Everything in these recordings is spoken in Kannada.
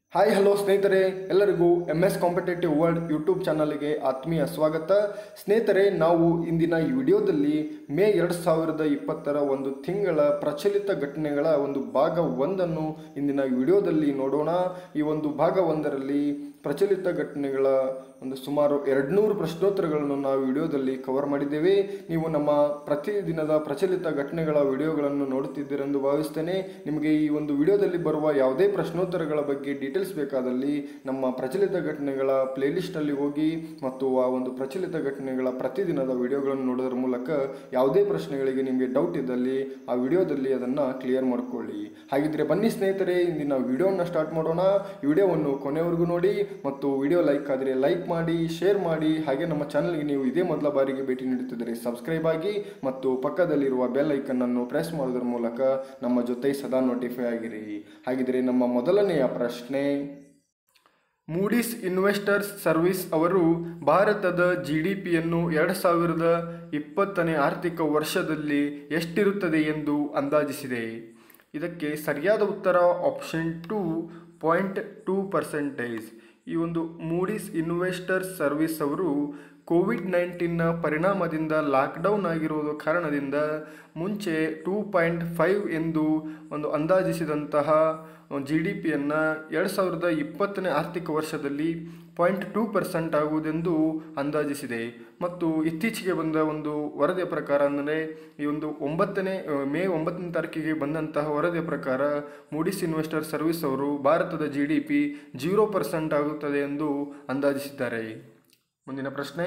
ಹಾಯ್ ಹಲೋ ಸ್ನೇಹಿತರೆ ಎಲ್ಲರಿಗೂ M S competitive world YouTube ಚಾನಲ್ಗೆ ಆತ್ಮೀಯ ಸ್ವಾಗತ ಸ್ನೇಹಿತರೆ ನಾವು ಇಂದಿನ ಈ ವಿಡಿಯೋದಲ್ಲಿ ಮೇ ಎರಡು ಸಾವಿರದ ಇಪ್ಪತ್ತರ ಒಂದು ತಿಂಗಳ ಪ್ರಚಲಿತ ಘಟನೆಗಳ ಒಂದು ಭಾಗ ಒಂದನ್ನು ಇಂದಿನ ವಿಡಿಯೋದಲ್ಲಿ ನೋಡೋಣ ಈ ಒಂದು ಭಾಗ ಒಂದರಲ್ಲಿ ಪ್ರಚಲಿತ ಘಟನೆಗಳ ಒಂದು ಸುಮಾರು ಎರಡುನೂರು ಪ್ರಶ್ನೋತ್ತರಗಳನ್ನು ನಾವು ವಿಡಿಯೋದಲ್ಲಿ ಕವರ್ ಮಾಡಿದ್ದೇವೆ ನೀವು ನಮ್ಮ ಪ್ರತಿದಿನದ ಪ್ರಚಲಿತ ಘಟನೆಗಳ ವಿಡಿಯೋಗಳನ್ನು ನೋಡುತ್ತಿದ್ದೀರೆಂದು ಭಾವಿಸ್ತೇನೆ ನಿಮಗೆ ಈ ಒಂದು ವಿಡಿಯೋದಲ್ಲಿ ಬರುವ ಯಾವುದೇ ಪ್ರಶ್ನೋತ್ತರಗಳ ಬಗ್ಗೆ ಡೀಟೇಲ್ಸ್ ಬೇಕಾದಲ್ಲಿ ನಮ್ಮ ಪ್ರಚಲಿತ ಘಟನೆಗಳ ಪ್ಲೇಲಿಸ್ಟಲ್ಲಿ ಹೋಗಿ ಮತ್ತು ಆ ಒಂದು ಪ್ರಚಲಿತ ಘಟನೆಗಳ ಪ್ರತಿದಿನದ ವಿಡಿಯೋಗಳನ್ನು ನೋಡೋದ್ರ ಮೂಲಕ ಯಾವುದೇ ಪ್ರಶ್ನೆಗಳಿಗೆ ನಿಮಗೆ ಡೌಟ್ ಇದ್ದಲ್ಲಿ ಆ ವಿಡಿಯೋದಲ್ಲಿ ಅದನ್ನು ಕ್ಲಿಯರ್ ಮಾಡ್ಕೊಳ್ಳಿ ಹಾಗಿದ್ರೆ ಬನ್ನಿ ಸ್ನೇಹಿತರೆ ಇಂದಿನ ವಿಡಿಯೋನ ಸ್ಟಾರ್ಟ್ ಮಾಡೋಣ ಈ ವಿಡಿಯೋವನ್ನು ಕೊನೆವರೆಗೂ ನೋಡಿ ಮತ್ತು ವಿಡಿಯೋ ಲೈಕ್ ಆದರೆ ಲೈಕ್ ಮಾಡಿ ಶೇರ್ ಮಾಡಿ ಹಾಗೆ ನಮ್ಮ ಚಾನಲ್ಗೆ ನೀವು ಇದೇ ಮೊದಲ ಬಾರಿಗೆ ಭೇಟಿ ನೀಡುತ್ತಿದ್ದರೆ ಸಬ್ಸ್ಕ್ರೈಬ್ ಆಗಿ ಮತ್ತು ಪಕ್ಕದಲ್ಲಿರುವ ಬೆಲ್ ಐಕನ್ ಅನ್ನು ಪ್ರೆಸ್ ಮಾಡೋದ್ರ ಮೂಲಕ ನಮ್ಮ ಜೊತೆ ಸದಾ ನೋಟಿಫೈ ಆಗಿರಿ ಹಾಗಿದ್ರೆ ನಮ್ಮ ಮೊದಲನೆಯ ಪ್ರಶ್ನೆ ಮೂಡೀಸ್ ಇನ್ವೆಸ್ಟರ್ಸ್ ಸರ್ವಿಸ್ ಅವರು ಭಾರತದ ಜಿ ಡಿ ಪಿಯನ್ನು ಎರಡು ಸಾವಿರದ ಇಪ್ಪತ್ತನೇ ಆರ್ಥಿಕ ವರ್ಷದಲ್ಲಿ ಎಷ್ಟಿರುತ್ತದೆ ಎಂದು ಅಂದಾಜಿಸಿದೆ ಇದಕ್ಕೆ ಸರಿಯಾದ ಉತ್ತರ option two point two percentage ಈ ಒಂದು ಮೂಡೀಸ್ ಇನ್ವೆಸ್ಟರ್ಸ್ ಸರ್ವಿಸ್ ಅವರು ಕೋವಿಡ್ ನೈನ್ಟೀನ್ನ ಪರಿಣಾಮದಿಂದ ಲಾಕ್ಡೌನ್ ಆಗಿರುವುದು ಕಾರಣದಿಂದ ಮುಂಚೆ ಟೂ ಪಾಯಿಂಟ್ ಫೈವ್ ಎಂದು ಒಂದು ಅಂದಾಜಿಸಿದಂತಹ ಜಿ ಡಿ ಪಿಯನ್ನು ಎರಡು ಸಾವಿರದ ಇಪ್ಪತ್ತನೇ ಆರ್ಥಿಕ ವರ್ಷದಲ್ಲಿ ಪಾಯಿಂಟ್ ಟೂ ಪರ್ಸೆಂಟ್ ಆಗುವುದೆಂದು ಅಂದಾಜಿಸಿದೆ ಮತ್ತು ಇತ್ತೀಚೆಗೆ ಬಂದ ಒಂದು ವರದಿಯ ಪ್ರಕಾರ ಅಂದರೆ ಈ ಒಂದು ಒಂಬತ್ತನೇ ಅಹ್, ಮೇ ಒಂಬತ್ತನೇ ತಾರೀಕಿಗೆ ಬಂದಂತಹ ವರದಿಯ ಪ್ರಕಾರ ಮೂಡಿಸ್ ಇನ್ವೆಸ್ಟರ್ ಸರ್ವಿಸ್ ಅವರು ಭಾರತದ G D P zero percent ಆಗುತ್ತದೆ ಎಂದು ಅಂದಾಜಿಸಿದ್ದಾರೆ ಮುಂದಿನ ಪ್ರಶ್ನೆ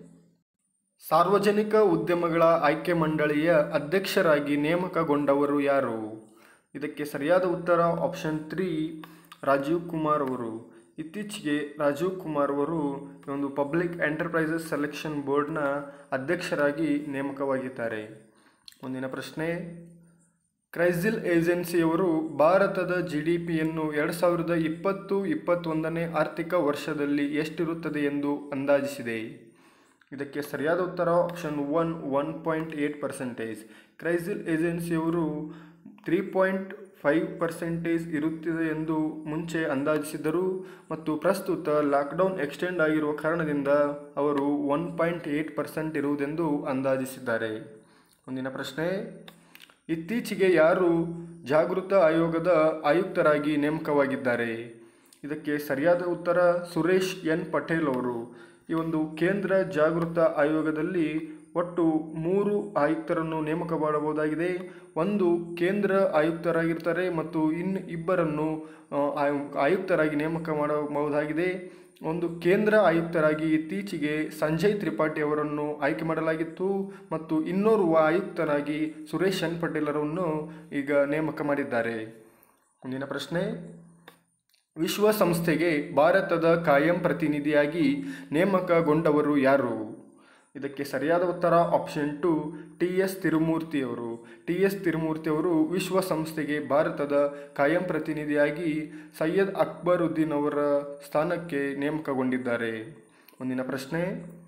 ಸಾರ್ವಜನಿಕ ಉದ್ಯಮಗಳ ಆಯ್ಕೆ ಮಂಡಳಿಯ ಅಧ್ಯಕ್ಷರಾಗಿ ನೇಮಕಗೊಂಡವರು ಯಾರು ಇದಕ್ಕೆ ಸರಿಯಾದ ಉತ್ತರ ಆಪ್ಷನ್ ತ್ರೀ ರಾಜೀವ್ ಕುಮಾರ್ ಅವರು ಇತ್ತೀಚೆಗೆ ರಾಜೀವ್ ಕುಮಾರ್ ಅವರು ಈ ಒಂದು ಪಬ್ಲಿಕ್ ಎಂಟರ್ಪ್ರೈಸಸ್ ಸೆಲೆಕ್ಷನ್ ಬೋರ್ಡ್ನ ಅಧ್ಯಕ್ಷರಾಗಿ ನೇಮಕವಾಗಿದ್ದಾರೆ ಮುಂದಿನ ಪ್ರಶ್ನೆ ಕ್ರೈಸಿಲ್ ಏಜೆನ್ಸಿಯವರು ಭಾರತದ ಜಿ ಡಿ ಪಿಯನ್ನು ಎರಡು ಸಾವಿರದ ಇಪ್ಪತ್ತು ಇಪ್ಪತ್ತೊಂದನೇ ಆರ್ಥಿಕ ವರ್ಷದಲ್ಲಿ ಎಷ್ಟಿರುತ್ತದೆ ಎಂದು ಅಂದಾಜಿಸಿದೆ ಇದಕ್ಕೆ ಸರಿಯಾದ ಉತ್ತರ option one one point eight percentage CRISIL ಏಜೆನ್ಸಿಯವರು ತ್ರೀ ಪಾಯಿಂಟ್ ಫೈವ್ ಪರ್ಸೆಂಟೇಜ್ ಇರುತ್ತದೆ ಎಂದು ಮುಂಚೆ ಅಂದಾಜಿಸಿದ್ದರು ಮತ್ತು ಪ್ರಸ್ತುತ ಲಾಕ್ಡೌನ್ ಎಕ್ಸ್ಟೆಂಡ್ ಆಗಿರುವ ಕಾರಣದಿಂದ ಅವರು ಒನ್ ಪಾಯಿಂಟ್ ಏಟ್ ಪರ್ಸೆಂಟ್ ಇರುವುದೆಂದು ಅಂದಾಜಿಸಿದ್ದಾರೆ ಮುಂದಿನ ಪ್ರಶ್ನೆ ಇತ್ತೀಚೆಗೆ ಯಾರು ಜಾಗೃತ ಆಯೋಗದ ಆಯುಕ್ತರಾಗಿ ನೇಮಕವಾಗಿದ್ದಾರೆ ಇದಕ್ಕೆ ಸರಿಯಾದ ಉತ್ತರ ಸುರೇಶ್ ಎನ್ ಪಟೇಲ್ ಅವರು ಈ ಒಂದು ಕೇಂದ್ರ ಜಾಗೃತ ಆಯೋಗದಲ್ಲಿ ಒಟ್ಟು ಮೂರು ಆಯುಕ್ತರನ್ನು ನೇಮಕ ಮಾಡಬಹುದಾಗಿದೆ ಒಂದು ಕೇಂದ್ರ ಆಯುಕ್ತರಾಗಿರ್ತಾರೆ ಮತ್ತು ಇನ್ನು ಇಬ್ಬರನ್ನು ಆ, ಆಯು- ಆಯುಕ್ತರಾಗಿ ನೇಮಕ ಮಾಡಬಹುದಾಗಿದೆ ಒಂದು ಕೇಂದ್ರ ಆಯುಕ್ತರಾಗಿ ಇತ್ತೀಚೆಗೆ ಸಂಜಯ್ ತ್ರಿಪಾಠಿ ಅವರನ್ನು ಆಯ್ಕೆ ಮಾಡಲಾಗಿತ್ತು ಮತ್ತು ಇನ್ನೋರ್ವ ಆಯುಕ್ತರಾಗಿ ಸುರೇಶ್ ಎನ್ ಪಟೇಲರನ್ನು ಈಗ ನೇಮಕ ಮಾಡಿದ್ದಾರೆ ಮುಂದಿನ ಪ್ರಶ್ನೆ ವಿಶ್ವಸಂಸ್ಥೆಗೆ ಭಾರತದ ಕಾಯಂ ಪ್ರತಿನಿಧಿಯಾಗಿ ನೇಮಕಗೊಂಡವರು ಯಾರು ಇದಕ್ಕೆ ಸರಿಯಾದ ಉತ್ತರ option two T S Tirumurti ಅವರು ಟಿ ಎಸ್ ತಿರುಮೂರ್ತಿ ಅವರು ವಿಶ್ವಸಂಸ್ಥೆಗೆ ಭಾರತದ ಕಾಯಂ ಪ್ರತಿನಿಧಿಯಾಗಿ ಸೈಯದ್ ಅಕ್ಬರುದ್ದೀನ್ ಅವರ ಸ್ಥಾನಕ್ಕೆ ನೇಮಕಗೊಂಡಿದ್ದಾರೆ ಮುಂದಿನ ಪ್ರಶ್ನೆ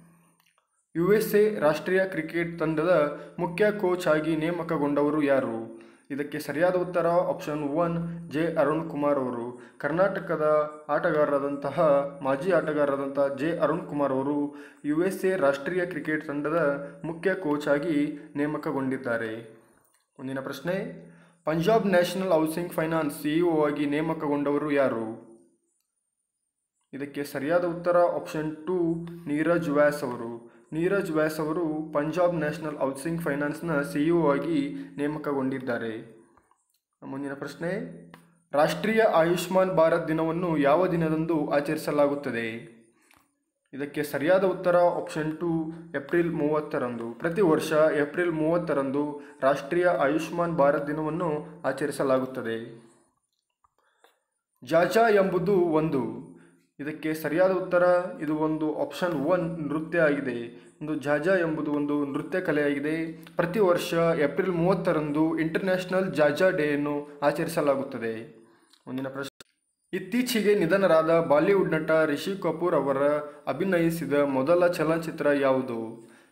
ಯು ಎಸ್ ಎ ರಾಷ್ಟ್ರೀಯ ಕ್ರಿಕೆಟ್ ತಂಡದ ಮುಖ್ಯ ಕೋಚ್ ಆಗಿ ನೇಮಕಗೊಂಡವರು ಯಾರು ಇದಕ್ಕೆ ಸರಿಯಾದ ಉತ್ತರ option one J Arun Kumar ಅವರು ಕರ್ನಾಟಕದ ಆಟಗಾರರಾದಂತಹ ಮಾಜಿ ಆಟಗಾರರಾದಂತಹ ಜೆ ಅರುಣ್ ಕುಮಾರ್ ಅವರು ಯು ಎಸ್ ಎ ರಾಷ್ಟ್ರೀಯ ಕ್ರಿಕೆಟ್ ತಂಡದ ಮುಖ್ಯ ಕೋಚ್ ಆಗಿ ನೇಮಕಗೊಂಡಿದ್ದಾರೆ ಮುಂದಿನ ಪ್ರಶ್ನೆ Punjab national housing finance CEO ಆಗಿ ನೇಮಕಗೊಂಡವರು ಯಾರು ಇದಕ್ಕೆ ಸರಿಯಾದ ಉತ್ತರ ಆಪ್ಷನ್ ಟು ನೀರಜ್ ವ್ಯಾಸ್ ಅವರು ನೀರಜ್ ವ್ಯಾಸ್ ಅವರು ಪಂಜಾಬ್ ನ್ಯಾಷನಲ್ ಹೌಸಿಂಗ್ ಫೈನಾನ್ಸ್ನ ಸಿಇಒ ಆಗಿ ನೇಮಕಗೊಂಡಿದ್ದಾರೆ ಮುಂದಿನ ಪ್ರಶ್ನೆ ರಾಷ್ಟ್ರೀಯ ಆಯುಷ್ಮಾನ್ ಭಾರತ್ ದಿನವನ್ನು ಯಾವ ದಿನದಂದು ಆಚರಿಸಲಾಗುತ್ತದೆ ಇದಕ್ಕೆ ಸರಿಯಾದ ಉತ್ತರ ಆಪ್ಷನ್ ಟು ಏಪ್ರಿಲ್ ಮೂವತ್ತರಂದು ಪ್ರತಿ ವರ್ಷ ಏಪ್ರಿಲ್ ಮೂವತ್ತರಂದು ರಾಷ್ಟ್ರೀಯ ಆಯುಷ್ಮಾನ್ ಭಾರತ್ ದಿನವನ್ನು ಆಚರಿಸಲಾಗುತ್ತದೆ ಜಾಜಾ ಎಂಬುದು ಒಂದು ಇದಕ್ಕೆ ಸರಿಯಾದ ಉತ್ತರ ಇದು ಒಂದು ಆಪ್ಷನ್ ಒನ್ ನೃತ್ಯ ಆಗಿದೆ ಒಂದು ಜಾಜಾ ಎಂಬುದು ಒಂದು ನೃತ್ಯ ಕಲೆಯಾಗಿದೆ ಪ್ರತಿ ವರ್ಷ ಏಪ್ರಿಲ್ ಮೂವತ್ತರಂದು ಇಂಟರ್ನ್ಯಾಷನಲ್ ಜಾಜಾ ಡೇಯನ್ನು ಆಚರಿಸಲಾಗುತ್ತದೆ ಮುಂದಿನ ಪ್ರಶ್ನೆ ಇತ್ತೀಚೆಗೆ ನಿಧನರಾದ ಬಾಲಿವುಡ್ ನಟ ರಿಷಿ ಕಪೂರ್ ಅವರ ಅಭಿನಯಿಸಿದ ಮೊದಲ ಚಲನಚಿತ್ರ ಯಾವುದು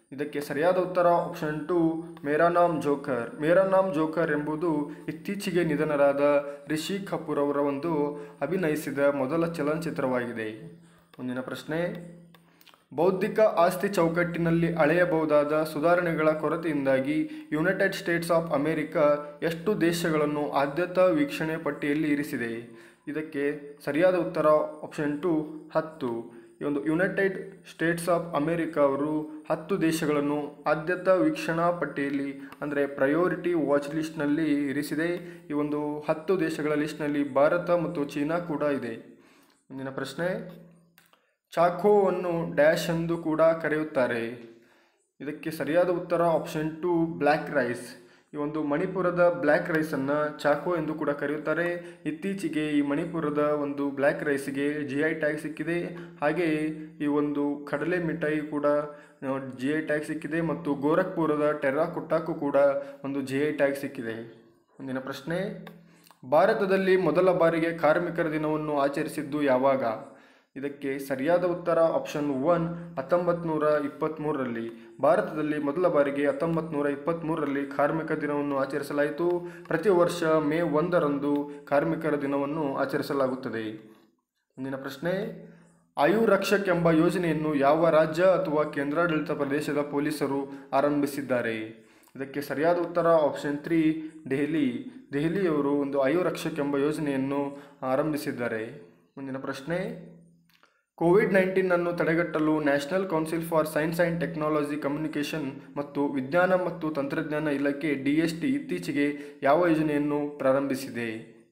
ಇದಕ್ಕೆ ಸರಿಯಾದ ಉತ್ತರ ಆಪ್ಷನ್ ಟು ಮೇರಾ ನಾಮ್ ಜೋಕರ್ ಮೇರಾ ನಾಮ್ ಜೋಕರ್ ಎಂಬುದು ಇತ್ತೀಚೆಗೆ ನಿಧನರಾದ ರಿಷಿ ಕಪೂರ್ ಅವರ ಒಂದು ಅಭಿನಯಿಸಿದ ಮೊದಲ ಚಲನಚಿತ್ರವಾಗಿದೆ ಮುಂದಿನ ಪ್ರಶ್ನೆ ಬೌದ್ಧಿಕ ಆಸ್ತಿ ಚೌಕಟ್ಟಿನಲ್ಲಿ ಅಳೆಯಬಹುದಾದ ಸುಧಾರಣೆಗಳ ಕೊರತೆಯಿಂದಾಗಿ ಯುನೈಟೆಡ್ ಸ್ಟೇಟ್ಸ್ ಆಫ್ ಅಮೆರಿಕ ಎಷ್ಟು ದೇಶಗಳನ್ನು ಆದ್ಯತಾ ವೀಕ್ಷಣೆ ಪಟ್ಟಿಯಲ್ಲಿ ಇರಿಸಿದೆ ಇದಕ್ಕೆ ಸರಿಯಾದ ಉತ್ತರ ಆಪ್ಷನ್ ಟು ಹತ್ತು ಈ ಒಂದು ಯುನೈಟೆಡ್ ಸ್ಟೇಟ್ಸ್ ಆಫ್ ಅಮೆರಿಕ ಅವರು ಹತ್ತು ದೇಶಗಳನ್ನು ಆದ್ಯತಾ ವೀಕ್ಷಣಾ ಪಟ್ಟಿಯಲ್ಲಿ ಅಂದರೆ ಪ್ರಯೋರಿಟಿ ವಾಚ್ ಲಿಸ್ಟ್ನಲ್ಲಿ ಇರಿಸಿದೆ ಈ ಒಂದು ಹತ್ತು ದೇಶಗಳ ಲಿಸ್ಟ್ನಲ್ಲಿ ಭಾರತ ಮತ್ತು ಚೀನಾ ಕೂಡ ಇದೆ ಮುಂದಿನ ಪ್ರಶ್ನೆ ಚಾಕೋವನ್ನು ಡ್ಯಾಶ್ ಎಂದು ಕೂಡ ಕರೆಯುತ್ತಾರೆ ಇದಕ್ಕೆ ಸರಿಯಾದ ಉತ್ತರ ಆಪ್ಷನ್ ಟು ಬ್ಲ್ಯಾಕ್ ರೈಸ್ ಈ ಒಂದು ಮಣಿಪುರದ ಬ್ಲ್ಯಾಕ್ ರೈಸನ್ನು ಚಾಕೋ ಎಂದು ಕೂಡ ಕರೆಯುತ್ತಾರೆ ಇತ್ತೀಚೆಗೆ ಈ ಮಣಿಪುರದ ಒಂದು ಬ್ಲ್ಯಾಕ್ ರೈಸ್ಗೆ ಜಿ ಐ ಟ್ಯಾಗ್ ಸಿಕ್ಕಿದೆ ಹಾಗೆಯೇ ಈ ಒಂದು ಕಡಲೆ ಮಿಠಾಯಿ ಕೂಡ ಜಿ ಐ ಟ್ಯಾಗ್ ಸಿಕ್ಕಿದೆ ಮತ್ತು ಗೋರಖ್ಪುರದ ಟೆರ್ರಾಕೊಟ್ಟಾಕ್ಕೂ ಕೂಡ ಒಂದು ಜಿ ಐ ಟ್ಯಾಗ್ ಸಿಕ್ಕಿದೆ ಮುಂದಿನ ಪ್ರಶ್ನೆ ಭಾರತದಲ್ಲಿ ಮೊದಲ ಬಾರಿಗೆ ಕಾರ್ಮಿಕರ ದಿನವನ್ನು ಆಚರಿಸಿದ್ದು ಯಾವಾಗ ಇದಕ್ಕೆ ಸರಿಯಾದ ಉತ್ತರ ಆಪ್ಷನ್ ಒನ್ ಹತ್ತೊಂಬತ್ತು ನೂರ ಇಪ್ಪತ್ತ್ಮೂರರಲ್ಲಿ ಭಾರತದಲ್ಲಿ ಮೊದಲ ಬಾರಿಗೆ ಹತ್ತೊಂಬತ್ತು ನೂರ ಇಪ್ಪತ್ತ್ಮೂರರಲ್ಲಿ ಕಾರ್ಮಿಕ ದಿನವನ್ನು ಆಚರಿಸಲಾಯಿತು ಪ್ರತಿ ವರ್ಷ ಮೇ ಒಂದರಂದು ಕಾರ್ಮಿಕರ ದಿನವನ್ನು ಆಚರಿಸಲಾಗುತ್ತದೆ ಮುಂದಿನ ಪ್ರಶ್ನೆ ಆಯು ರಕ್ಷಕ್ ಎಂಬ ಯೋಜನೆಯನ್ನು ಯಾವ ರಾಜ್ಯ ಅಥವಾ ಕೇಂದ್ರಾಡಳಿತ ಪ್ರದೇಶದ ಪೊಲೀಸರು ಆರಂಭಿಸಿದ್ದಾರೆ ಇದಕ್ಕೆ ಸರಿಯಾದ ಉತ್ತರ ಆಪ್ಷನ್ ತ್ರೀ ದೆಹಲಿ ದೆಹಲಿಯವರು ಒಂದು ಆಯು ರಕ್ಷಕ್ ಎಂಬ ಯೋಜನೆಯನ್ನು ಆರಂಭಿಸಿದ್ದಾರೆ ಮುಂದಿನ ಪ್ರಶ್ನೆ ಕೋವಿಡ್ ನೈನ್ಟೀನನ್ನು ತಡೆಗಟ್ಟಲು national council for science and technology communication ಮತ್ತು ವಿಜ್ಞಾನ ಮತ್ತು ತಂತ್ರಜ್ಞಾನ ಇಲಾಖೆ ಡಿ ಎಸ್ ಟಿ ಇತ್ತೀಚೆಗೆ ಯಾವ ಯೋಜನೆಯನ್ನು ಪ್ರಾರಂಭಿಸಿದೆ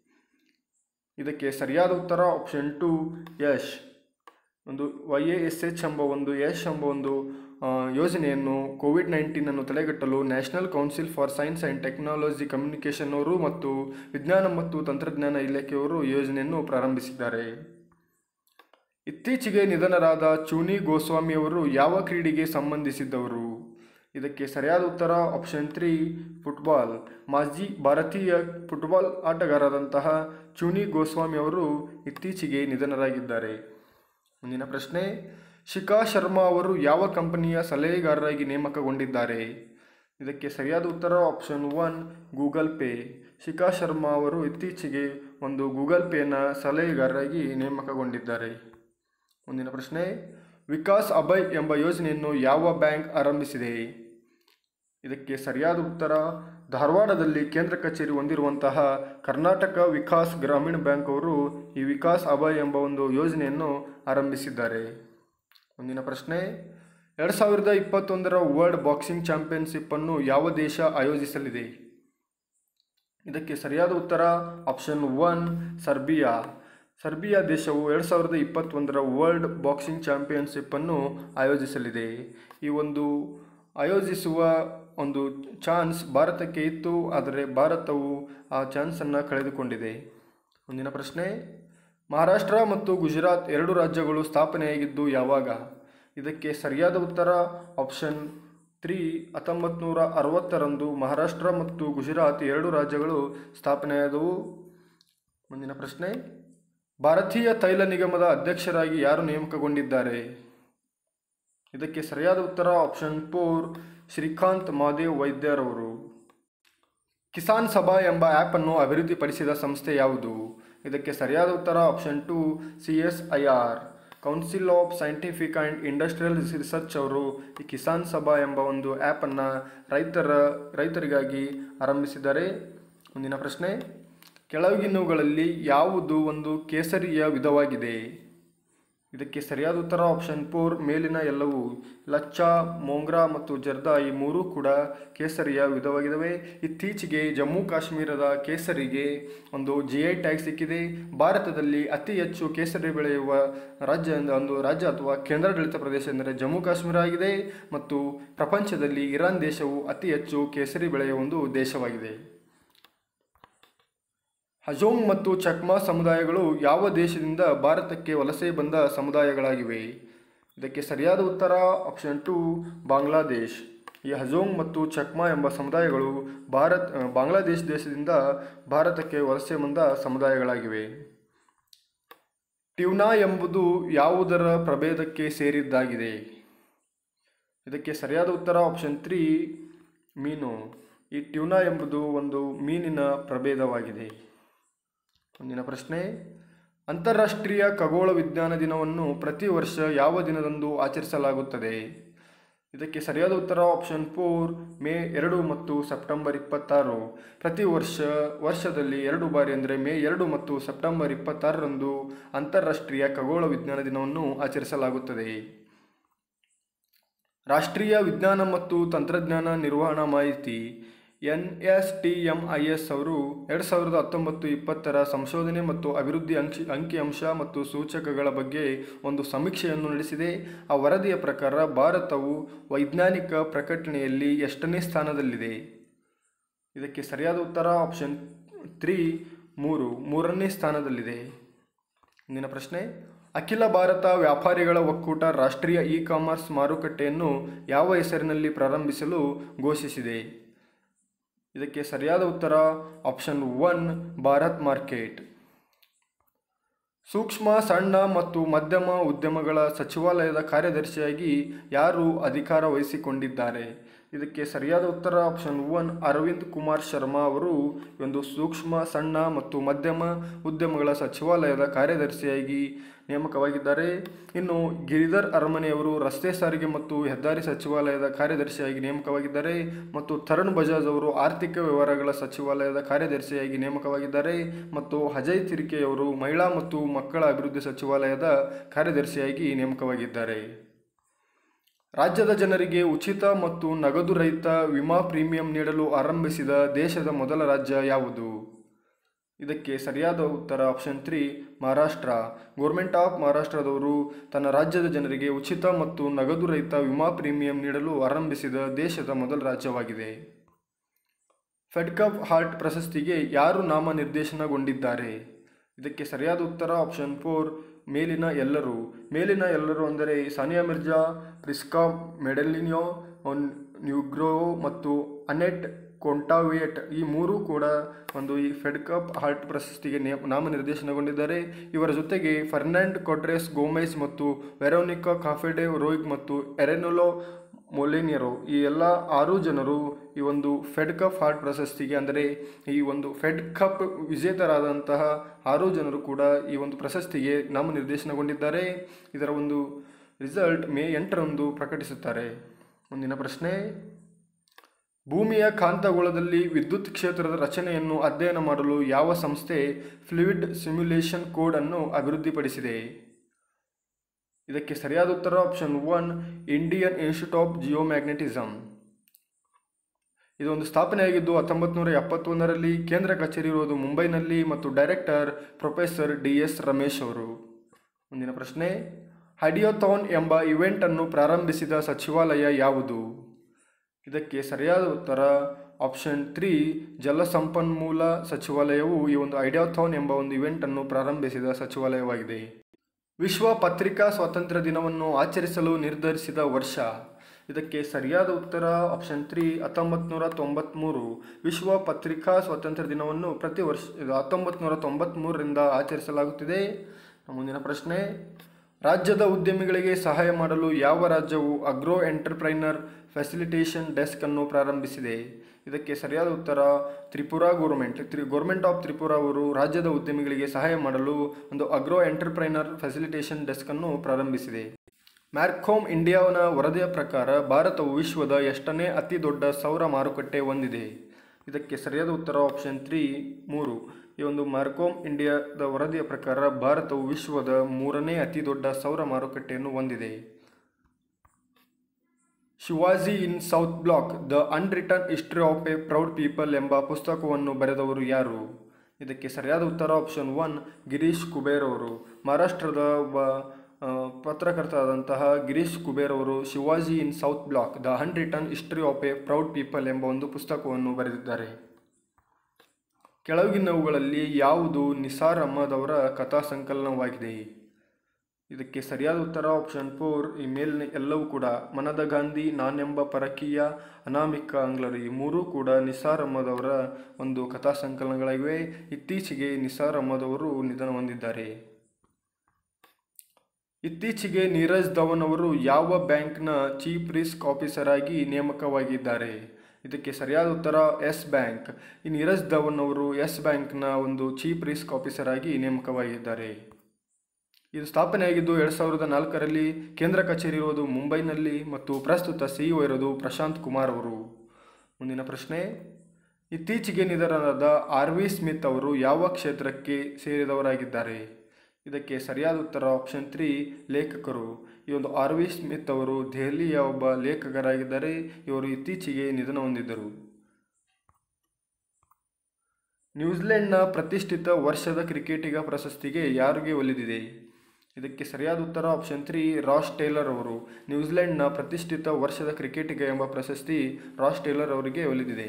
ಇದಕ್ಕೆ ಸರಿಯಾದ ಉತ್ತರ ಆಪ್ಷನ್ ಟು ಯಶ್ ಒಂದು ವೈ ಎ ಎಸ್ ಎಚ್ ಎಂಬ ಒಂದು ಯಶ್ ಎಂಬ ಒಂದು ಆ, ಯೋಜನೆಯನ್ನು ಕೋವಿಡ್ ನೈನ್ಟೀನನ್ನು ತಡೆಗಟ್ಟಲು national council for science and technology communication ಅವರು ಮತ್ತು ವಿಜ್ಞಾನ ಮತ್ತು ತಂತ್ರಜ್ಞಾನ ಇಲಾಖೆಯವರು ಈ ಯೋಜನೆಯನ್ನು ಪ್ರಾರಂಭಿಸಿದ್ದಾರೆ ಇತ್ತೀಚೆಗೆ ನಿಧನರಾದ ಚೂನಿ ಗೋಸ್ವಾಮಿಯವರು ಯಾವ ಕ್ರೀಡೆಗೆ ಸಂಬಂಧಿಸಿದ್ದವರು ಇದಕ್ಕೆ ಸರಿಯಾದ ಉತ್ತರ ಆಪ್ಷನ್ ತ್ರೀ ಫುಟ್ಬಾಲ್ ಮಾಜಿ ಭಾರತೀಯ ಫುಟ್ಬಾಲ್ ಆಟಗಾರರಾದಂತಹ ಚೂನಿ ಗೋಸ್ವಾಮಿ ಅವರು ಇತ್ತೀಚೆಗೆ ನಿಧನರಾಗಿದ್ದಾರೆ ಮುಂದಿನ ಪ್ರಶ್ನೆ ಶಿಖಾ ಶರ್ಮಾ ಅವರು ಯಾವ ಕಂಪನಿಯ ಸಲಹೆಗಾರರಾಗಿ ನೇಮಕಗೊಂಡಿದ್ದಾರೆ ಇದಕ್ಕೆ ಸರಿಯಾದ ಉತ್ತರ option one Google Pay Shikha Sharma ಅವರು ಇತ್ತೀಚೆಗೆ ಒಂದು ಗೂಗಲ್ ಪೇನ ಸಲಹೆಗಾರರಾಗಿ ನೇಮಕಗೊಂಡಿದ್ದಾರೆ ಮುಂದಿನ ಪ್ರಶ್ನೆ ವಿಕಾಸ್ ಅಭಯ್ ಎಂಬ ಯೋಜನೆಯನ್ನು ಯಾವ ಬ್ಯಾಂಕ್ ಆರಂಭಿಸಿದೆ ಇದಕ್ಕೆ ಸರಿಯಾದ ಉತ್ತರ ಧಾರವಾಡದಲ್ಲಿ ಕೇಂದ್ರ ಕಚೇರಿ ಹೊಂದಿರುವಂತಹ ಕರ್ನಾಟಕ ವಿಕಾಸ್ ಗ್ರಾಮೀಣ ಬ್ಯಾಂಕ್ ಅವರು ಈ ವಿಕಾಸ್ ಅಭಯ್ ಎಂಬ ಒಂದು ಯೋಜನೆಯನ್ನು ಆರಂಭಿಸಿದ್ದಾರೆ ಮುಂದಿನ ಪ್ರಶ್ನೆ ಎರಡು ಸಾವಿರದ ಇಪ್ಪತ್ತೊಂದರ ವರ್ಲ್ಡ್ ಬಾಕ್ಸಿಂಗ್ ಚಾಂಪಿಯನ್ಶಿಪ್ಪನ್ನು ಯಾವ ದೇಶ ಆಯೋಜಿಸಲಿದೆ ಇದಕ್ಕೆ ಸರಿಯಾದ ಉತ್ತರ ಆಪ್ಷನ್ ಒನ್ ಸರ್ಬಿಯಾ ಸರ್ಬಿಯಾ ದೇಶವು ಎರಡು ಸಾವಿರದ ಇಪ್ಪತ್ತೊಂದರ ವರ್ಲ್ಡ್ ಬಾಕ್ಸಿಂಗ್ ಚಾಂಪಿಯನ್ಶಿಪ್ಪನ್ನು ಆಯೋಜಿಸಲಿದೆ ಈ ಒಂದು ಆಯೋಜಿಸುವ ಒಂದು ಚಾನ್ಸ್ ಭಾರತಕ್ಕೆ ಇತ್ತು ಆದರೆ ಭಾರತವು ಆ ಚಾನ್ಸನ್ನು ಕಳೆದುಕೊಂಡಿದೆ ಮುಂದಿನ ಪ್ರಶ್ನೆ ಮಹಾರಾಷ್ಟ್ರ ಮತ್ತು ಗುಜರಾತ್ ಎರಡು ರಾಜ್ಯಗಳು ಸ್ಥಾಪನೆಯಾಗಿದ್ದು ಯಾವಾಗ ಇದಕ್ಕೆ ಸರಿಯಾದ ಉತ್ತರ ಆಪ್ಷನ್ ತ್ರೀ ಹತ್ತೊಂಬತ್ತು ನೂರ ಅರವತ್ತರಂದು ಮಹಾರಾಷ್ಟ್ರ ಮತ್ತು ಗುಜರಾತ್ ಎರಡು ರಾಜ್ಯಗಳು ಸ್ಥಾಪನೆಯಾದವು ಮುಂದಿನ ಪ್ರಶ್ನೆ ಭಾರತೀಯ ತೈಲ ನಿಗಮದ ಅಧ್ಯಕ್ಷರಾಗಿ ಯಾರು ನೇಮಕಗೊಂಡಿದ್ದಾರೆ ಇದಕ್ಕೆ ಸರಿಯಾದ ಉತ್ತರ ಆಪ್ಷನ್ ಫೋರ್ ಶ್ರೀಕಾಂತ್ ಮಾದೇವ್ ವೈದ್ಯರವರು ಕಿಸಾನ್ ಸಭಾ ಎಂಬ ಆ್ಯಪನ್ನು ಅಭಿವೃದ್ಧಿಪಡಿಸಿದ ಸಂಸ್ಥೆ ಯಾವುದು ಇದಕ್ಕೆ ಸರಿಯಾದ ಉತ್ತರ option two C S I R council of scientific and industrial research ಅವರು ಈ ಕಿಸಾನ್ ಸಭಾ ಎಂಬ ಒಂದು ಆ್ಯಪನ್ನು ರೈತರ ರೈತರಿಗಾಗಿ ಆರಂಭಿಸಿದ್ದಾರೆ ಮುಂದಿನ ಪ್ರಶ್ನೆ ಕೆಳಗಿನವುಗಳಲ್ಲಿ ಯಾವುದು ಒಂದು ಕೇಸರಿಯ ವಿಧವಾಗಿದೆ ಇದಕ್ಕೆ ಸರಿಯಾದ ಉತ್ತರ ಆಪ್ಷನ್ ಫೋರ್ ಮೇಲಿನ ಎಲ್ಲವೂ ಲಚ್ಚ ಮೋಂಗ್ರಾ ಮತ್ತು ಜರ್ದಾ ಈ ಮೂರೂ ಕೂಡ ಕೇಸರಿಯ ವಿಧವಾಗಿದ್ದಾವೆ ಇತ್ತೀಚೆಗೆ ಜಮ್ಮು ಕಾಶ್ಮೀರದ ಕೇಸರಿಗೆ ಒಂದು ಜಿ ಐ ಟ್ಯಾಗ್ ಸಿಕ್ಕಿದೆ ಭಾರತದಲ್ಲಿ ಅತಿ ಹೆಚ್ಚು ಕೇಸರಿ ಬೆಳೆಯುವ ರಾಜ್ಯ ಎಂದ ಒಂದು ರಾಜ್ಯ ಅಥವಾ ಕೇಂದ್ರಾಡಳಿತ ಪ್ರದೇಶ ಎಂದರೆ ಜಮ್ಮು ಕಾಶ್ಮೀರ ಆಗಿದೆ ಮತ್ತು ಪ್ರಪಂಚದಲ್ಲಿ ಇರಾನ್ ದೇಶವು ಅತಿ ಹೆಚ್ಚು ಕೇಸರಿ ಬೆಳೆಯುವ ಒಂದು ದೇಶವಾಗಿದೆ ಹಜೋಂಗ್ ಮತ್ತು ಚಕ್ಮಾ ಸಮುದಾಯಗಳು ಯಾವ ದೇಶದಿಂದ ಭಾರತಕ್ಕೆ ವಲಸೆ ಬಂದ ಸಮುದಾಯಗಳಾಗಿವೆ ಇದಕ್ಕೆ ಸರಿಯಾದ ಉತ್ತರ ಆಪ್ಷನ್ ಟು ಬಾಂಗ್ಲಾದೇಶ್ ಈ ಹಜೋಂಗ್ ಮತ್ತು ಚಕ್ಮಾ ಎಂಬ ಸಮುದಾಯಗಳು ಭಾರತ್ ಆ, ಬಾಂಗ್ಲಾದೇಶ ದೇಶದಿಂದ ಭಾರತಕ್ಕೆ ವಲಸೆ ಬಂದ ಸಮುದಾಯಗಳಾಗಿವೆ ಟ್ಯೂನಾ ಎಂಬುದು ಯಾವುದರ ಪ್ರಭೇದಕ್ಕೆ ಸೇರಿದ್ದಾಗಿದೆ ಇದಕ್ಕೆ ಸರಿಯಾದ ಉತ್ತರ ಆಪ್ಷನ್ ತ್ರೀ ಮೀನು ಈ ಟ್ಯೂನಾ ಎಂಬುದು ಒಂದು ಮೀನಿನ ಪ್ರಭೇದವಾಗಿದೆ ಮುಂದಿನ ಪ್ರಶ್ನೆ ಅಂತಾರಾಷ್ಟ್ರೀಯ ಖಗೋಳ ವಿಜ್ಞಾನ ದಿನವನ್ನು ಪ್ರತಿ ವರ್ಷ ಯಾವ ದಿನದಂದು ಆಚರಿಸಲಾಗುತ್ತದೆ ಇದಕ್ಕೆ ಸರಿಯಾದ ಉತ್ತರ ಆಪ್ಷನ್ ಫೋರ್ ಮೇ ಎರಡು ಮತ್ತು ಸೆಪ್ಟೆಂಬರ್ ಇಪ್ಪತ್ತಾರು ಪ್ರತಿ ವರ್ಷ ವರ್ಷದಲ್ಲಿ ಎರಡು ಬಾರಿ ಅಂದರೆ ಮೇ ಎರಡು ಮತ್ತು ಸೆಪ್ಟೆಂಬರ್ ಇಪ್ಪತ್ತಾರರಂದು ಅಂತಾರಾಷ್ಟ್ರೀಯ ಖಗೋಳ ವಿಜ್ಞಾನ ದಿನವನ್ನು ಆಚರಿಸಲಾಗುತ್ತದೆ ರಾಷ್ಟ್ರೀಯ ವಿಜ್ಞಾನ ಮತ್ತು ತಂತ್ರಜ್ಞಾನ ನಿರ್ವಹಣಾ ಮಾಹಿತಿ N S T M I S ಅವರು ಎರಡು ಸಾವಿರದ ಹತ್ತೊಂಬತ್ತು ಇಪ್ಪತ್ತರ ಸಂಶೋಧನೆ ಮತ್ತು ಅಭಿವೃದ್ಧಿ ಅಂಕಿ ಅಂಕಿಅಂಶ ಮತ್ತು ಸೂಚಕಗಳ ಬಗ್ಗೆ ಒಂದು ಸಮೀಕ್ಷೆಯನ್ನು ನಡೆಸಿದೆ ಆ ವರದಿಯ ಪ್ರಕಾರ ಭಾರತವು ವೈಜ್ಞಾನಿಕ ಪ್ರಕಟಣೆಯಲ್ಲಿ ಎಷ್ಟನೇ ಸ್ಥಾನದಲ್ಲಿದೆ ಇದಕ್ಕೆ ಸರಿಯಾದ ಉತ್ತರ ಆಪ್ಷನ್ ತ್ರೀ ಮೂರು ಮೂರನೇ ಸ್ಥಾನದಲ್ಲಿದೆ ಮುಂದಿನ ಪ್ರಶ್ನೆ ಅಖಿಲ ಭಾರತ ವ್ಯಾಪಾರಿಗಳ ಒಕ್ಕೂಟ ರಾಷ್ಟ್ರೀಯ ಇ ಕಾಮರ್ಸ್ ಮಾರುಕಟ್ಟೆಯನ್ನು ಯಾವ ಹೆಸರಿನಲ್ಲಿ ಪ್ರಾರಂಭಿಸಲು ಘೋಷಿಸಿದೆ ಇದಕ್ಕೆ ಸರಿಯಾದ ಉತ್ತರ ಆಪ್ಷನ್ ಒನ್ ಭಾರತ್ ಮಾರ್ಕೆಟ್ ಸೂಕ್ಷ್ಮ ಸಣ್ಣ ಮತ್ತು ಮಧ್ಯಮ ಉದ್ಯಮಗಳ ಸಚಿವಾಲಯದ ಕಾರ್ಯದರ್ಶಿಯಾಗಿ ಯಾರು ಅಧಿಕಾರ ವಹಿಸಿಕೊಂಡಿದ್ದಾರೆ ಇದಕ್ಕೆ ಸರಿಯಾದ ಉತ್ತರ ಆಪ್ಷನ್ ಒನ್ ಅರವಿಂದ್ ಕುಮಾರ್ ಶರ್ಮಾ ಅವರು ಒಂದು ಸೂಕ್ಷ್ಮ ಸಣ್ಣ ಮತ್ತು ಮಧ್ಯಮ ಉದ್ಯಮಗಳ ಸಚಿವಾಲಯದ ಕಾರ್ಯದರ್ಶಿಯಾಗಿ ನೇಮಕವಾಗಿದ್ದಾರೆ ಇನ್ನು ಗಿರಿಧರ್ ಅರಮನೆಯವರು ರಸ್ತೆ ಸಾರಿಗೆ ಮತ್ತು ಹೆದ್ದಾರಿ ಸಚಿವಾಲಯದ ಕಾರ್ಯದರ್ಶಿಯಾಗಿ ನೇಮಕವಾಗಿದ್ದಾರೆ ಮತ್ತು ತರುಣ್ ಬಜಾಜ್ ಅವರು ಆರ್ಥಿಕ ವ್ಯವಹಾರಗಳ ಸಚಿವಾಲಯದ ಕಾರ್ಯದರ್ಶಿಯಾಗಿ ನೇಮಕವಾಗಿದ್ದಾರೆ ಮತ್ತು ಅಜಯ್ ತಿರಿಕೆಯವರು ಮಹಿಳಾ ಮತ್ತು ಮಕ್ಕಳ ಅಭಿವೃದ್ಧಿ ಸಚಿವಾಲಯದ ಕಾರ್ಯದರ್ಶಿಯಾಗಿ ನೇಮಕವಾಗಿದ್ದಾರೆ ರಾಜ್ಯದ ಜನರಿಗೆ ಉಚಿತ ಮತ್ತು ನಗದು ರಹಿತ ವಿಮಾ ಪ್ರೀಮಿಯಂ ನೀಡಲು ಆರಂಭಿಸಿದ ದೇಶದ ಮೊದಲ ರಾಜ್ಯ ಯಾವುದು ಇದಕ್ಕೆ ಸರಿಯಾದ ಉತ್ತರ option three Maharashtra government of ಮಹಾರಾಷ್ಟ್ರದವರು ತನ್ನ ರಾಜ್ಯದ ಜನರಿಗೆ ಉಚಿತ ಮತ್ತು ನಗದು ರಹಿತ ವಿಮಾ ಪ್ರೀಮಿಯಂ ನೀಡಲು ಆರಂಭಿಸಿದ ದೇಶದ ಮೊದಲ ರಾಜ್ಯವಾಗಿದೆ ಫೆಡ್ ಕಪ್ ಹಾರ್ಟ್ ಪ್ರಶಸ್ತಿಗೆ ಯಾರು ನಾಮನಿರ್ದೇಶನಗೊಂಡಿದ್ದಾರೆ ಇದಕ್ಕೆ ಸರಿಯಾದ ಉತ್ತರ ಆಪ್ಷನ್ ಫೋರ್ ಮೇಲಿನ ಎಲ್ಲರೂ ಮೇಲಿನ ಎಲ್ಲರೂ ಅಂದರೆ ಸಾನಿಯಾ ಮಿರ್ಜಾ ಪ್ರಿಸ್ಕಾ ಮೆಡೆಲಿನಿಯೋ ನ್ಯೂಗ್ರೋ ಮತ್ತು ಅನೆಟ್ ಕೊಂಟಾವಿಯಟ್ ಈ ಮೂರೂ ಕೂಡ ಒಂದು ಈ ಫೆಡ್ ಕಪ್ ಹಾರ್ಟ್ ಪ್ರಶಸ್ತಿಗೆ ನೇ ನಾಮನಿರ್ದೇಶನಗೊಂಡಿದ್ದಾರೆ ಇವರ ಜೊತೆಗೆ ಫರ್ನಾಂಡ್ ಕೊಟ್ರೆಸ್ ಗೋಮೆಸ್ ಮತ್ತು ವೆರೋನಿಕಾ ಕಾಫೆಡೆ ರೋಯ್ಗ್ ಮತ್ತು ಎರೆನೊಲೋ ಮೊಲೆನಿಯರು ಈ ಎಲ್ಲ ಆರು ಜನರು ಈ ಒಂದು ಫೆಡ್ ಕಪ್ ಹಾರ್ಟ್ ಪ್ರಶಸ್ತಿಗೆ ಅಂದರೆ ಈ ಒಂದು ಫೆಡ್ ಕಪ್ ವಿಜೇತರಾದಂತಹ ಆರು ಜನರು ಕೂಡ ಈ ಒಂದು ಪ್ರಶಸ್ತಿಗೆ ನಾಮನಿರ್ದೇಶನಗೊಂಡಿದ್ದಾರೆ ಇದರ ಒಂದು ರಿಸಲ್ಟ್ ಮೇ ಎಂಟರಂದು ಪ್ರಕಟಿಸುತ್ತಾರೆ ಮುಂದಿನ ಪ್ರಶ್ನೆ ಭೂಮಿಯ ಕಾಂತಗೋಳದಲ್ಲಿ ವಿದ್ಯುತ್ ಕ್ಷೇತ್ರದ ರಚನೆಯನ್ನು ಅಧ್ಯಯನ ಮಾಡಲು ಯಾವ ಸಂಸ್ಥೆ ಫ್ಲೂಯಿಡ್ ಸಿಮ್ಯುಲೇಷನ್ ಕೋಡ್ ಅನ್ನು ಅಭಿವೃದ್ಧಿಪಡಿಸಿದೆ ಇದಕ್ಕೆ ಸರಿಯಾದ ಉತ್ತರ option one Indian institute of geomagnetism ಇದೊಂದು ಸ್ಥಾಪನೆಯಾಗಿದ್ದು ಹತ್ತೊಂಬತ್ತು ನೂರ ಎಪ್ಪತ್ತೊಂದರಲ್ಲಿ ಕೇಂದ್ರ ಕಚೇರಿ ಇರುವುದು ಮುಂಬೈನಲ್ಲಿ ಮತ್ತು director professor D S Ramesh ಅವರು ಮುಂದಿನ ಪ್ರಶ್ನೆ ಹಡಿಯೋಥಾನ್ ಎಂಬ ಇವೆಂಟನ್ನು ಪ್ರಾರಂಭಿಸಿದ ಸಚಿವಾಲಯ ಯಾವುದು ಇದಕ್ಕೆ ಸರಿಯಾದ ಉತ್ತರ ಆಪ್ಷನ್ ತ್ರೀ ಜಲಸಂಪನ್ಮೂಲ ಸಚಿವಾಲಯವು ಈ ಒಂದು ಐಡಿಯಾಥಾನ್ ಎಂಬ ಒಂದು ಇವೆಂಟನ್ನು ಪ್ರಾರಂಭಿಸಿದ ಸಚಿವಾಲಯವಾಗಿದೆ ವಿಶ್ವ ಪತ್ರಿಕಾ ಸ್ವಾತಂತ್ರ್ಯ ದಿನವನ್ನು ಆಚರಿಸಲು ನಿರ್ಧರಿಸಿದ ವರ್ಷ ಇದಕ್ಕೆ ಸರಿಯಾದ ಉತ್ತರ ಆಪ್ಷನ್ ತ್ರೀ ಹತ್ತೊಂಬತ್ತು ನೂರ ತೊಂಬತ್ತ್ಮೂರು ವಿಶ್ವ ಪತ್ರಿಕಾ ಸ್ವಾತಂತ್ರ್ಯ ದಿನವನ್ನು ಪ್ರತಿ ವರ್ಷ ಇದು ಹತ್ತೊಂಬತ್ತು ನೂರ ತೊಂಬತ್ತ್ಮೂರರಿಂದ ಆಚರಿಸಲಾಗುತ್ತಿದೆ ಮುಂದಿನ ಪ್ರಶ್ನೆ ರಾಜ್ಯದ ಉದ್ಯಮಿಗಳಿಗೆ ಸಹಾಯ ಮಾಡಲು ಯಾವ ರಾಜ್ಯವು ಅಗ್ರೋ ಎಂಟರ್ಪ್ರೈನರ್ ಫೆಸಿಲಿಟೇಷನ್ ಡೆಸ್ಕ್ ಅನ್ನು ಪ್ರಾರಂಭಿಸಿದೆ ಇದಕ್ಕೆ ಸರಿಯಾದ ಉತ್ತರ ತ್ರಿಪುರಾ ಗೋರ್ಮೆಂಟ್ ತ್ರಿ ಗೋರ್ಮೆಂಟ್ ಆಫ್ ತ್ರಿಪುರಾ ಅವರು ರಾಜ್ಯದ ಉದ್ಯಮಿಗಳಿಗೆ ಸಹಾಯ ಮಾಡಲು ಒಂದು ಅಗ್ರೋ ಎಂಟರ್ಪ್ರೈನರ್ ಫೆಸಿಲಿಟೇಷನ್ ಡೆಸ್ಕ್ ಅನ್ನು ಪ್ರಾರಂಭಿಸಿದೆ ಮ್ಯಾರ್ಕೋಮ್ ಇಂಡಿಯಾವನ ವರದಿಯ ಪ್ರಕಾರ ಭಾರತವು ವಿಶ್ವದ ಎಷ್ಟನೇ ಅತಿ ದೊಡ್ಡ ಸೌರ ಮಾರುಕಟ್ಟೆ ಹೊಂದಿದೆ ಇದಕ್ಕೆ ಸರಿಯಾದ ಉತ್ತರ ಆಪ್ಷನ್ ತ್ರೀ ಮೂರು ಈ ಒಂದು ಮಾರ್ಕೋಮ್ ಇಂಡಿಯಾದ ವರದಿಯ ಪ್ರಕಾರ ಭಾರತವು ವಿಶ್ವದ ಮೂರನೇ ಅತಿ ದೊಡ್ಡ ಸೌರ ಮಾರುಕಟ್ಟೆಯನ್ನು ಹೊಂದಿದೆ Shivaji in South Block the unwritten history of a proud people ಎಂಬ ಪುಸ್ತಕವನ್ನು ಬರೆದವರು ಯಾರು ಇದಕ್ಕೆ ಸರಿಯಾದ ಉತ್ತರ ಆಪ್ಷನ್ ಒನ್ ಗಿರೀಶ್ ಕುಬೇರ್ ಅವರು ಮಹಾರಾಷ್ಟ್ರದ ಒಬ್ಬ ಆ, ಪತ್ರಕರ್ತರಾದಂತಹ ಗಿರೀಶ್ ಕುಬೇರ್ ಅವರು Shivaji in South Block the unwritten history of a proud people ಎಂಬ ಒಂದು ಪುಸ್ತಕವನ್ನು ಬರೆದಿದ್ದಾರೆ ಕೆಳಗಿನವುಗಳಲ್ಲಿ ಯಾವುದು ನಿಸಾರ್ ಅಹಮದ್ ಅವರ ಕಥಾ ಸಂಕಲನವಾಗಿದೆ ಇದಕ್ಕೆ ಸರಿಯಾದ ಉತ್ತರ ಆಪ್ಷನ್ ಫೋರ್ ಈ ಮೇಲಿನ ಎಲ್ಲವೂ ಕೂಡ ಮನದ ಗಾಂಧಿ ನಾನೆಂಬ ಪರಕೀಯ ಅನಾಮಿಕ ಆಂಗ್ಲರು ಈ ಮೂರೂ ಕೂಡ ನಿಸಾರ್ ಅಹಮದ್ ಅವರ ಒಂದು ಕಥಾ ಸಂಕಲನಗಳಾಗಿವೆ ಇತ್ತೀಚೆಗೆ ನಿಸಾರ್ ಅಹಮದ್ ಅವರು ನಿಧನ ಹೊಂದಿದ್ದಾರೆ ಇತ್ತೀಚೆಗೆ ನೀರಜ್ ಧವನ್ ಅವರು ಯಾವ ಬ್ಯಾಂಕ್ನ ಚೀಫ್ ರಿಸ್ಕ್ ಆಫೀಸರ್ ಆಗಿ ನೇಮಕವಾಗಿದ್ದಾರೆ ಇದಕ್ಕೆ ಸರಿಯಾದ ಉತ್ತರ ಎಸ್ ಬ್ಯಾಂಕ್ ಈ ನೀರಜ್ ಧವನ್ ಅವರು ಎಸ್ ಬ್ಯಾಂಕ್ನ ಒಂದು ಚೀಫ್ ರಿಸ್ಕ್ ಆಫೀಸರ್ ಆಗಿ ನೇಮಕವಾಗಿದ್ದಾರೆ ಇದು ಸ್ಥಾಪನೆಯಾಗಿದ್ದು ಎರಡು ಸಾವಿರದ ನಾಲ್ಕರಲ್ಲಿ ಕೇಂದ್ರ ಕಚೇರಿ ಇರುವುದು ಮುಂಬೈನಲ್ಲಿ ಮತ್ತು ಪ್ರಸ್ತುತ ಸಿಇಒ ಇರೋದು ಪ್ರಶಾಂತ್ ಕುಮಾರ್ ಅವರು ಮುಂದಿನ ಪ್ರಶ್ನೆ ಇತ್ತೀಚೆಗೆ ನಿಧನರಾದ ಆರ್ ವಿ ಸ್ಮಿತ್ ಅವರು ಯಾವ ಕ್ಷೇತ್ರಕ್ಕೆ ಸೇರಿದವರಾಗಿದ್ದಾರೆ ಇದಕ್ಕೆ ಸರಿಯಾದ ಉತ್ತರ ಆಪ್ಷನ್ ತ್ರೀ ಲೇಖಕರು ಈ ಒಂದು ಆರ್ ವಿ ಸ್ಮಿತ್ ಅವರು ದೆಹಲಿಯ ಒಬ್ಬ ಲೇಖಕರಾಗಿದ್ದಾರೆ ಇವರು ಇತ್ತೀಚೆಗೆ ನಿಧನ ಹೊಂದಿದ್ದರು ನ್ಯೂಜಿಲೆಂಡ್ನ ಪ್ರತಿಷ್ಠಿತ ವರ್ಷದ ಕ್ರಿಕೆಟಿಗ ಪ್ರಶಸ್ತಿಗೆ ಯಾರಿಗೆ ಒಲಿದಿದೆ ಇದಕ್ಕೆ ಸರಿಯಾದ ಉತ್ತರ ಆಪ್ಷನ್ ತ್ರೀ ರಾಸ್ ಟೇಲರ್ ಅವರು ನ್ಯೂಜಿಲೆಂಡ್ನ ಪ್ರತಿಷ್ಠಿತ ವರ್ಷದ ಕ್ರಿಕೆಟಿಗ ಎಂಬ ಪ್ರಶಸ್ತಿ ರಾಸ್ ಟೇಲರ್ ಅವರಿಗೆ ಒಲಿದಿದೆ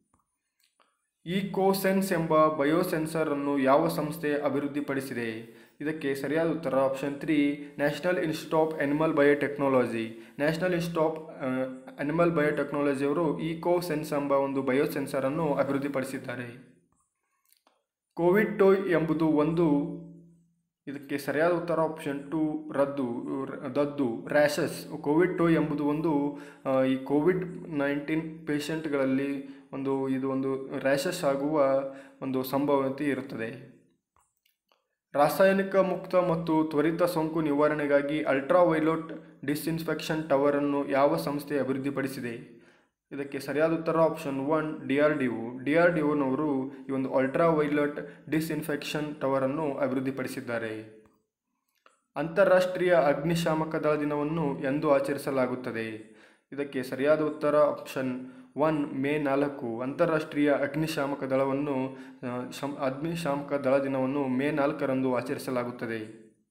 ಇಕೋಸೆನ್ಸ್ ಎಂಬ ಬಯೋಸೆನ್ಸರ್ ಅನ್ನು ಯಾವ ಸಂಸ್ಥೆ ಅಭಿವೃದ್ಧಿಪಡಿಸಿದೆ ಇದಕ್ಕೆ ಸರಿಯಾದ ಉತ್ತರ option three national institute of animal biotechnology national institute of animal biotechnology ಅವರು ಇಕೋಸೆನ್ಸ್ ಎಂಬ ಒಂದು ಬಯೋಸೆನ್ಸರ್ ಅನ್ನು ಅಭಿವೃದ್ಧಿಪಡಿಸಿದ್ದಾರೆ ಕೋವಿಡ್ ಟೋಯ್ ಎಂಬುದು ಒಂದು ಇದಕ್ಕೆ ಸರಿಯಾದ ಉತ್ತರ ಆಪ್ಷನ್ ಟು ರದ್ದು ರ- ದದ್ದು ರ್ಯಾಷಸ್ ಕೋವಿಡ್ ಟೋ ಎಂಬುದು ಒಂದು ಆ, ಈ ಕೋವಿಡ್ ನೈನ್ಟೀನ್ ಪೇಷಂಟ್ಗಳಲ್ಲಿ ಒಂದು ಇದು ಒಂದು ರ್ಯಾಷಸ್ ಆಗುವ ಒಂದು ಸಂಭವತೆ ಇರುತ್ತದೆ ರಾಸಾಯನಿಕ ಮುಕ್ತ ಮತ್ತು ತ್ವರಿತ ಸೋಂಕು ನಿವಾರಣೆಗಾಗಿ ಅಲ್ಟ್ರಾವೈಲೋಟ್ ಡಿಸ್ಇನ್ಫೆಕ್ಷನ್ ಟವರ್ ಅನ್ನು ಯಾವ ಸಂಸ್ಥೆ ಅಭಿವೃದ್ಧಿಪಡಿಸಿದೆ ಇದಕ್ಕೆ ಸರಿಯಾದ ಉತ್ತರ option one D R D O D R D ಒನವರು ಈ ಒಂದು ಅಲ್ಟ್ರಾವೈಲಟ್ ಡಿಸ್ಇನ್ಫೆಕ್ಷನ್ ಟವರ್ ಅನ್ನು ಅಭಿವೃದ್ಧಿಪಡಿಸಿದ್ದಾರೆ ಅಂತಾರಾಷ್ಟ್ರೀಯ ಅಗ್ನಿಶಾಮಕ ದಳ ದಿನವನ್ನು ಎಂದು ಆಚರಿಸಲಾಗುತ್ತದೆ ಇದಕ್ಕೆ ಸರಿಯಾದ ಉತ್ತರ ಆಪ್ಷನ್ ಒನ್ ಮೇ ನಾಲ್ಕು ಅಂತಾರಾಷ್ಟ್ರೀಯ ಅಗ್ನಿಶಾಮಕ ದಳವನ್ನು ಆ, ಶಂ ಅಗ್ನಿಶಾಮಕ ದಳ ದಿನವನ್ನು ಮೇ ನಾಲ್ಕರಂದು ಆಚರಿಸಲಾಗುತ್ತದೆ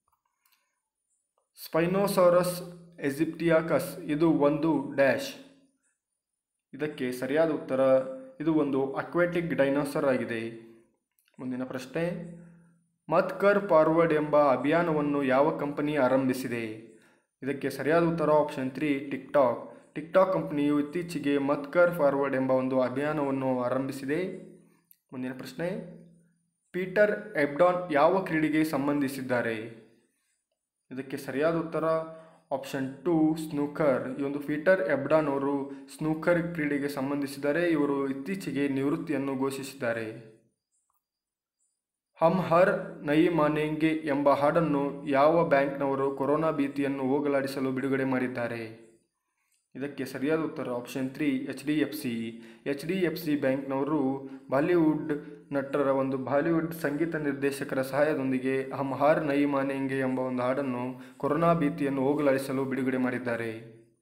ಸ್ಪೈನೋಸಾರಸ್ ಎಜಿಪ್ಟಿಯಾಕಸ್ ಇದು ಒಂದು ಡ್ಯಾಶ್ ಇದಕ್ಕೆ ಸರಿಯಾದ ಉತ್ತರ ಇದು ಒಂದು ಅಕ್ವಾಟಿಕ್ ಡೈನೋಸರ್ ಆಗಿದೆ ಮುಂದಿನ ಪ್ರಶ್ನೆ ಮತ್ ಕರ್ ಫಾರ್ವರ್ಡ್ ಎಂಬ ಅಭಿಯಾನವನ್ನು ಯಾವ ಕಂಪನಿ ಆರಂಭಿಸಿದೆ ಇದಕ್ಕೆ ಸರಿಯಾದ ಉತ್ತರ ಆಪ್ಷನ್ ತ್ರೀ ಟಿಕ್ಟಾಕ್ ಟಿಕ್ಟಾಕ್ ಕಂಪನಿಯು ಇತ್ತೀಚೆಗೆ ಮತ್ ಕರ್ ಫಾರ್ವರ್ಡ್ ಎಂಬ ಒಂದು ಅಭಿಯಾನವನ್ನು ಆರಂಭಿಸಿದೆ ಮುಂದಿನ ಪ್ರಶ್ನೆ ಪೀಟರ್ ಎಬ್ಡಾನ್ ಯಾವ ಕ್ರೀಡೆಗೆ ಸಂಬಂಧಿಸಿದ್ದಾರೆ ಇದಕ್ಕೆ ಸರಿಯಾದ ಉತ್ತರ ಆಪ್ಷನ್ ಟು ಸ್ನೂಕರ್ ಈ ಒಂದು ಪೀಟರ್ ಎಬ್ಡಾನ್ ಅವರು ಸ್ನೂಕರ್ ಕ್ರೀಡೆಗೆ ಸಂಬಂಧಿಸಿದ್ದಾರೆ ಇವರು ಇತ್ತೀಚೆಗೆ ನಿವೃತ್ತಿಯನ್ನು ಘೋಷಿಸಿದ್ದಾರೆ ಹಮ್ ಹರ್ ನಯಿ ಮಾನೆಂಗೆ ಎಂಬ ಹಾಡನ್ನು ಯಾವ ಬ್ಯಾಂಕ್ನವರು ಕೊರೋನಾ ಭೀತಿಯನ್ನು ಹೋಗಲಾಡಿಸಲು ಬಿಡುಗಡೆ ಮಾಡಿದ್ದಾರೆ ಇದಕ್ಕೆ ಸರಿಯಾದ ಉತ್ತರ option three H D F C H D F C ಬ್ಯಾಂಕ್ನವರು ಬಾಲಿವುಡ್ ನಟರ ಒಂದು ಬಾಲಿವುಡ್ ಸಂಗೀತ ನಿರ್ದೇಶಕರ ಸಹಾಯದೊಂದಿಗೆ ಹಮ್ ಹಾರ್ ನಯಿ ಮಾನೆಂಗೆ ಎಂಬ ಒಂದು ಹಾಡನ್ನು ಕೊರೋನಾ ಭೀತಿಯನ್ನು ಹೋಗಲಾಡಿಸಲು ಬಿಡುಗಡೆ ಮಾಡಿದ್ದಾರೆ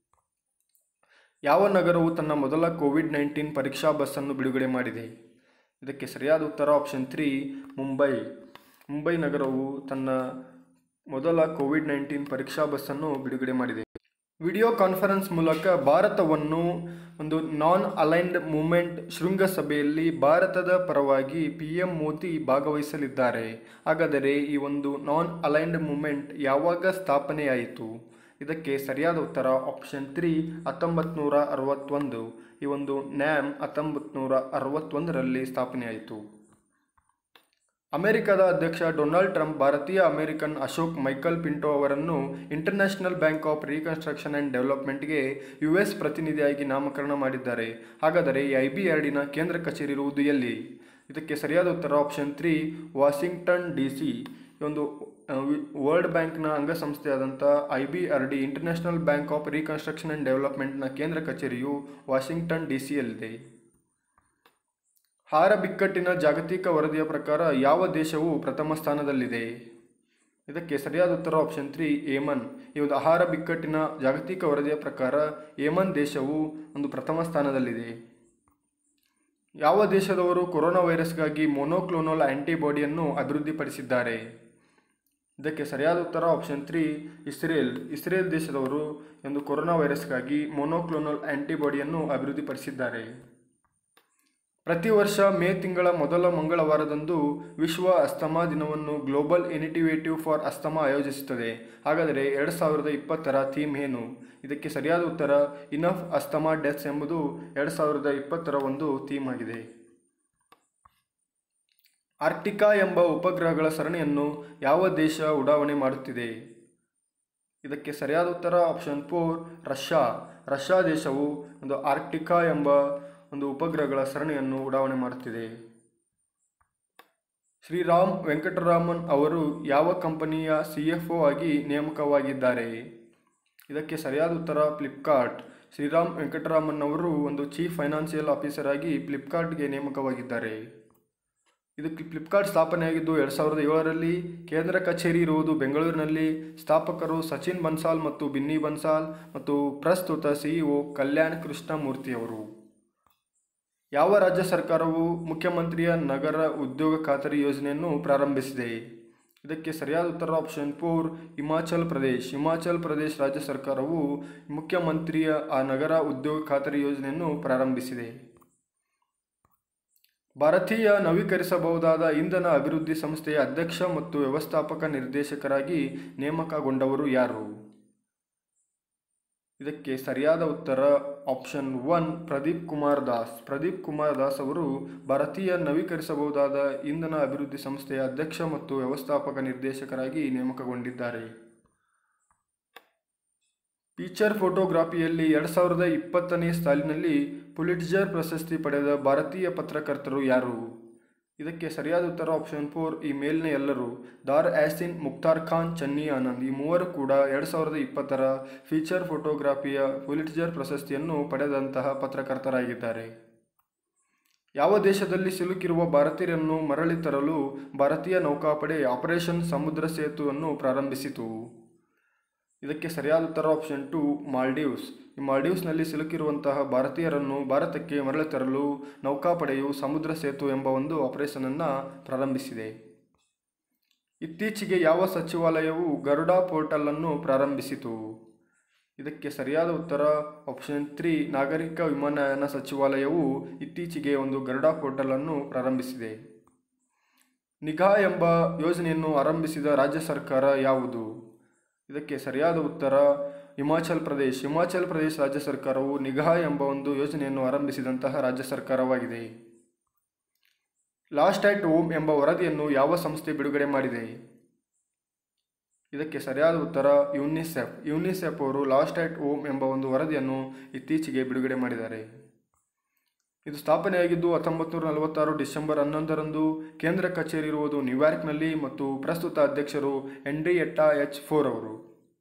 ಯಾವ ನಗರವು ತನ್ನ ಮೊದಲ ಕೋವಿಡ್ ನೈನ್ಟೀನ್ ಪರೀಕ್ಷಾ ಬಸ್ಸನ್ನು ಬಿಡುಗಡೆ ಮಾಡಿದೆ ಇದಕ್ಕೆ ಸರಿಯಾದ ಉತ್ತರ ಆಪ್ಷನ್ ತ್ರೀ ಮುಂಬೈ ಮುಂಬೈ ನಗರವು ತನ್ನ ಮೊದಲ ಕೋವಿಡ್ ನೈನ್ಟೀನ್ ಪರೀಕ್ಷಾ ಬಸ್ಸನ್ನು ಬಿಡುಗಡೆ ಮಾಡಿದೆ ವಿಡಿಯೋ ಕಾನ್ಫರೆನ್ಸ್ ಮೂಲಕ ಭಾರತವನ್ನು ಒಂದು ನಾನ್ ಅಲೈನ್ಡ್ ಮೂಮೆಂಟ್ ಶೃಂಗಸಭೆಯಲ್ಲಿ ಭಾರತದ ಪರವಾಗಿ ಪಿ ಎಂ ಮೋದಿ ಭಾಗವಹಿಸಲಿದ್ದಾರೆ ಹಾಗಾದರೆ ಈ ಒಂದು ನಾನ್ ಅಲೈನ್ಡ್ ಮೂಮೆಂಟ್ ಯಾವಾಗ ಸ್ಥಾಪನೆಯಾಯಿತು ಇದಕ್ಕೆ ಸರಿಯಾದ ಉತ್ತರ ಆಪ್ಷನ್ ತ್ರೀ ಹತ್ತೊಂಬತ್ತು ನೂರ ಅರವತ್ತೊಂದು ಈ ಒಂದು ನ್ಯಾಮ್ ಹತ್ತೊಂಬತ್ತು ನೂರ ಅರವತ್ತೊಂದರಲ್ಲಿ ಸ್ಥಾಪನೆಯಾಯಿತು ಅಮೆರಿಕದ ಅಧ್ಯಕ್ಷ ಡೊನಾಲ್ಡ್ ಟ್ರಂಪ್ ಭಾರತೀಯ ಅಮೆರಿಕನ್ ಅಶೋಕ್ ಮೈಕಲ್ ಪಿಂಟೋ ಅವರನ್ನು international bank of reconstruction and ಡೆವಲಪ್ಮೆಂಟ್ಗೆ ಯು ಎಸ್ ಪ್ರತಿನಿಧಿಯಾಗಿ ನಾಮಕರಣ ಮಾಡಿದ್ದಾರೆ ಹಾಗಾದರೆ ಈ ಐ ಬಿ ಆರ್ಡಿನ ಕೇಂದ್ರ ಕಚೇರಿ ಇರುವುದು ಎಲ್ಲಿ ಇದಕ್ಕೆ ಸರಿಯಾದ ಉತ್ತರ option three Washington D C ಒಂದು ವರ್ಲ್ಡ್ ಬ್ಯಾಂಕ್ನ ಅಂಗಸಂಸ್ಥೆಯಾದಂಥ I B R D international bank of reconstruction and ಡೆವಲಪ್ಮೆಂಟ್ನ ಕೇಂದ್ರ ಕಚೇರಿಯು ವಾಷಿಂಗ್ಟನ್ ಡಿ ಸಿಯಲ್ಲಿದೆ ಆಹಾರ ಬಿಕ್ಕಟ್ಟಿನ ಜಾಗತಿಕ ವರದಿಯ ಪ್ರಕಾರ ಯಾವ ದೇಶವು ಪ್ರಥಮ ಸ್ಥಾನದಲ್ಲಿದೆ ಇದಕ್ಕೆ ಸರಿಯಾದ ಉತ್ತರ ಆಪ್ಷನ್ ತ್ರೀ ಏಮನ್ ಈ ಒಂದು ಆಹಾರ ಬಿಕ್ಕಟ್ಟಿನ ಜಾಗತಿಕ ವರದಿಯ ಪ್ರಕಾರ ಏಮನ್ ದೇಶವು ಒಂದು ಪ್ರಥಮ ಸ್ಥಾನದಲ್ಲಿದೆ ಯಾವ ದೇಶದವರು ಕೊರೋನಾ ವೈರಸ್ಗಾಗಿ ಮೊನೋಕ್ಲೋನಲ್ ಆಂಟಿಬಾಡಿಯನ್ನು ಅಭಿವೃದ್ಧಿಪಡಿಸಿದ್ದಾರೆ ಇದಕ್ಕೆ ಸರಿಯಾದ ಉತ್ತರ ಆಪ್ಷನ್ ತ್ರೀ ಇಸ್ರೇಲ್ ಇಸ್ರೇಲ್ ದೇಶದವರು ಒಂದು ಕೊರೋನಾ ವೈರಸ್ಗಾಗಿ ಮೊನೋಕ್ಲೋನಲ್ ಆಂಟಿಬಾಡಿಯನ್ನು ಅಭಿವೃದ್ಧಿಪಡಿಸಿದ್ದಾರೆ ಪ್ರತಿ ವರ್ಷ ಮೇ ತಿಂಗಳ ಮೊದಲ ಮಂಗಳವಾರದಂದು ವಿಶ್ವ ಅಸ್ತಮಾ ದಿನವನ್ನು ಗ್ಲೋಬಲ್ ಇನಿಟಿವೇಟಿವ್ ಫಾರ್ ಅಸ್ತಮಾ ಆಯೋಜಿಸುತ್ತದೆ ಹಾಗಾದರೆ ಎರಡು ಸಾವಿರದ ಇಪ್ಪತ್ತರ ಥೀಮ್ ಏನು ಇದಕ್ಕೆ ಸರಿಯಾದ ಉತ್ತರ ಇನಫ್ ಅಸ್ತಮಾ ಡೆತ್ಸ್ ಎಂಬುದು ಎರಡು ಸಾವಿರದ ಇಪ್ಪತ್ತರ ಒಂದು ಥೀಮ್ ಆಗಿದೆ ಆರ್ಟಿಕಾ ಎಂಬ ಉಪಗ್ರಹಗಳ ಸರಣಿಯನ್ನು ಯಾವ ದೇಶ ಉಡಾವಣೆ ಮಾಡುತ್ತಿದೆ ಇದಕ್ಕೆ ಸರಿಯಾದ ಉತ್ತರ ಆಪ್ಷನ್ ಫೋರ್ ರಷ್ಯಾ ರಷ್ಯಾ ದೇಶವು ಒಂದು ಆರ್ಕ್ಟಿಕಾ ಎಂಬ ಒಂದು ಉಪಗ್ರಹಗಳ ಸರಣಿಯನ್ನು ಉಡಾವಣೆ ಮಾಡುತ್ತಿದೆ ಶ್ರೀರಾಮ್ ವೆಂಕಟರಾಮನ್ ಅವರು ಯಾವ ಕಂಪನಿಯ ಸಿ ಎಫ್ ಒ ಆಗಿ ನೇಮಕವಾಗಿದ್ದಾರೆ ಇದಕ್ಕೆ ಸರಿಯಾದ ಉತ್ತರ ಫ್ಲಿಪ್ಕಾರ್ಟ್ ಶ್ರೀರಾಮ್ ವೆಂಕಟರಾಮನ್ ಅವರು ಒಂದು ಚೀಫ್ ಫೈನಾನ್ಷಿಯಲ್ ಆಫೀಸರ್ ಆಗಿ ಫ್ಲಿಪ್ಕಾರ್ಟ್ಗೆ ನೇಮಕವಾಗಿದ್ದಾರೆ ಇದಕ್ಕೆ ಫ್ಲಿಪ್ಕಾರ್ಟ್ ಸ್ಥಾಪನೆಯಾಗಿದ್ದು ಎರಡು ಸಾವಿರದ ಏಳರಲ್ಲಿ ಕೇಂದ್ರ ಕಚೇರಿ ಇರುವುದು ಬೆಂಗಳೂರಿನಲ್ಲಿ ಸ್ಥಾಪಕರು ಸಚಿನ್ ಬನ್ಸಾಲ್ ಮತ್ತು ಬಿನ್ನಿ ಬನ್ಸಾಲ್ ಮತ್ತು ಪ್ರಸ್ತುತ ಸಿಇಒ ಕಲ್ಯಾಣ್ ಕೃಷ್ಣ ಮೂರ್ತಿಯವರು ಯಾವ ರಾಜ್ಯ ಸರ್ಕಾರವು ಮುಖ್ಯಮಂತ್ರಿಯ ನಗರ ಉದ್ಯೋಗ ಖಾತರಿ ಯೋಜನೆಯನ್ನು ಪ್ರಾರಂಭಿಸಿದೆ ಇದಕ್ಕೆ ಸರಿಯಾದ ಉತ್ತರ ಆಪ್ಷನ್ ಫೋರ್ ಹಿಮಾಚಲ್ ಪ್ರದೇಶ್ ಹಿಮಾಚಲ್ ಪ್ರದೇಶ್ ರಾಜ್ಯ ಸರ್ಕಾರವು ಮುಖ್ಯಮಂತ್ರಿಯ ಆ ನಗರ ಉದ್ಯೋಗ ಖಾತರಿ ಯೋಜನೆಯನ್ನು ಪ್ರಾರಂಭಿಸಿದೆ ಭಾರತೀಯ ನವೀಕರಿಸಬಹುದಾದ ಇಂಧನ ಅಭಿವೃದ್ಧಿ ಸಂಸ್ಥೆಯ ಅಧ್ಯಕ್ಷ ಮತ್ತು ವ್ಯವಸ್ಥಾಪಕ ನಿರ್ದೇಶಕರಾಗಿ ನೇಮಕಗೊಂಡವರು ಯಾರು ಇದಕ್ಕೆ ಸರಿಯಾದ ಉತ್ತರ ಆಪ್ಷನ್ ಒನ್ ಪ್ರದೀಪ್ ಕುಮಾರ್ ದಾಸ್ ಪ್ರದೀಪ್ ಕುಮಾರ್ ದಾಸ್ ಅವರು ಭಾರತೀಯ ನವೀಕರಿಸಬಹುದಾದ ಇಂಧನ ಅಭಿವೃದ್ಧಿ ಸಂಸ್ಥೆಯ ಅಧ್ಯಕ್ಷ ಮತ್ತು ವ್ಯವಸ್ಥಾಪಕ ನಿರ್ದೇಶಕರಾಗಿ ನೇಮಕಗೊಂಡಿದ್ದಾರೆ ಫೀಚರ್ ಫೋಟೋಗ್ರಫಿಯಲ್ಲಿ ಎರಡು ಸಾವಿರದ ಇಪ್ಪತ್ತನೇ ಸಾಲಿನಲ್ಲಿ ಪುಲಿಟ್ಜರ್ ಪ್ರಶಸ್ತಿ ಪಡೆದ ಭಾರತೀಯ ಪತ್ರಕರ್ತರು ಯಾರು ಇದಕ್ಕೆ ಸರಿಯಾದ ಉತ್ತರ ಆಪ್ಷನ್ ಫೋರ್ ಈ ಮೇಲಿನ ಎಲ್ಲರೂ ದಾರ್ ಆಸಿನ್ ಮುಕ್ತಾರ್ ಖಾನ್ ಚನ್ನಿ ಆನಂದ್ ಈ ಮೂವರು ಕೂಡ ಎರಡು ಸಾವಿರದ ಇಪ್ಪತ್ತರ ಫೀಚರ್ ಫೋಟೋಗ್ರಫಿಯ ಪುಲಿಟ್ಜರ್ ಪ್ರಶಸ್ತಿಯನ್ನು ಪಡೆದಂತಹ ಪತ್ರಕರ್ತರಾಗಿದ್ದಾರೆ ಯಾವ ದೇಶದಲ್ಲಿ ಸಿಲುಕಿರುವ ಭಾರತೀಯರನ್ನು ಮರಳಿ ತರಲು ಭಾರತೀಯ ನೌಕಾಪಡೆ ಆಪರೇಷನ್ ಸಮುದ್ರ ಸೇತುವನ್ನು ಪ್ರಾರಂಭಿಸಿತು ಇದಕ್ಕೆ ಸರಿಯಾದ ಉತ್ತರ ಆಪ್ಷನ್ ಟು ಮಾಲ್ಡೀವ್ಸ್ ಈ ಮಾಲ್ಡೀವ್ಸ್ನಲ್ಲಿ ಸಿಲುಕಿರುವಂತಹ ಭಾರತೀಯರನ್ನು ಭಾರತಕ್ಕೆ ಮರಳಿ ತರಲು ನೌಕಾಪಡೆಯು ಸಮುದ್ರ ಸೇತು ಎಂಬ ಒಂದು ಆಪರೇಷನನ್ನು ಪ್ರಾರಂಭಿಸಿದೆ ಇತ್ತೀಚೆಗೆ ಯಾವ ಸಚಿವಾಲಯವು ಗರುಡ ಪೋರ್ಟಲ್ ಅನ್ನು ಪ್ರಾರಂಭಿಸಿತು ಇದಕ್ಕೆ ಸರಿಯಾದ ಉತ್ತರ ಆಪ್ಷನ್ ತ್ರೀ ನಾಗರಿಕ ವಿಮಾನಯಾನ ಸಚಿವಾಲಯವು ಇತ್ತೀಚೆಗೆ ಒಂದು ಗರುಡ ಪೋರ್ಟಲ್ ಅನ್ನು ಪ್ರಾರಂಭಿಸಿದೆ ನಿಗಾ ಎಂಬ ಯೋಜನೆಯನ್ನು ಆರಂಭಿಸಿದ ರಾಜ್ಯ ಸರ್ಕಾರ ಯಾವುದು ಇದಕ್ಕೆ ಸರಿಯಾದ ಉತ್ತರ ಹಿಮಾಚಲ್ ಪ್ರದೇಶ್ ಹಿಮಾಚಲ್ ಪ್ರದೇಶ್ ರಾಜ್ಯ ಸರ್ಕಾರವು ನಿಗಾ ಎಂಬ ಒಂದು ಯೋಜನೆಯನ್ನು ಆರಂಭಿಸಿದಂತಹ ರಾಜ್ಯ ಸರ್ಕಾರವಾಗಿದೆ ಲಾಸ್ಟ್ ಆಟ್ ಹೋಮ್ ಎಂಬ ವರದಿಯನ್ನು ಯಾವ ಸಂಸ್ಥೆ ಬಿಡುಗಡೆ ಮಾಡಿದೆ ಇದಕ್ಕೆ ಸರಿಯಾದ ಉತ್ತರ ಯುನಿಸೆಫ್ ಯುನಿಸೆಫ್ ಅವರು ಲಾಸ್ಟ್ ಆಟ್ ಹೋಮ್ ಎಂಬ ಒಂದು ವರದಿಯನ್ನು ಇತ್ತೀಚೆಗೆ ಬಿಡುಗಡೆ ಮಾಡಿದ್ದಾರೆ ಇದು ಸ್ಥಾಪನೆಯಾಗಿದ್ದು ಹತ್ತೊಂಬತ್ತು ನೂರ ನಲವತ್ತಾರು ಡಿಸೆಂಬರ್ ಹನ್ನೊಂದರಂದು ಕೇಂದ್ರ ಕಚೇರಿ ಇರುವುದು ನ್ಯೂಯಾರ್ಕ್ನಲ್ಲಿ ಮತ್ತು ಪ್ರಸ್ತುತ ಅಧ್ಯಕ್ಷರು ಹೆನ್ರಿಯೆಟ್ಟಾ ಎಚ್ ಫೋರ್ ಅವರು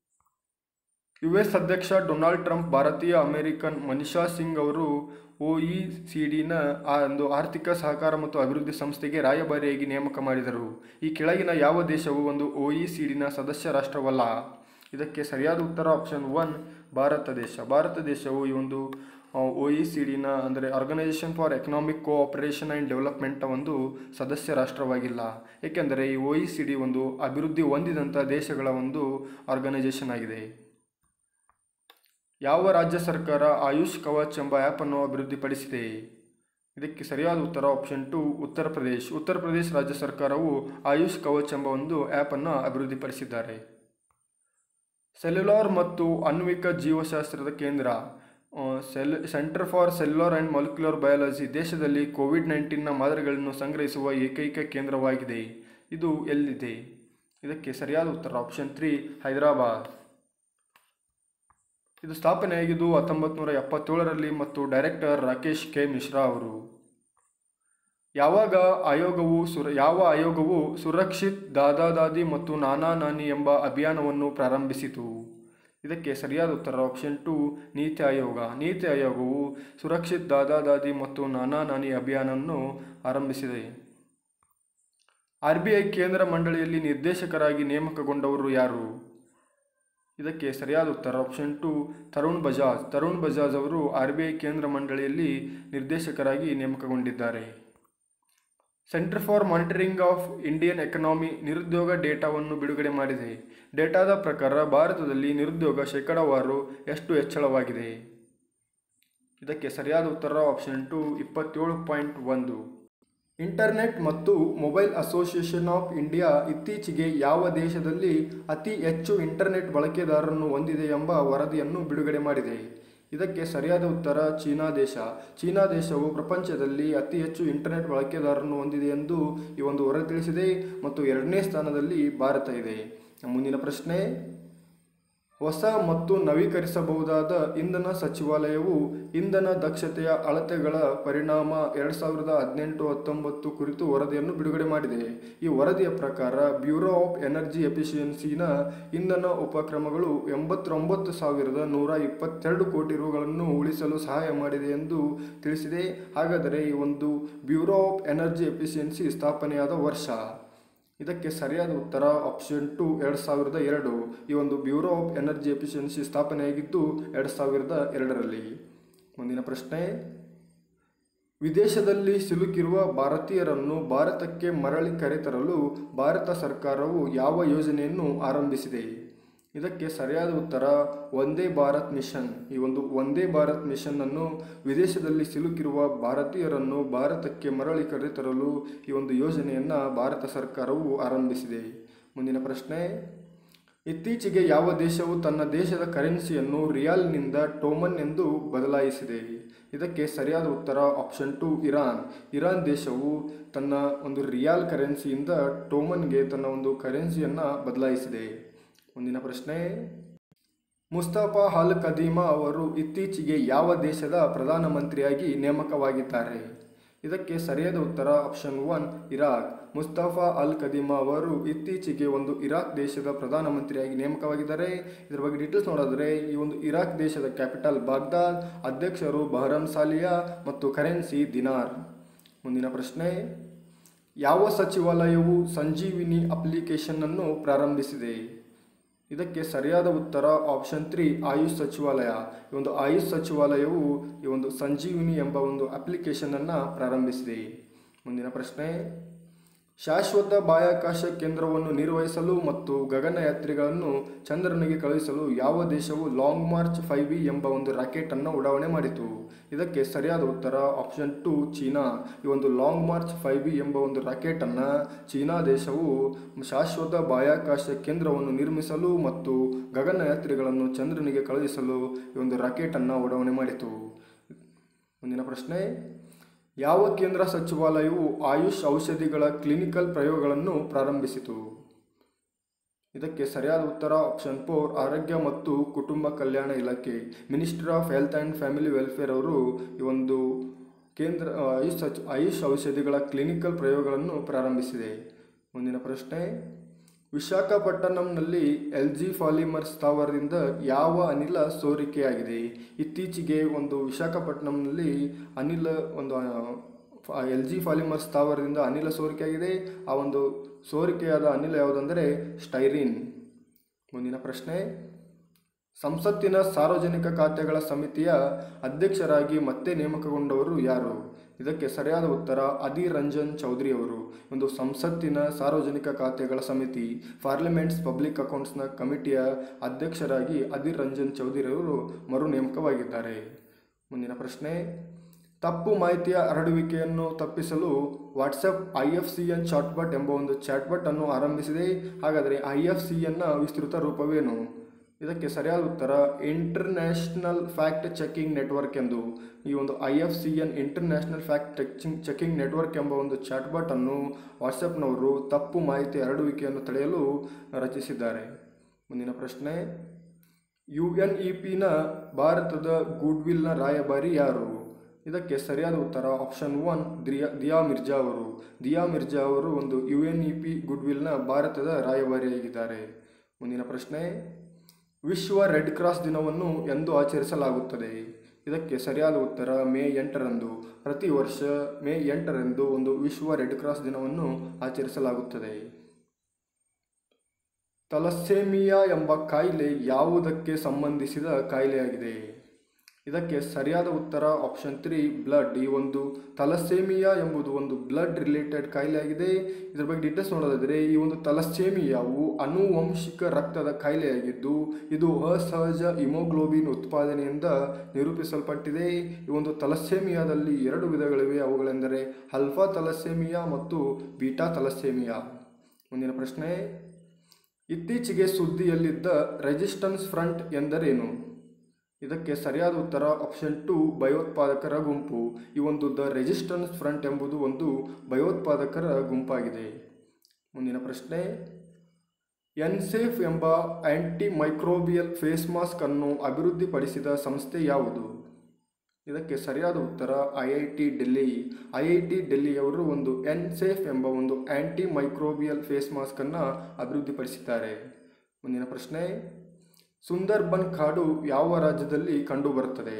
ಯು ಎಸ್ ಅಧ್ಯಕ್ಷ ಡೊನಾಲ್ಡ್ ಟ್ರಂಪ್ ಭಾರತೀಯ ಅಮೆರಿಕನ್ ಮನಿಷಾ ಸಿಂಗ್ ಅವರು ಒ ಇ ಸಿ ಡಿನ ಆ ಒಂದು ಆರ್ಥಿಕ ಸಹಕಾರ ಮತ್ತು ಅಭಿವೃದ್ಧಿ ಸಂಸ್ಥೆಗೆ ರಾಯಭಾರಿಯಾಗಿ ನೇಮಕ ಮಾಡಿದರು ಈ ಕೆಳಗಿನ ಯಾವ ದೇಶವು ಒಂದು ಒ ಇ ಸಿ ಡಿನ ಸದಸ್ಯ ರಾಷ್ಟ್ರವಲ್ಲ ಇದಕ್ಕೆ ಸರಿಯಾದ ಉತ್ತರ ಆಪ್ಷನ್ ಒನ್ ಭಾರತ ದೇಶ ಭಾರತ ದೇಶವು ಈ ಒಂದು ಒ ಇ ಸಿ ಡಿನ ಅಂದರೆ organisation for economic cooperation and development ಒಂದು ಸದಸ್ಯ ರಾಷ್ಟ್ರವಾಗಿಲ್ಲ ಏಕೆಂದರೆ ಈ ಒ ಇ ಸಿ ಡಿ ಒಂದು ಅಭಿವೃದ್ಧಿ ಹೊಂದಿದಂಥ ದೇಶಗಳ ಒಂದು ಆರ್ಗನೈಸೇಷನ್ ಆಗಿದೆ ಯಾವ ರಾಜ್ಯ ಸರ್ಕಾರ ಆಯುಷ್ ಕವಚ್ ಎಂಬ ಆ್ಯಪನ್ನು ಅಭಿವೃದ್ಧಿಪಡಿಸಿದೆ ಇದಕ್ಕೆ ಸರಿಯಾದ ಉತ್ತರ ಆಪ್ಷನ್ ಟು ಉತ್ತರ ಪ್ರದೇಶ್ ಉತ್ತರ ಪ್ರದೇಶ್ ರಾಜ್ಯ ಸರ್ಕಾರವು ಆಯುಷ್ ಕವಚ್ ಎಂಬ ಒಂದು ಆ್ಯಪನ್ನು ಅಭಿವೃದ್ಧಿಪಡಿಸಿದ್ದಾರೆ ಸೆಲ್ಯುಲಾರ್ ಮತ್ತು ಅನ್ವಿಕ ಜೀವಶಾಸ್ತ್ರದ ಕೇಂದ್ರ cell centre for cellular and molecular biology ದೇಶದಲ್ಲಿ ಕೋವಿಡ್ ನೈನ್ಟೀನ್ನ ಮಾದರಿಗಳನ್ನು ಸಂಗ್ರಹಿಸುವ ಏಕೈಕ ಕೇಂದ್ರವಾಗಿದೆ ಇದು ಎಲ್ಲಿದೆ ಇದಕ್ಕೆ ಸರಿಯಾದ ಉತ್ತರ ಆಪ್ಷನ್ ತ್ರೀ ಹೈದರಾಬಾದ್ ಇದು ಸ್ಥಾಪನೆಯಾಗಿದ್ದು ಹತ್ತೊಂಬತ್ತು ನೂರ ಎಪ್ಪತ್ತೇಳರಲ್ಲಿ ಮತ್ತು ಡೈರೆಕ್ಟರ್ ರಾಕೇಶ್ ಕೆ ಮಿಶ್ರಾ ಅವರು ಯಾವಾಗ ಆಯೋಗವು ಸುರ ಯಾವ ಆಯೋಗವು ಸುರಕ್ಷಿತ್ ದಾದಾ ದಾದಿ ಮತ್ತು ನಾನಾ ನಾನಿ ಎಂಬ ಅಭಿಯಾನವನ್ನು ಪ್ರಾರಂಭಿಸಿತು ಇದಕ್ಕೆ ಸರಿಯಾದ ಉತ್ತರ ಆಪ್ಷನ್ ಟು ನೀತಿ ಆಯೋಗ ನೀತಿ ಆಯೋಗವು ಸುರಕ್ಷಿತ್ ದಾದಾ ದಾದಿ ಮತ್ತು ನಾನಾ ನಾನಿ ಅಭಿಯಾನವನ್ನು ಆರಂಭಿಸಿದೆ ಆರ್ ಬಿ ಐ ಕೇಂದ್ರ ಮಂಡಳಿಯಲ್ಲಿ ನಿರ್ದೇಶಕರಾಗಿ ನೇಮಕಗೊಂಡವರು ಯಾರು ಇದಕ್ಕೆ ಸರಿಯಾದ ಉತ್ತರ ಆಪ್ಷನ್ ಟು ತರುಣ್ ಬಜಾಜ್ ತರುಣ್ ಬಜಾಜ್ ಅವರು ಆರ್ ಬಿ ಐ ಕೇಂದ್ರ ಮಂಡಳಿಯಲ್ಲಿ ನಿರ್ದೇಶಕರಾಗಿ ನೇಮಕಗೊಂಡಿದ್ದಾರೆ centre for monitoring of Indian economy ನಿರುದ್ಯೋಗ ಡೇಟಾವನ್ನು ಬಿಡುಗಡೆ ಮಾಡಿದೆ ಡೇಟಾದ ಪ್ರಕಾರ ಭಾರತದಲ್ಲಿ ನಿರುದ್ಯೋಗ ಶೇಕಡಾವಾರು ಎಷ್ಟು ಹೆಚ್ಚಳವಾಗಿದೆ ಇದಕ್ಕೆ ಸರಿಯಾದ ಉತ್ತರ ಆಪ್ಷನ್ ಟು ಇಪ್ಪತ್ತೇಳು ಪಾಯಿಂಟ್ ಒಂದು ಇಂಟರ್ನೆಟ್ ಮತ್ತು ಮೊಬೈಲ್ ಅಸೋಸಿಯೇಷನ್ ಆಫ್ ಇಂಡಿಯಾ ಇತ್ತೀಚೆಗೆ ಯಾವ ದೇಶದಲ್ಲಿ ಅತಿ ಹೆಚ್ಚು ಇಂಟರ್ನೆಟ್ ಬಳಕೆದಾರರನ್ನು ಹೊಂದಿದೆ ಎಂಬ ವರದಿಯನ್ನು ಬಿಡುಗಡೆ ಮಾಡಿದೆ ಇದಕ್ಕೆ ಸರಿಯಾದ ಉತ್ತರ ಚೀನಾ ದೇಶ ಚೀನಾ ದೇಶವು ಪ್ರಪಂಚದಲ್ಲಿ ಅತಿ ಹೆಚ್ಚು ಇಂಟರ್ನೆಟ್ ಬಳಕೆದಾರರನ್ನು ಹೊಂದಿದೆ ಎಂದು ಈ ಒಂದು ವರದಿ ತಿಳಿಸಿದೆ ಮತ್ತು ಎರಡನೇ ಸ್ಥಾನದಲ್ಲಿ ಭಾರತ ಇದೆ ಮುಂದಿನ ಪ್ರಶ್ನೆ ಹೊಸ ಮತ್ತು ನವೀಕರಿಸಬಹುದಾದ ಇಂಧನ ಸಚಿವಾಲಯವು ಇಂಧನ ದಕ್ಷತೆಯ ಅಳತೆಗಳ ಪರಿಣಾಮ ಎರಡು ಸಾವಿರದ ಹದಿನೆಂಟು ಹತ್ತೊಂಬತ್ತು ಕುರಿತು ವರದಿಯನ್ನು ಬಿಡುಗಡೆ ಮಾಡಿದೆ ಈ ವರದಿಯ ಪ್ರಕಾರ ಬ್ಯೂರೋ ಆಫ್ ಎನರ್ಜಿ ಎಫಿಷಿಯನ್ಸಿನ ಇಂಧನ ಉಪಕ್ರಮಗಳು ಎಂಬತ್ತೊಂಬತ್ತು ಸಾವಿರದ ನೂರ ಇಪ್ಪತ್ತೆರಡು ಕೋಟಿ ರುಗಳನ್ನು ಉಳಿಸಲು ಸಹಾಯ ಮಾಡಿದೆ ಎಂದು ತಿಳಿಸಿದೆ ಹಾಗಾದರೆ ಈ ಒಂದು ಬ್ಯೂರೋ ಆಫ್ ಎನರ್ಜಿ ಎಫಿಷಿಯನ್ಸಿ ಸ್ಥಾಪನೆಯಾದ ವರ್ಷ ಇದಕ್ಕೆ ಸರಿಯಾದ ಉತ್ತರ ಆಪ್ಷನ್ ಟು ಎರಡು ಸಾವಿರದ ಎರಡು ಈ ಒಂದು ಬ್ಯೂರೋ ಆಫ್ ಎನರ್ಜಿ ಎಫಿಷಿಯನ್ಸಿ ಸ್ಥಾಪನೆಯಾಗಿದ್ದು ಎರಡು ಸಾವಿರದ ಎರಡರಲ್ಲಿ ಮುಂದಿನ ಪ್ರಶ್ನೆ ವಿದೇಶದಲ್ಲಿ ಸಿಲುಕಿರುವ ಭಾರತೀಯರನ್ನು ಭಾರತಕ್ಕೆ ಮರಳಿ ಕರೆತರಲು ಭಾರತ ಸರ್ಕಾರವು ಯಾವ ಯೋಜನೆಯನ್ನು ಆರಂಭಿಸಿದೆ ಇದಕ್ಕೆ ಸರಿಯಾದ ಉತ್ತರ ಒಂದೇ ಭಾರತ್ ಮಿಷನ್ ಈ ಒಂದು ಒಂದೇ ಭಾರತ್ ಮಿಷನ್ ಅನ್ನು ವಿದೇಶದಲ್ಲಿ ಸಿಲುಕಿರುವ ಭಾರತೀಯರನ್ನು ಭಾರತಕ್ಕೆ ಮರಳಿ ಕರೆತರಲು ಈ ಒಂದು ಯೋಜನೆಯನ್ನು ಭಾರತ ಸರ್ಕಾರವು ಆರಂಭಿಸಿದೆ ಮುಂದಿನ ಪ್ರಶ್ನೆ ಇತ್ತೀಚೆಗೆ ಯಾವ ದೇಶವು ತನ್ನ ದೇಶದ ಕರೆನ್ಸಿಯನ್ನು ರಿಯಾಲ್ನಿಂದ ಟೋಮನ್ ಎಂದು ಬದಲಾಯಿಸಿದೆ ಇದಕ್ಕೆ ಸರಿಯಾದ ಉತ್ತರ ಆಪ್ಷನ್ ಟು ಇರಾನ್ ಇರಾನ್ ದೇಶವು ತನ್ನ ಒಂದು ರಿಯಾಲ್ ಕರೆನ್ಸಿಯಿಂದ ಟೋಮನ್ಗೆ ತನ್ನ ಒಂದು ಕರೆನ್ಸಿಯನ್ನು ಬದಲಾಯಿಸಿದೆ ಮುಂದಿನ ಪ್ರಶ್ನೆ ಮುಸ್ತಫಾ ಅಲ್ ಕದೀಮಾ ಅವರು ಇತ್ತೀಚೆಗೆ ಯಾವ ದೇಶದ ಪ್ರಧಾನಮಂತ್ರಿಯಾಗಿ ನೇಮಕವಾಗಿದ್ದಾರೆ ಇದಕ್ಕೆ ಸರಿಯಾದ ಉತ್ತರ ಆಪ್ಷನ್ ಒನ್ ಇರಾಕ್ ಮುಸ್ತಫಾ ಅಲ್ ಕದೀಮಾ ಅವರು ಇತ್ತೀಚೆಗೆ ಒಂದು ಇರಾಕ್ ದೇಶದ ಪ್ರಧಾನಮಂತ್ರಿಯಾಗಿ ನೇಮಕವಾಗಿದ್ದಾರೆ ಇದರ ಬಗ್ಗೆ ಡೀಟೇಲ್ಸ್ ನೋಡಿದ್ರೆ ಈ ಒಂದು ಇರಾಕ್ ದೇಶದ ಕ್ಯಾಪಿಟಲ್ ಬಾಗ್ದಾದ್ ಅಧ್ಯಕ್ಷರು ಬಹರಂ ಸಾಲಿಯಾ ಮತ್ತು ಕರೆನ್ಸಿ ದಿನಾರ್ ಮುಂದಿನ ಪ್ರಶ್ನೆ ಯಾವ ಸಚಿವಾಲಯವು ಸಂಜೀವಿನಿ ಅಪ್ಲಿಕೇಶನ್ ಅನ್ನು ಪ್ರಾರಂಭಿಸಿದೆ ಇದಕ್ಕೆ ಸರಿಯಾದ ಉತ್ತರ ಆಪ್ಷನ್ ತ್ರೀ ಆಯುಷ್ ಸಚಿವಾಲಯ ಈ ಒಂದು ಆಯುಷ್ ಸಚಿವಾಲಯವು ಈ ಒಂದು ಸಂಜೀವಿನಿ ಎಂಬ ಒಂದು ಅಪ್ಲಿಕೇಶನನ್ನು ಪ್ರಾರಂಭಿಸಿದೆ ಮುಂದಿನ ಪ್ರಶ್ನೆ ಶಾಶ್ವತ ಬಾಹ್ಯಾಕಾಶ ಕೇಂದ್ರವನ್ನು ನಿರ್ವಹಿಸಲು ಮತ್ತು ಗಗನಯಾತ್ರಿಗಳನ್ನು ಚಂದ್ರನಿಗೆ ಕಳುಹಿಸಲು ಯಾವ ದೇಶವು ಲಾಂಗ್ ಮಾರ್ಚ್ ಫೈವ್ ಬಿ ಎಂಬ ಒಂದು ರಾಕೆಟನ್ನು ಉಡಾವಣೆ ಮಾಡಿತು ಇದಕ್ಕೆ ಸರಿಯಾದ ಉತ್ತರ ಆಪ್ಷನ್ ಟು ಚೀನಾ ಈ ಒಂದು ಲಾಂಗ್ ಮಾರ್ಚ್ ಫೈವ್ ಬಿ ಎಂಬ ಒಂದು ರಾಕೆಟನ್ನು ಚೀನಾ ದೇಶವು ಶಾಶ್ವತ ಬಾಹ್ಯಾಕಾಶ ಕೇಂದ್ರವನ್ನು ನಿರ್ಮಿಸಲು ಮತ್ತು ಗಗನಯಾತ್ರಿಗಳನ್ನು ಚಂದ್ರನಿಗೆ ಕಳುಹಿಸಲು ಈ ಒಂದು ರಾಕೆಟನ್ನು ಉಡಾವಣೆ ಮಾಡಿತು ಮುಂದಿನ ಪ್ರಶ್ನೆ ಯಾವ ಕೇಂದ್ರ ಸಚಿವಾಲಯವು ಆಯುಷ್ ಔಷಧಿಗಳ ಕ್ಲಿನಿಕಲ್ ಪ್ರಯೋಗಗಳನ್ನು ಪ್ರಾರಂಭಿಸಿತು ಇದಕ್ಕೆ ಸರಿಯಾದ ಉತ್ತರ ಆಪ್ಷನ್ ಫೋರ್ ಆರೋಗ್ಯ ಮತ್ತು ಕುಟುಂಬ ಕಲ್ಯಾಣ ಇಲಾಖೆ ministry of health and family welfare ಅವರು ಈ ಒಂದು ಕೇಂದ್ರ ಆಯುಷ್ ಸಚ್ ಆಯುಷ್ ಔಷಧಿಗಳ ಕ್ಲಿನಿಕಲ್ ಪ್ರಯೋಗಗಳನ್ನು ಪ್ರಾರಂಭಿಸಿದೆ ಮುಂದಿನ ಪ್ರಶ್ನೆ ವಿಶಾಖಪಟ್ಟಣಂನಲ್ಲಿ ಎಲ್ ಜಿ ಫಾಲಿಮರ್ ಸ್ಥಾವರದಿಂದ ಯಾವ ಅನಿಲ ಸೋರಿಕೆಯಾಗಿದೆ ಇತ್ತೀಚೆಗೆ ಒಂದು ವಿಶಾಖಪಟ್ಟಣಂನಲ್ಲಿ ಅನಿಲ ಒಂದು ಎಲ್ ಜಿ ಫಾಲಿಮರ್ ಸ್ಥಾವರದಿಂದ ಅನಿಲ ಸೋರಿಕೆಯಾಗಿದೆ ಆ ಒಂದು ಸೋರಿಕೆಯಾದ ಅನಿಲ ಯಾವುದಂದರೆ ಸ್ಟೈರಿನ್ ಮುಂದಿನ ಪ್ರಶ್ನೆ ಸಂಸತ್ತಿನ ಸಾರ್ವಜನಿಕ ಖಾತೆಗಳ ಸಮಿತಿಯ ಅಧ್ಯಕ್ಷರಾಗಿ ಮತ್ತೆ ನೇಮಕಗೊಂಡವರು ಯಾರು ಇದಕ್ಕೆ ಸರಿಯಾದ ಉತ್ತರ ಅಧೀರ್ ರಂಜನ್ ಚೌಧರಿ ಅವರು ಒಂದು ಸಂಸತ್ತಿನ ಸಾರ್ವಜನಿಕ ಖಾತೆಗಳ ಸಮಿತಿ ಪಾರ್ಲಿಮೆಂಟ್ಸ್ ಪಬ್ಲಿಕ್ ಅಕೌಂಟ್ಸ್ನ ಕಮಿಟಿಯ ಅಧ್ಯಕ್ಷರಾಗಿ ಅಧೀರ್ ರಂಜನ್ ಚೌಧರಿ ಅವರು ಮರು ನೇಮಕವಾಗಿದ್ದಾರೆ ಮುಂದಿನ ಪ್ರಶ್ನೆ ತಪ್ಪು ಮಾಹಿತಿಯ ಹರಡುವಿಕೆಯನ್ನು ತಪ್ಪಿಸಲು WhatsApp I F C N chatbot ಎಂಬ ಒಂದು ಚಾಟ್ಬಟ್ ಅನ್ನು ಆರಂಭಿಸಿದೆ ಹಾಗಾದರೆ ಐ ಎಫ್ ಸಿ ಎನ್ನ ವಿಸ್ತೃತ ರೂಪವೇನು ಇದಕ್ಕೆ ಸರಿಯಾದ ಉತ್ತರ ಇಂಟರ್ನ್ಯಾಷನಲ್ ಫ್ಯಾಕ್ಟ್ ಚೆಕಿಂಗ್ ನೆಟ್ವರ್ಕ್ ಎಂದು ಈ ಒಂದು I F C N international fact checking checking network ಎಂಬ ಒಂದು ಚಾಟ್ಬಟ್ ಅನ್ನು ವಾಟ್ಸಪ್ನವರು ತಪ್ಪು ಮಾಹಿತಿ ಹರಡುವಿಕೆಯನ್ನು ತಡೆಯಲು ರಚಿಸಿದ್ದಾರೆ ಮುಂದಿನ ಪ್ರಶ್ನೆ ಯು ಎನ್ ಇ ಪಿನ ಭಾರತದ ಗುಡ್ವಿಲ್ನ ರಾಯಭಾರಿ ಯಾರು ಇದಕ್ಕೆ ಸರಿಯಾದ ಉತ್ತರ ಆಪ್ಷನ್ ಒನ್ ದಿಯಾ ದಿಯಾ ಮಿರ್ಜಾ ಅವರು ದಿಯಾ ಮಿರ್ಜಾ ಅವರು ಒಂದು ಯು ಎನ್ ಇ ಪಿ ಗುಡ್ವಿಲ್ನ ಭಾರತದ ರಾಯಭಾರಿಯಾಗಿದ್ದಾರೆ ಮುಂದಿನ ಪ್ರಶ್ನೆ ವಿಶ್ವ ರೆಡ್ ಕ್ರಾಸ್ ದಿನವನ್ನು ಎಂದು ಆಚರಿಸಲಾಗುತ್ತದೆ ಇದಕ್ಕೆ ಸರಿಯಾದ ಉತ್ತರ ಮೇ ಎಂಟರಂದು ಪ್ರತಿ ವರ್ಷ ಮೇ ಎಂಟರಂದು ಒಂದು ವಿಶ್ವ ರೆಡ್ ಕ್ರಾಸ್ ದಿನವನ್ನು ಆಚರಿಸಲಾಗುತ್ತದೆ ತಲಸ್ಸೇಮಿಯಾ ಎಂಬ ಕಾಯಿಲೆ ಯಾವುದಕ್ಕೆ ಸಂಬಂಧಿಸಿದ ಕಾಯಿಲೆಯಾಗಿದೆ ಇದಕ್ಕೆ ಸರಿಯಾದ ಉತ್ತರ ಆಪ್ಷನ್ ತ್ರೀ ಬ್ಲಡ್ ಈ ಒಂದು ತಲಸ್ಸೇಮಿಯಾ ಎಂಬುದು ಒಂದು ಬ್ಲಡ್ ರಿಲೇಟೆಡ್ ಕಾಯಿಲೆಯಾಗಿದೆ ಇದರ ಬಗ್ಗೆ ಡೀಟೇಲ್ಸ್ ನೋಡೋದಾದರೆ ಈ ಒಂದು ತಲಸ್ಸೇಮಿಯಾವು ಅನುವಂಶಿಕ ರಕ್ತದ ಕಾಯಿಲೆಯಾಗಿದ್ದು ಇದು ಅಸಹಜ ಇಮೋಗ್ಲೋಬಿನ್ ಉತ್ಪಾದನೆಯಿಂದ ನಿರೂಪಿಸಲ್ಪಟ್ಟಿದೆ ಈ ಒಂದು ತಲಸ್ಸೇಮಿಯಾದಲ್ಲಿ ಎರಡು ವಿಧಗಳಿವೆ ಅವುಗಳೆಂದರೆ ಅಲ್ಫಾ ತಲಸ್ಸೇಮಿಯಾ ಮತ್ತು ಬೀಟಾ ತಲಸ್ಸೇಮಿಯಾ ಮುಂದಿನ ಪ್ರಶ್ನೆ ಇತ್ತೀಚೆಗೆ ಸುದ್ದಿಯಲ್ಲಿದ್ದ ರೆಸಿಸ್ಟೆನ್ಸ್ ಫ್ರಂಟ್ ಎಂದರೇನು ಇದಕ್ಕೆ ಸರಿಯಾದ ಉತ್ತರ ಆಪ್ಷನ್ ಟು ಭಯೋತ್ಪಾದಕರ ಗುಂಪು ಈ ಒಂದು ದ ರೆಸಿಸ್ಟೆನ್ಸ್ ಫ್ರಂಟ್ ಎಂಬುದು ಒಂದು ಭಯೋತ್ಪಾದಕರ ಗುಂಪಾಗಿದೆ ಮುಂದಿನ ಪ್ರಶ್ನೆ ಎನ್ಸೇಫ್ ಎಂಬ ಆಂಟಿ ಮೈಕ್ರೋಬಿಯಲ್ ಫೇಸ್ ಮಾಸ್ಕ್ ಅನ್ನು ಅಭಿವೃದ್ಧಿಪಡಿಸಿದ ಸಂಸ್ಥೆ ಯಾವುದು ಇದಕ್ಕೆ ಸರಿಯಾದ ಉತ್ತರ I I T Delhi I I T ಡೆಲ್ಲಿಯವರು ಒಂದು ಎನ್ ಸೇಫ್ ಎಂಬ ಒಂದು ಆಂಟಿ ಮೈಕ್ರೋಬಿಯಲ್ ಫೇಸ್ ಮಾಸ್ಕ್ ಅನ್ನು ಅಭಿವೃದ್ಧಿಪಡಿಸಿದ್ದಾರೆ ಮುಂದಿನ ಪ್ರಶ್ನೆ ಸುಂದರ್ಬನ್ ಕಾಡು ಯಾವ ರಾಜ್ಯದಲ್ಲಿ ಕಂಡುಬರುತ್ತದೆ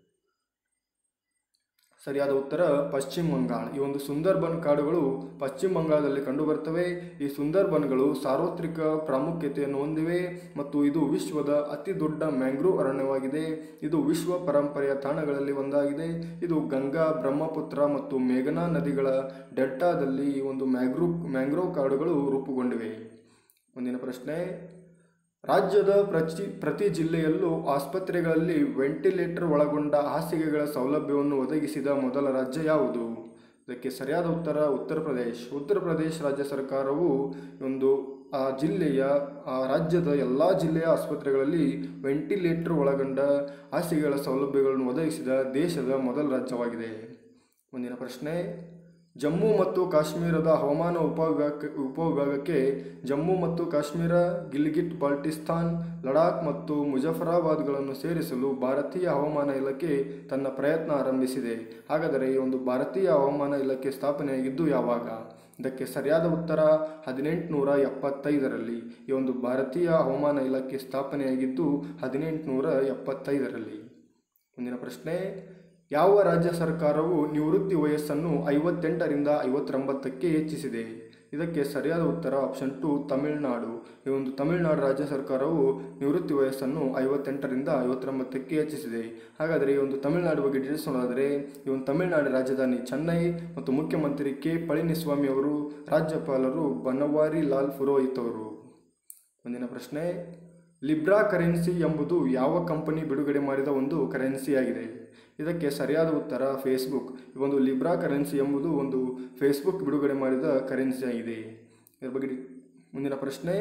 ಸರಿಯಾದ ಉತ್ತರ ಪಶ್ಚಿಮ ಬಂಗಾಳ ಈ ಒಂದು ಸುಂದರ್ಬನ್ ಕಾಡುಗಳು ಪಶ್ಚಿಮ ಬಂಗಾಳದಲ್ಲಿ ಕಂಡುಬರುತ್ತವೆ ಈ ಸುಂದರ್ಬನ್ಗಳು ಸಾರ್ವತ್ರಿಕ ಪ್ರಾಮುಖ್ಯತೆಯನ್ನು ಹೊಂದಿವೆ ಮತ್ತು ಇದು ವಿಶ್ವದ ಅತಿ ದೊಡ್ಡ ಮ್ಯಾಂಗ್ರೋವ್ ಅರಣ್ಯವಾಗಿದೆ ಇದು ವಿಶ್ವ ಪರಂಪರೆಯ ತಾಣಗಳಲ್ಲಿ ಒಂದಾಗಿದೆ ಇದು ಗಂಗಾ ಬ್ರಹ್ಮಪುತ್ರ ಮತ್ತು ಮೇಘನಾ ನದಿಗಳ ಡೆಲ್ಟಾದಲ್ಲಿ ಈ ಒಂದು ಮ್ಯಾಗ್ರೋ ಮ್ಯಾಂಗ್ರೋವ್ ಕಾಡುಗಳು ರೂಪುಗೊಂಡಿವೆ ಮುಂದಿನ ಪ್ರಶ್ನೆ ರಾಜ್ಯದ ಪ್ರತಿ ಪ್ರತಿ ಜಿಲ್ಲೆಯಲ್ಲೂ ಆಸ್ಪತ್ರೆಗಳಲ್ಲಿ ವೆಂಟಿಲೇಟರ್ ಒಳಗೊಂಡ ಹಾಸಿಗೆಗಳ ಸೌಲಭ್ಯವನ್ನು ಒದಗಿಸಿದ ಮೊದಲ ರಾಜ್ಯ ಯಾವುದು ಇದಕ್ಕೆ ಸರಿಯಾದ ಉತ್ತರ ಉತ್ತರ ಪ್ರದೇಶ್ ಉತ್ತರ ಪ್ರದೇಶ್ ರಾಜ್ಯ ಸರ್ಕಾರವು ಒಂದು ಆ ಜಿಲ್ಲೆಯ ಆ ರಾಜ್ಯದ ಎಲ್ಲ ಜಿಲ್ಲೆಯ ಆಸ್ಪತ್ರೆಗಳಲ್ಲಿ ವೆಂಟಿಲೇಟರ್ ಒಳಗೊಂಡ ಹಾಸಿಗೆಗಳ ಸೌಲಭ್ಯಗಳನ್ನು ಒದಗಿಸಿದ ದೇಶದ ಮೊದಲ ರಾಜ್ಯವಾಗಿದೆ ಮುಂದಿನ ಪ್ರಶ್ನೆ ಜಮ್ಮು ಮತ್ತು ಕಾಶ್ಮೀರದ ಹವಾಮಾನ ಉಪವಿಭಾಗ ಉಪವಿಭಾಗಕ್ಕೆ ಜಮ್ಮು ಮತ್ತು ಕಾಶ್ಮೀರ ಗಿಲ್ಗಿಟ್ ಬಾಲ್ಟಿಸ್ತಾನ್ ಲಡಾಖ್ ಮತ್ತು ಮುಜಫರಾಬಾದ್ಗಳನ್ನು ಸೇರಿಸಲು ಭಾರತೀಯ ಹವಾಮಾನ ಇಲಾಖೆ ತನ್ನ ಪ್ರಯತ್ನ ಆರಂಭಿಸಿದೆ ಹಾಗಾದರೆ ಈ ಒಂದು ಭಾರತೀಯ ಹವಾಮಾನ ಇಲಾಖೆ ಸ್ಥಾಪನೆಯಾಗಿದ್ದು ಯಾವಾಗ ಇದಕ್ಕೆ ಸರಿಯಾದ ಉತ್ತರ ಹದಿನೆಂಟುನೂರ ಎಪ್ಪತ್ತೈದರಲ್ಲಿ ಈ ಒಂದು ಭಾರತೀಯ ಹವಾಮಾನ ಇಲಾಖೆ ಸ್ಥಾಪನೆಯಾಗಿದ್ದು ಹದಿನೆಂಟುನೂರ ಎಪ್ಪತ್ತೈದರಲ್ಲಿ ಮುಂದಿನ ಪ್ರಶ್ನೆ ಯಾವ ರಾಜ್ಯ ಸರ್ಕಾರವು ನಿವೃತ್ತಿ ವಯಸ್ಸನ್ನು ಐವತ್ತೆಂಟರಿಂದ ಐವತ್ತೊಂಬತ್ತಕ್ಕೆ ಹೆಚ್ಚಿಸಿದೆ ಇದಕ್ಕೆ ಸರಿಯಾದ ಉತ್ತರ ಆಪ್ಷನ್ ಟು ತಮಿಳುನಾಡು ಈ ಒಂದು ತಮಿಳುನಾಡು ರಾಜ್ಯ ಸರ್ಕಾರವು ನಿವೃತ್ತಿ ವಯಸ್ಸನ್ನು ಐವತ್ತೆಂಟರಿಂದ ಐವತ್ತೊಂಬತ್ತಕ್ಕೆ ಹೆಚ್ಚಿಸಿದೆ ಹಾಗಾದರೆ ಈ ಒಂದು ತಮಿಳುನಾಡು ಬಗ್ಗೆ ಡೀಟೇಲ್ಸ್ ನೋಡೋದಾದರೆ ಈ ಒಂದು ತಮಿಳುನಾಡು ರಾಜಧಾನಿ ಚೆನ್ನೈ ಮತ್ತು ಮುಖ್ಯಮಂತ್ರಿ ಕೆ ಪಳನಿಸ್ವಾಮಿ ಅವರು ರಾಜ್ಯಪಾಲರು ಬನವಾರಿ ಲಾಲ್ ಪುರೋಹಿತ್ ಅವರು ಮುಂದಿನ ಪ್ರಶ್ನೆ ಲಿಬ್ರಾ ಕರೆನ್ಸಿ ಎಂಬುದು ಯಾವ ಕಂಪನಿ ಬಿಡುಗಡೆ ಮಾಡಿದ ಒಂದು ಕರೆನ್ಸಿಯಾಗಿದೆ ಇದಕ್ಕೆ ಸರಿಯಾದ ಉತ್ತರ ಫೇಸ್ಬುಕ್ ಈ ಒಂದು ಲಿಬ್ರಾ ಕರೆನ್ಸಿ ಎಂಬುದು ಒಂದು ಫೇಸ್ಬುಕ್ ಬಿಡುಗಡೆ ಮಾಡಿದ ಕರೆನ್ಸಿಯಾಗಿದೆ ಇದರ ಬಗ್ಗೆ ಡಿ- ಮುಂದಿನ ಪ್ರಶ್ನೆ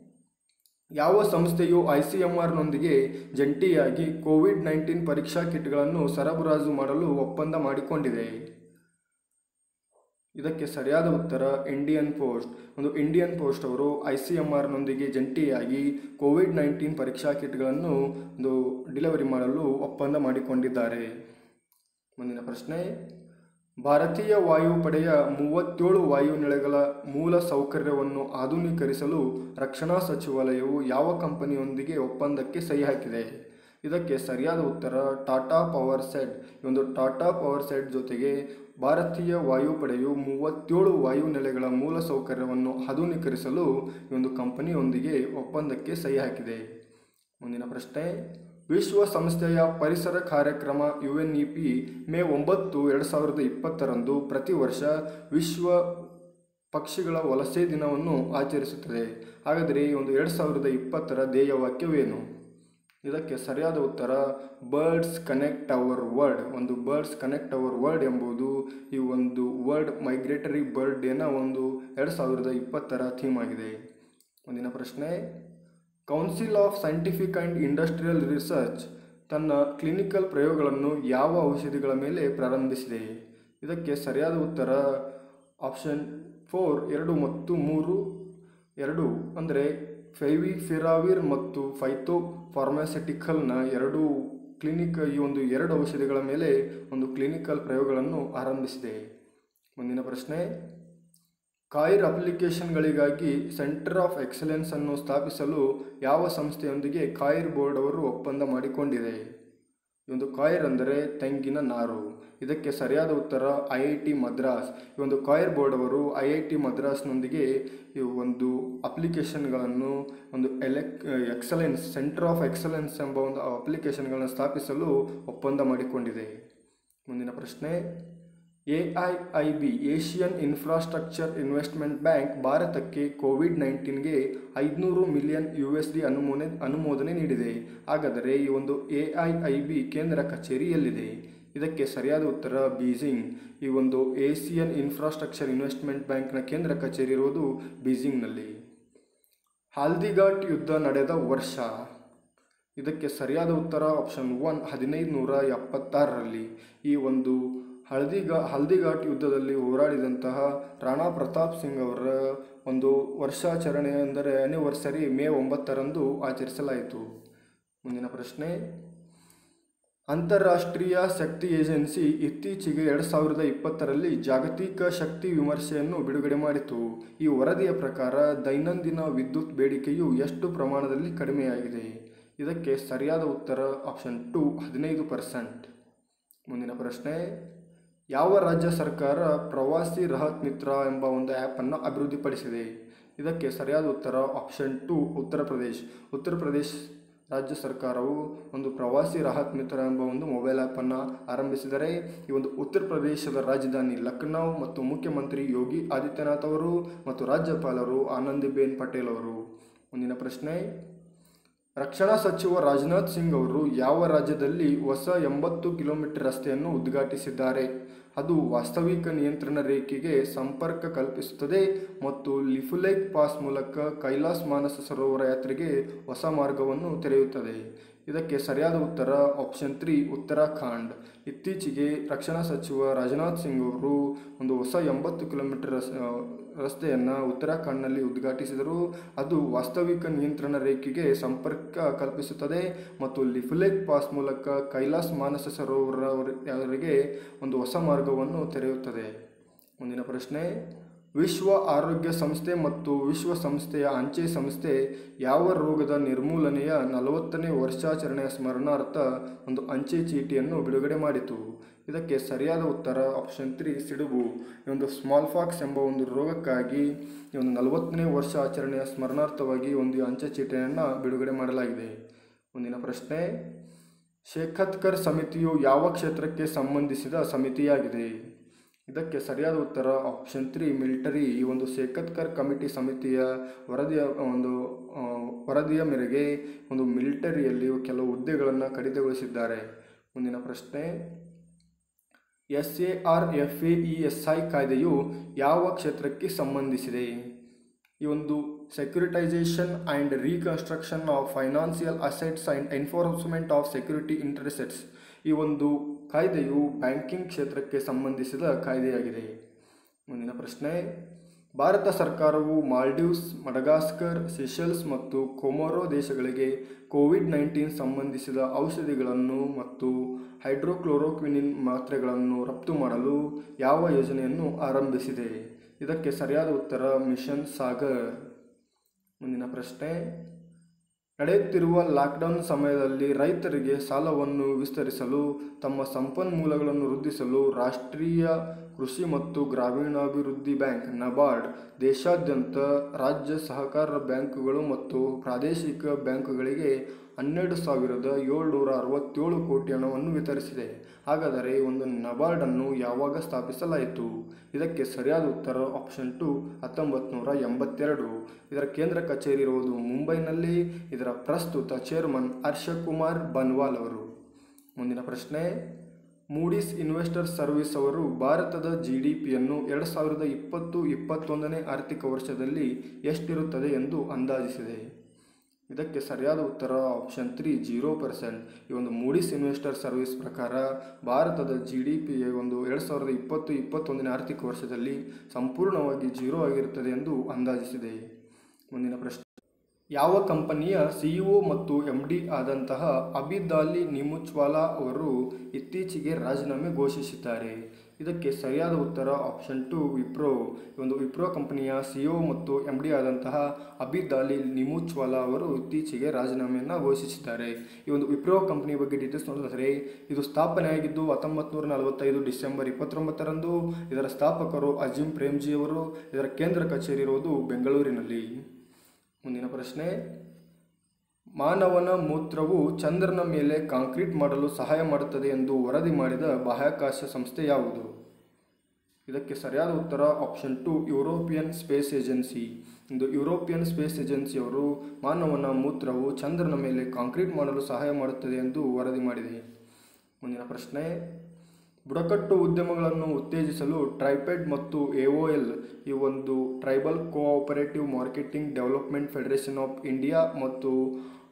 ಯಾವ ಸಂಸ್ಥೆಯು ಐ ಸಿ ಎಂ ಆರ್ನೊಂದಿಗೆ ಜಂಟಿಯಾಗಿ ಕೋವಿಡ್ ನೈನ್ಟೀನ್ ಪರೀಕ್ಷಾ ಕಿಟ್ಗಳನ್ನು ಸರಬರಾಜು ಮಾಡಲು ಒಪ್ಪಂದ ಮಾಡಿಕೊಂಡಿದೆ ಇದಕ್ಕೆ ಸರಿಯಾದ ಉತ್ತರ ಇಂಡಿಯನ್ ಪೋಸ್ಟ್ ಒಂದು ಇಂಡಿಯನ್ ಪೋಸ್ಟ್ ಅವರು ಐ ಸಿ ಎಂ ಆರ್ನೊಂದಿಗೆ ಜಂಟಿಯಾಗಿ ಕೋವಿಡ್ ನೈನ್ಟೀನ್ ಪರೀಕ್ಷಾ ಕಿಟ್ಗಳನ್ನು ಒಂದು ಡಿಲಿವರಿ ಮಾಡಲು ಒಪ್ಪಂದ ಮಾಡಿಕೊಂಡಿದ್ದಾರೆ ಮುಂದಿನ ಪ್ರಶ್ನೆ ಭಾರತೀಯ ವಾಯುಪಡೆಯ ಮೂವತ್ತೇಳು ವಾಯುನೆಲೆಗಳ ಮೂಲ ಸೌಕರ್ಯವನ್ನು ಆಧುನೀಕರಿಸಲು ರಕ್ಷಣಾ ಸಚಿವಾಲಯವು ಯಾವ ಕಂಪನಿಯೊಂದಿಗೆ ಒಪ್ಪಂದಕ್ಕೆ ಸಹಿ ಹಾಕಿದೆ ಇದಕ್ಕೆ ಸರಿಯಾದ ಉತ್ತರ ಟಾಟಾ ಪವರ್ ಸೆಟ್ ಈ ಒಂದು ಟಾಟಾ ಪವರ್ ಸೆಟ್ ಜೊತೆಗೆ ಭಾರತೀಯ ವಾಯುಪಡೆಯು ಮೂವತ್ತೇಳು ವಾಯುನೆಲೆಗಳ ಮೂಲ ಸೌಕರ್ಯವನ್ನು ಆಧುನೀಕರಿಸಲು ಈ ಒಂದು ಕಂಪನಿಯೊಂದಿಗೆ ಒಪ್ಪಂದಕ್ಕೆ ಸಹಿ ಹಾಕಿದೆ ಮುಂದಿನ ಪ್ರಶ್ನೆ ವಿಶ್ವಸಂಸ್ಥೆಯ ಪರಿಸರ ಕಾರ್ಯಕ್ರಮ U N E P May ಒಂಬತ್ತು ಎರಡು ಸಾವಿರದ ಇಪ್ಪತ್ತರಂದು ಪ್ರತಿ ವರ್ಷ ವಿಶ್ವ ಪಕ್ಷಿಗಳ ವಲಸೆ ದಿನವನ್ನು ಆಚರಿಸುತ್ತದೆ ಹಾಗಾದರೆ ಈ ಒಂದು ಎರಡು ಸಾವಿರದ ಇಪ್ಪತ್ತರ ಧ್ಯೇಯವಾಕ್ಯವೇನು ಇದಕ್ಕೆ ಸರಿಯಾದ ಉತ್ತರ ಬರ್ಡ್ಸ್ ಕನೆಕ್ಟ್ ಅವರ್ ವರ್ಲ್ಡ್ ಒಂದು ಬರ್ಡ್ಸ್ ಕನೆಕ್ಟ್ ಅವರ್ ವರ್ಲ್ಡ್ ಎಂಬುದು ಈ ಒಂದು ವರ್ಲ್ಡ್ ಮೈಗ್ರೇಟರಿ ಬರ್ಡ್ ಡೇನ ಒಂದು ಎರಡು ಸಾವಿರದ ಇಪ್ಪತ್ತರ ಥೀಮ್ ಆಗಿದೆ ಮುಂದಿನ ಪ್ರಶ್ನೆ council of scientific and industrial research ತನ್ನ ಕ್ಲಿನಿಕಲ್ ಪ್ರಯೋಗಗಳನ್ನು ಯಾವ ಔಷಧಿಗಳ ಮೇಲೆ ಪ್ರಾರಂಭಿಸಿದೆ ಇದಕ್ಕೆ ಸರಿಯಾದ ಉತ್ತರ ಆಪ್ಷನ್ ಫೋರ್ ಎರಡು ಮತ್ತು ಮೂರು ಎರಡು ಅಂದರೆ ಫೈವಿಫಿರಾವಿರ್ ಮತ್ತು ಫೈತೋ ಫಾರ್ಮಾಸ್ಯುಟಿಕಲ್ನ ಎರಡು ಕ್ಲಿನಿಕ್ ಈ ಒಂದು ಎರಡು ಔಷಧಿಗಳ ಮೇಲೆ ಒಂದು ಕ್ಲಿನಿಕಲ್ ಪ್ರಯೋಗಗಳನ್ನು ಆರಂಭಿಸಿದೆ ಮುಂದಿನ ಪ್ರಶ್ನೆ ಕಾಯಿರ್ ಅಪ್ಲಿಕೇಶನ್ಗಳಿಗಾಗಿ ಸೆಂಟರ್ ಆಫ್ ಎಕ್ಸಲೆನ್ಸ್ ಅನ್ನು ಸ್ಥಾಪಿಸಲು ಯಾವ ಸಂಸ್ಥೆಯೊಂದಿಗೆ ಕಾಯಿರ್ ಬೋರ್ಡ್ ಅವರು ಒಪ್ಪಂದ ಮಾಡಿಕೊಂಡಿದೆ ಈ ಒಂದು ಕಾಯಿರ್ ಅಂದರೆ ತೆಂಗಿನ ನಾರು ಇದಕ್ಕೆ ಸರಿಯಾದ ಉತ್ತರ ಐ ಐ ಟಿ ಮದ್ರಾಸ್ ಈ ಒಂದು ಕಾಯಿರ್ ಬೋರ್ಡ್ ಅವರು ಐ ಐ ಟಿ ಮದ್ರಾಸ್ನೊಂದಿಗೆ ಈ ಒಂದು ಅಪ್ಲಿಕೇಶನ್ಗಳನ್ನು ಒಂದು ಎಲೆಕ್ ಎಕ್ಸಲೆನ್ಸ್ ಸೆಂಟರ್ ಆಫ್ ಎಕ್ಸಲೆನ್ಸ್ ಎಂಬ ಒಂದು ಅಪ್ಲಿಕೇಶನ್ಗಳನ್ನು ಸ್ಥಾಪಿಸಲು ಒಪ್ಪಂದ ಮಾಡಿಕೊಂಡಿದೆ ಮುಂದಿನ ಪ್ರಶ್ನೆ A I I B Asian infrastructure investment bank ಭಾರತಕ್ಕೆ ಕೋವಿಡ್ ನೈನ್ಟೀನ್ಗೆ ಐದುನೂರು ಮಿಲಿಯನ್ ಯು ಎಸ್ ಡಿ ಅನುಮೋದನೆ ಅನುಮೋದನೆ ನೀಡಿದೆ ಹಾಗಾದರೆ ಈ ಒಂದು ಎ ಐ ಐ ಬಿ ಕೇಂದ್ರ ಕಚೇರಿ ಎಲ್ಲಿದೆ ಇದಕ್ಕೆ ಸರಿಯಾದ ಉತ್ತರ ಬೀಜಿಂಗ್ ಈ ಒಂದು ಏಷಿಯನ್ ಇನ್ಫ್ರಾಸ್ಟ್ರಕ್ಚರ್ ಇನ್ವೆಸ್ಟ್ಮೆಂಟ್ ಬ್ಯಾಂಕ್ನ ಕೇಂದ್ರ ಕಚೇರಿ ಇರುವುದು ಬೀಜಿಂಗ್ನಲ್ಲಿ ಹಾಲ್ದಿಘಾಟ್ ಯುದ್ಧ ನಡೆದ ವರ್ಷ ಇದಕ್ಕೆ ಸರಿಯಾದ ಉತ್ತರ ಆಪ್ಷನ್ ಒನ್ ಹದಿನೈದು ನೂರ ಎಪ್ಪತ್ತಾರರಲ್ಲಿ ಈ ಒಂದು ಹಳದಿಗಾ ಹಲ್ದಿಘಾಟ್ ಯುದ್ಧದಲ್ಲಿ ಹೋರಾಡಿದಂತಹ ರಾಣಾ ಪ್ರತಾಪ್ ಸಿಂಗ್ ಅವರ ಒಂದು ವರ್ಷಾಚರಣೆ ಅಂದರೆ ಆನಿವರ್ಸರಿ ಮೇ ಒಂಬತ್ತರಂದು ಆಚರಿಸಲಾಯಿತು ಮುಂದಿನ ಪ್ರಶ್ನೆ ಅಂತಾರಾಷ್ಟ್ರೀಯ ಶಕ್ತಿ ಏಜೆನ್ಸಿ ಇತ್ತೀಚೆಗೆ ಎರಡು ಸಾವಿರದ ಇಪ್ಪತ್ತರಲ್ಲಿ ಜಾಗತಿಕ ಶಕ್ತಿ ವಿಮರ್ಶೆಯನ್ನು ಬಿಡುಗಡೆ ಮಾಡಿತು ಈ ವರದಿಯ ಪ್ರಕಾರ ದೈನಂದಿನ ವಿದ್ಯುತ್ ಬೇಡಿಕೆಯು ಎಷ್ಟು ಪ್ರಮಾಣದಲ್ಲಿ ಕಡಿಮೆಯಾಗಿದೆ ಇದಕ್ಕೆ ಸರಿಯಾದ ಉತ್ತರ ಆಪ್ಷನ್ ಟು ಹದಿನೈದು ಪರ್ಸೆಂಟ್ ಮುಂದಿನ ಪ್ರಶ್ನೆ ಯಾವ ರಾಜ್ಯ ಸರ್ಕಾರ ಪ್ರವಾಸಿ ರಹತ್ ಮಿತ್ರ ಎಂಬ ಒಂದು ಆ್ಯಪನ್ನು ಅಭಿವೃದ್ಧಿಪಡಿಸಿದೆ ಇದಕ್ಕೆ ಸರಿಯಾದ ಉತ್ತರ ಆಪ್ಷನ್ ಟು ಉತ್ತರ ಪ್ರದೇಶ್ ಉತ್ತರ ಪ್ರದೇಶ್ ರಾಜ್ಯ ಸರ್ಕಾರವು ಒಂದು ಪ್ರವಾಸಿ ರಾಹತ್ ಮಿತ್ರ ಎಂಬ ಒಂದು ಮೊಬೈಲ್ ಆ್ಯಪನ್ನು ಆರಂಭಿಸಿದರೆ ಈ ಒಂದು ಉತ್ತರ ಪ್ರದೇಶದ ರಾಜಧಾನಿ ಲಖನೌ ಮತ್ತು ಮುಖ್ಯಮಂತ್ರಿ ಯೋಗಿ ಆದಿತ್ಯನಾಥ್ ಅವರು ಮತ್ತು ರಾಜ್ಯಪಾಲರು ಆನಂದಿಬೆನ್ ಪಟೇಲ್ ಅವರು ಮುಂದಿನ ಪ್ರಶ್ನೆ ರಕ್ಷಣಾ ಸಚಿವ ರಾಜನಾಥ್ ಸಿಂಗ್ ಅವರು ಯಾವ ರಾಜ್ಯದಲ್ಲಿ ಹೊಸ ಎಂಬತ್ತು ಕಿಲೋಮೀಟರ್ ರಸ್ತೆಯನ್ನು ಉದ್ಘಾಟಿಸಿದ್ದಾರೆ ಅದು ವಾಸ್ತವಿಕ ನಿಯಂತ್ರಣ ರೇಖೆಗೆ ಸಂಪರ್ಕ ಕಲ್ಪಿಸುತ್ತದೆ ಮತ್ತು ಲಿಫುಲೇಕ್ ಪಾಸ್ ಮೂಲಕ ಕೈಲಾಸ್ ಮಾನಸ ಸರೋವರ ಯಾತ್ರೆಗೆ ಹೊಸ ಮಾರ್ಗವನ್ನು ತೆರೆಯುತ್ತದೆ ಇದಕ್ಕೆ ಸರಿಯಾದ ಉತ್ತರ ಆಪ್ಷನ್ ತ್ರೀ ಉತ್ತರಾಖಂಡ್ ಇತ್ತೀಚೆಗೆ ರಕ್ಷಣಾ ಸಚಿವ ರಾಜನಾಥ್ ಸಿಂಗ್ ಅವರು ಒಂದು ಹೊಸ ಎಂಬತ್ತು ಕಿಲೋಮೀಟರ್ ರಸ್ ರಸ್ತೆಯನ್ನು ಉತ್ತರಾಖಂಡ್ನಲ್ಲಿ ಉದ್ಘಾಟಿಸಿದರು ಅದು ವಾಸ್ತವಿಕ ನಿಯಂತ್ರಣ ರೇಖೆಗೆ ಸಂಪರ್ಕ ಕಲ್ಪಿಸುತ್ತದೆ ಮತ್ತು ಲಿಫುಲೇಕ್ ಪಾಸ್ ಮೂಲಕ ಕೈಲಾಸ್ ಮಾನಸ ಸರೋವರವರೆಗೆ ಒಂದು ಹೊಸ ಮಾರ್ಗವನ್ನು ತೆರೆಯುತ್ತದೆ ಮುಂದಿನ ಪ್ರಶ್ನೆ ವಿಶ್ವ ಆರೋಗ್ಯ ಸಂಸ್ಥೆ ಮತ್ತು ವಿಶ್ವಸಂಸ್ಥೆಯ ಅಂಚೆ ಸಂಸ್ಥೆ ಯಾವ ರೋಗದ ನಿರ್ಮೂಲನೆಯ ನಲವತ್ತನೇ ವರ್ಷಾಚರಣೆಯ ಸ್ಮರಣಾರ್ಥ ಒಂದು ಅಂಚೆ ಚೀಟಿಯನ್ನು ಬಿಡುಗಡೆ ಮಾಡಿತು ಇದಕ್ಕೆ ಸರಿಯಾದ ಉತ್ತರ ಆಪ್ಷನ್ ತ್ರೀ ಸಿಡುಬು ಈ ಒಂದು ಸ್ಮಾಲ್ ಫಾಕ್ಸ್ ಎಂಬ ಒಂದು ರೋಗಕ್ಕಾಗಿ ಈ ಒಂದು ನಲವತ್ತನೇ ವರ್ಷ ಆಚರಣೆಯ ಸ್ಮರಣಾರ್ಥವಾಗಿ ಒಂದು ಅಂಚೆ ಚೀಟಿಯನ್ನು ಬಿಡುಗಡೆ ಮಾಡಲಾಗಿದೆ ಮುಂದಿನ ಪ್ರಶ್ನೆ ಶೇಖತ್ಕರ್ ಸಮಿತಿಯು ಯಾವ ಕ್ಷೇತ್ರಕ್ಕೆ ಸಂಬಂಧಿಸಿದ ಸಮಿತಿಯಾಗಿದೆ ಇದಕ್ಕೆ ಸರಿಯಾದ ಉತ್ತರ ಆಪ್ಷನ್ ತ್ರೀ ಮಿಲಿಟರಿ ಈ ಒಂದು ಶೇಖತ್ಕರ್ ಕಮಿಟಿ ಸಮಿತಿಯ ವರದಿಯ ಒಂದು ಆ, ವರದಿಯ ಮೇರೆಗೆ ಒಂದು ಮಿಲಿಟರಿಯಲ್ಲಿ ಕೆಲವು ಹುದ್ದೆಗಳನ್ನು ಕಡಿತಗೊಳಿಸಿದ್ದಾರೆ ಮುಂದಿನ ಪ್ರಶ್ನೆ S A R F A E S I ಕಾಯ್ದೆಯು ಯಾವ ಕ್ಷೇತ್ರಕ್ಕೆ ಸಂಬಂಧಿಸಿದೆ ಈ ಒಂದು securitisation and reconstruction of financial assets and enforcement of security interests ಈ ಒಂದು ಕಾಯ್ದೆಯು ಬ್ಯಾಂಕಿಂಗ್ ಕ್ಷೇತ್ರಕ್ಕೆ ಸಂಬಂಧಿಸಿದ ಕಾಯ್ದೆಯಾಗಿದೆ ಮುಂದಿನ ಪ್ರಶ್ನೆ ಭಾರತ ಸರ್ಕಾರವು ಮಾಲ್ಡೀವ್ಸ್ ಮಡಗಾಸ್ಕರ್ ಸೆಷಲ್ಸ್ ಮತ್ತು ಕೊಮೊರೊ ದೇಶಗಳಿಗೆ ಕೋವಿಡ್ ನೈನ್ಟೀನ್ ಸಂಬಂಧಿಸಿದ ಔಷಧಿಗಳನ್ನು ಮತ್ತು ಹೈಡ್ರೋಕ್ಲೋರೋಕ್ವಿನಿನ್ ಮಾತ್ರೆಗಳನ್ನು ರಫ್ತು ಮಾಡಲು ಯಾವ ಯೋಜನೆಯನ್ನು ಆರಂಭಿಸಿದೆ ಇದಕ್ಕೆ ಸರಿಯಾದ ಉತ್ತರ ಮಿಷನ್ ಸಾಗರ್ ಮುಂದಿನ ಪ್ರಶ್ನೆ ನಡೆಯುತ್ತಿರುವ ಲಾಕ್ಡೌನ್ ಸಮಯದಲ್ಲಿ ರೈತರಿಗೆ ಸಾಲವನ್ನು ವಿಸ್ತರಿಸಲು ತಮ್ಮ ಸಂಪನ್ಮೂಲಗಳನ್ನು ವೃದ್ಧಿಸಲು ರಾಷ್ಟ್ರೀಯ ಕೃಷಿ ಮತ್ತು ಗ್ರಾಮೀಣಾಭಿವೃದ್ಧಿ ಬ್ಯಾಂಕ್ ನಬಾರ್ಡ್ ದೇಶಾದ್ಯಂತ ರಾಜ್ಯ ಸಹಕಾರ ಬ್ಯಾಂಕುಗಳು ಮತ್ತು ಪ್ರಾದೇಶಿಕ ಬ್ಯಾಂಕುಗಳಿಗೆ ಹನ್ನೆರಡು ಸಾವಿರದ ಏಳ್ನೂರ ಅರವತ್ತೇಳು ಕೋಟಿ ಹಣವನ್ನು ವಿತರಿಸಿದೆ ಹಾಗಾದರೆ ಈ ಒಂದು ನಬಾರ್ಡನ್ನು ಯಾವಾಗ ಸ್ಥಾಪಿಸಲಾಯಿತು ಇದಕ್ಕೆ ಸರಿಯಾದ ಉತ್ತರ ಆಪ್ಷನ್ ಟು ಹತ್ತೊಂಬತ್ತು ನೂರ ಎಂಬತ್ತೆರಡು ಇದರ ಕೇಂದ್ರ ಕಚೇರಿ ಇರುವುದು ಮುಂಬೈನಲ್ಲಿ ಇದರ ಪ್ರಸ್ತುತ ಚೇರ್ಮನ್ ಹರ್ಷಕುಮಾರ್ ಬನ್ವಾಲ್ ಅವರು ಮುಂದಿನ ಪ್ರಶ್ನೆ ಮೂಡೀಸ್ ಇನ್ವೆಸ್ಟರ್ ಸರ್ವಿಸ್ ಅವರು ಭಾರತದ ಜಿ ಡಿ ಪಿಯನ್ನು ಎರಡು ಸಾವಿರದ ಇಪ್ಪತ್ತು ಇಪ್ಪತ್ತೊಂದನೇ ಆರ್ಥಿಕ ವರ್ಷದಲ್ಲಿ ಎಷ್ಟಿರುತ್ತದೆ ಎಂದು ಅಂದಾಜಿಸಿದೆ ಇದಕ್ಕೆ ಸರಿಯಾದ ಉತ್ತರ ಆಪ್ಷನ್ ತ್ರೀ ಜೀರೋ ಪರ್ಸೆಂಟ್ ಈ ಒಂದು ಮೂಡೀಸ್ ಇನ್ವೆಸ್ಟರ್ ಸರ್ವಿಸ್ ಪ್ರಕಾರ ಭಾರತದ ಜಿ ಡಿ ಪಿ ಒಂದು ಎರಡು ಸಾವಿರದ ಇಪ್ಪತ್ತು ಇಪ್ಪತ್ತೊಂದನೇ ಆರ್ಥಿಕ ವರ್ಷದಲ್ಲಿ ಸಂಪೂರ್ಣವಾಗಿ ಜೀರೋ ಆಗಿರುತ್ತದೆ ಎಂದು ಅಂದಾಜಿಸಿದೆ ಮುಂದಿನ ಪ್ರಶ್ನೆ ಯಾವ ಕಂಪನಿಯ ಸಿಇಒ ಮತ್ತು ಎಂ ಡಿ ಆದಂತಹ ಅಬಿದಾಲಿ ನಿಮುಚ್ವಾಲಾ ಅವರು ಇತ್ತೀಚೆಗೆ ರಾಜೀನಾಮೆ ಘೋಷಿಸಿದ್ದಾರೆ ಇದಕ್ಕೆ ಸರಿಯಾದ ಉತ್ತರ ಆಪ್ಷನ್ ಟು ವಿಪ್ರೋ ಈ ಒಂದು ವಿಪ್ರೋ ಕಂಪನಿಯ ಸಿಇಒ ಮತ್ತು ಎಂ ಡಿ ಆದಂತಹ ಅಬಿದಾಲಿ ನಿಮುಚ್ವಾಲಾ ಅವರು ಇತ್ತೀಚೆಗೆ ರಾಜೀನಾಮೆಯನ್ನು ಘೋಷಿಸಿದ್ದಾರೆ ಈ ಒಂದು ವಿಪ್ರೋ ಕಂಪನಿ ಬಗ್ಗೆ ಡೀಟೇಲ್ಸ್ ನೋಡಿದರೆ ಇದು ಸ್ಥಾಪನೆಯಾಗಿದ್ದು ಹತ್ತೊಂಬತ್ತು ನೂರ ನಲವತ್ತೈದು ಡಿಸೆಂಬರ್ ಇಪ್ಪತ್ತೊಂಬತ್ತರಂದು ಇದರ ಸ್ಥಾಪಕರು ಅಜೀಂ ಪ್ರೇಮ್ಜಿ ಅವರು ಇದರ ಕೇಂದ್ರ ಕಚೇರಿ ಇರುವುದು ಬೆಂಗಳೂರಿನಲ್ಲಿ ಮುಂದಿನ ಪ್ರಶ್ನೆ ಮಾನವನ ಮೂತ್ರವು ಚಂದ್ರನ ಮೇಲೆ ಕಾಂಕ್ರೀಟ್ ಮಾಡಲು ಸಹಾಯ ಮಾಡುತ್ತದೆ ಎಂದು ವರದಿ ಮಾಡಿದ ಬಾಹ್ಯಾಕಾಶ ಸಂಸ್ಥೆ ಯಾವುದು ಇದಕ್ಕೆ ಸರಿಯಾದ ಉತ್ತರ option two European space agency ಇಂದು ಯುರೋಪಿಯನ್ ಸ್ಪೇಸ್ ಏಜೆನ್ಸಿಯವರು ಮಾನವನ ಮೂತ್ರವು ಚಂದ್ರನ ಮೇಲೆ ಕಾಂಕ್ರೀಟ್ ಮಾಡಲು ಸಹಾಯ ಮಾಡುತ್ತದೆ ಎಂದು ವರದಿ ಮಾಡಿದೆ ಮುಂದಿನ ಪ್ರಶ್ನೆ ಬುಡಕಟ್ಟು ಉದ್ಯಮಗಳನ್ನು ಉತ್ತೇಜಿಸಲು ಟ್ರೈಪೆಡ್ ಮತ್ತು ಎಒಎಲ್ ಈ ಒಂದು tribal cooperative marketing development federation of India ಮತ್ತು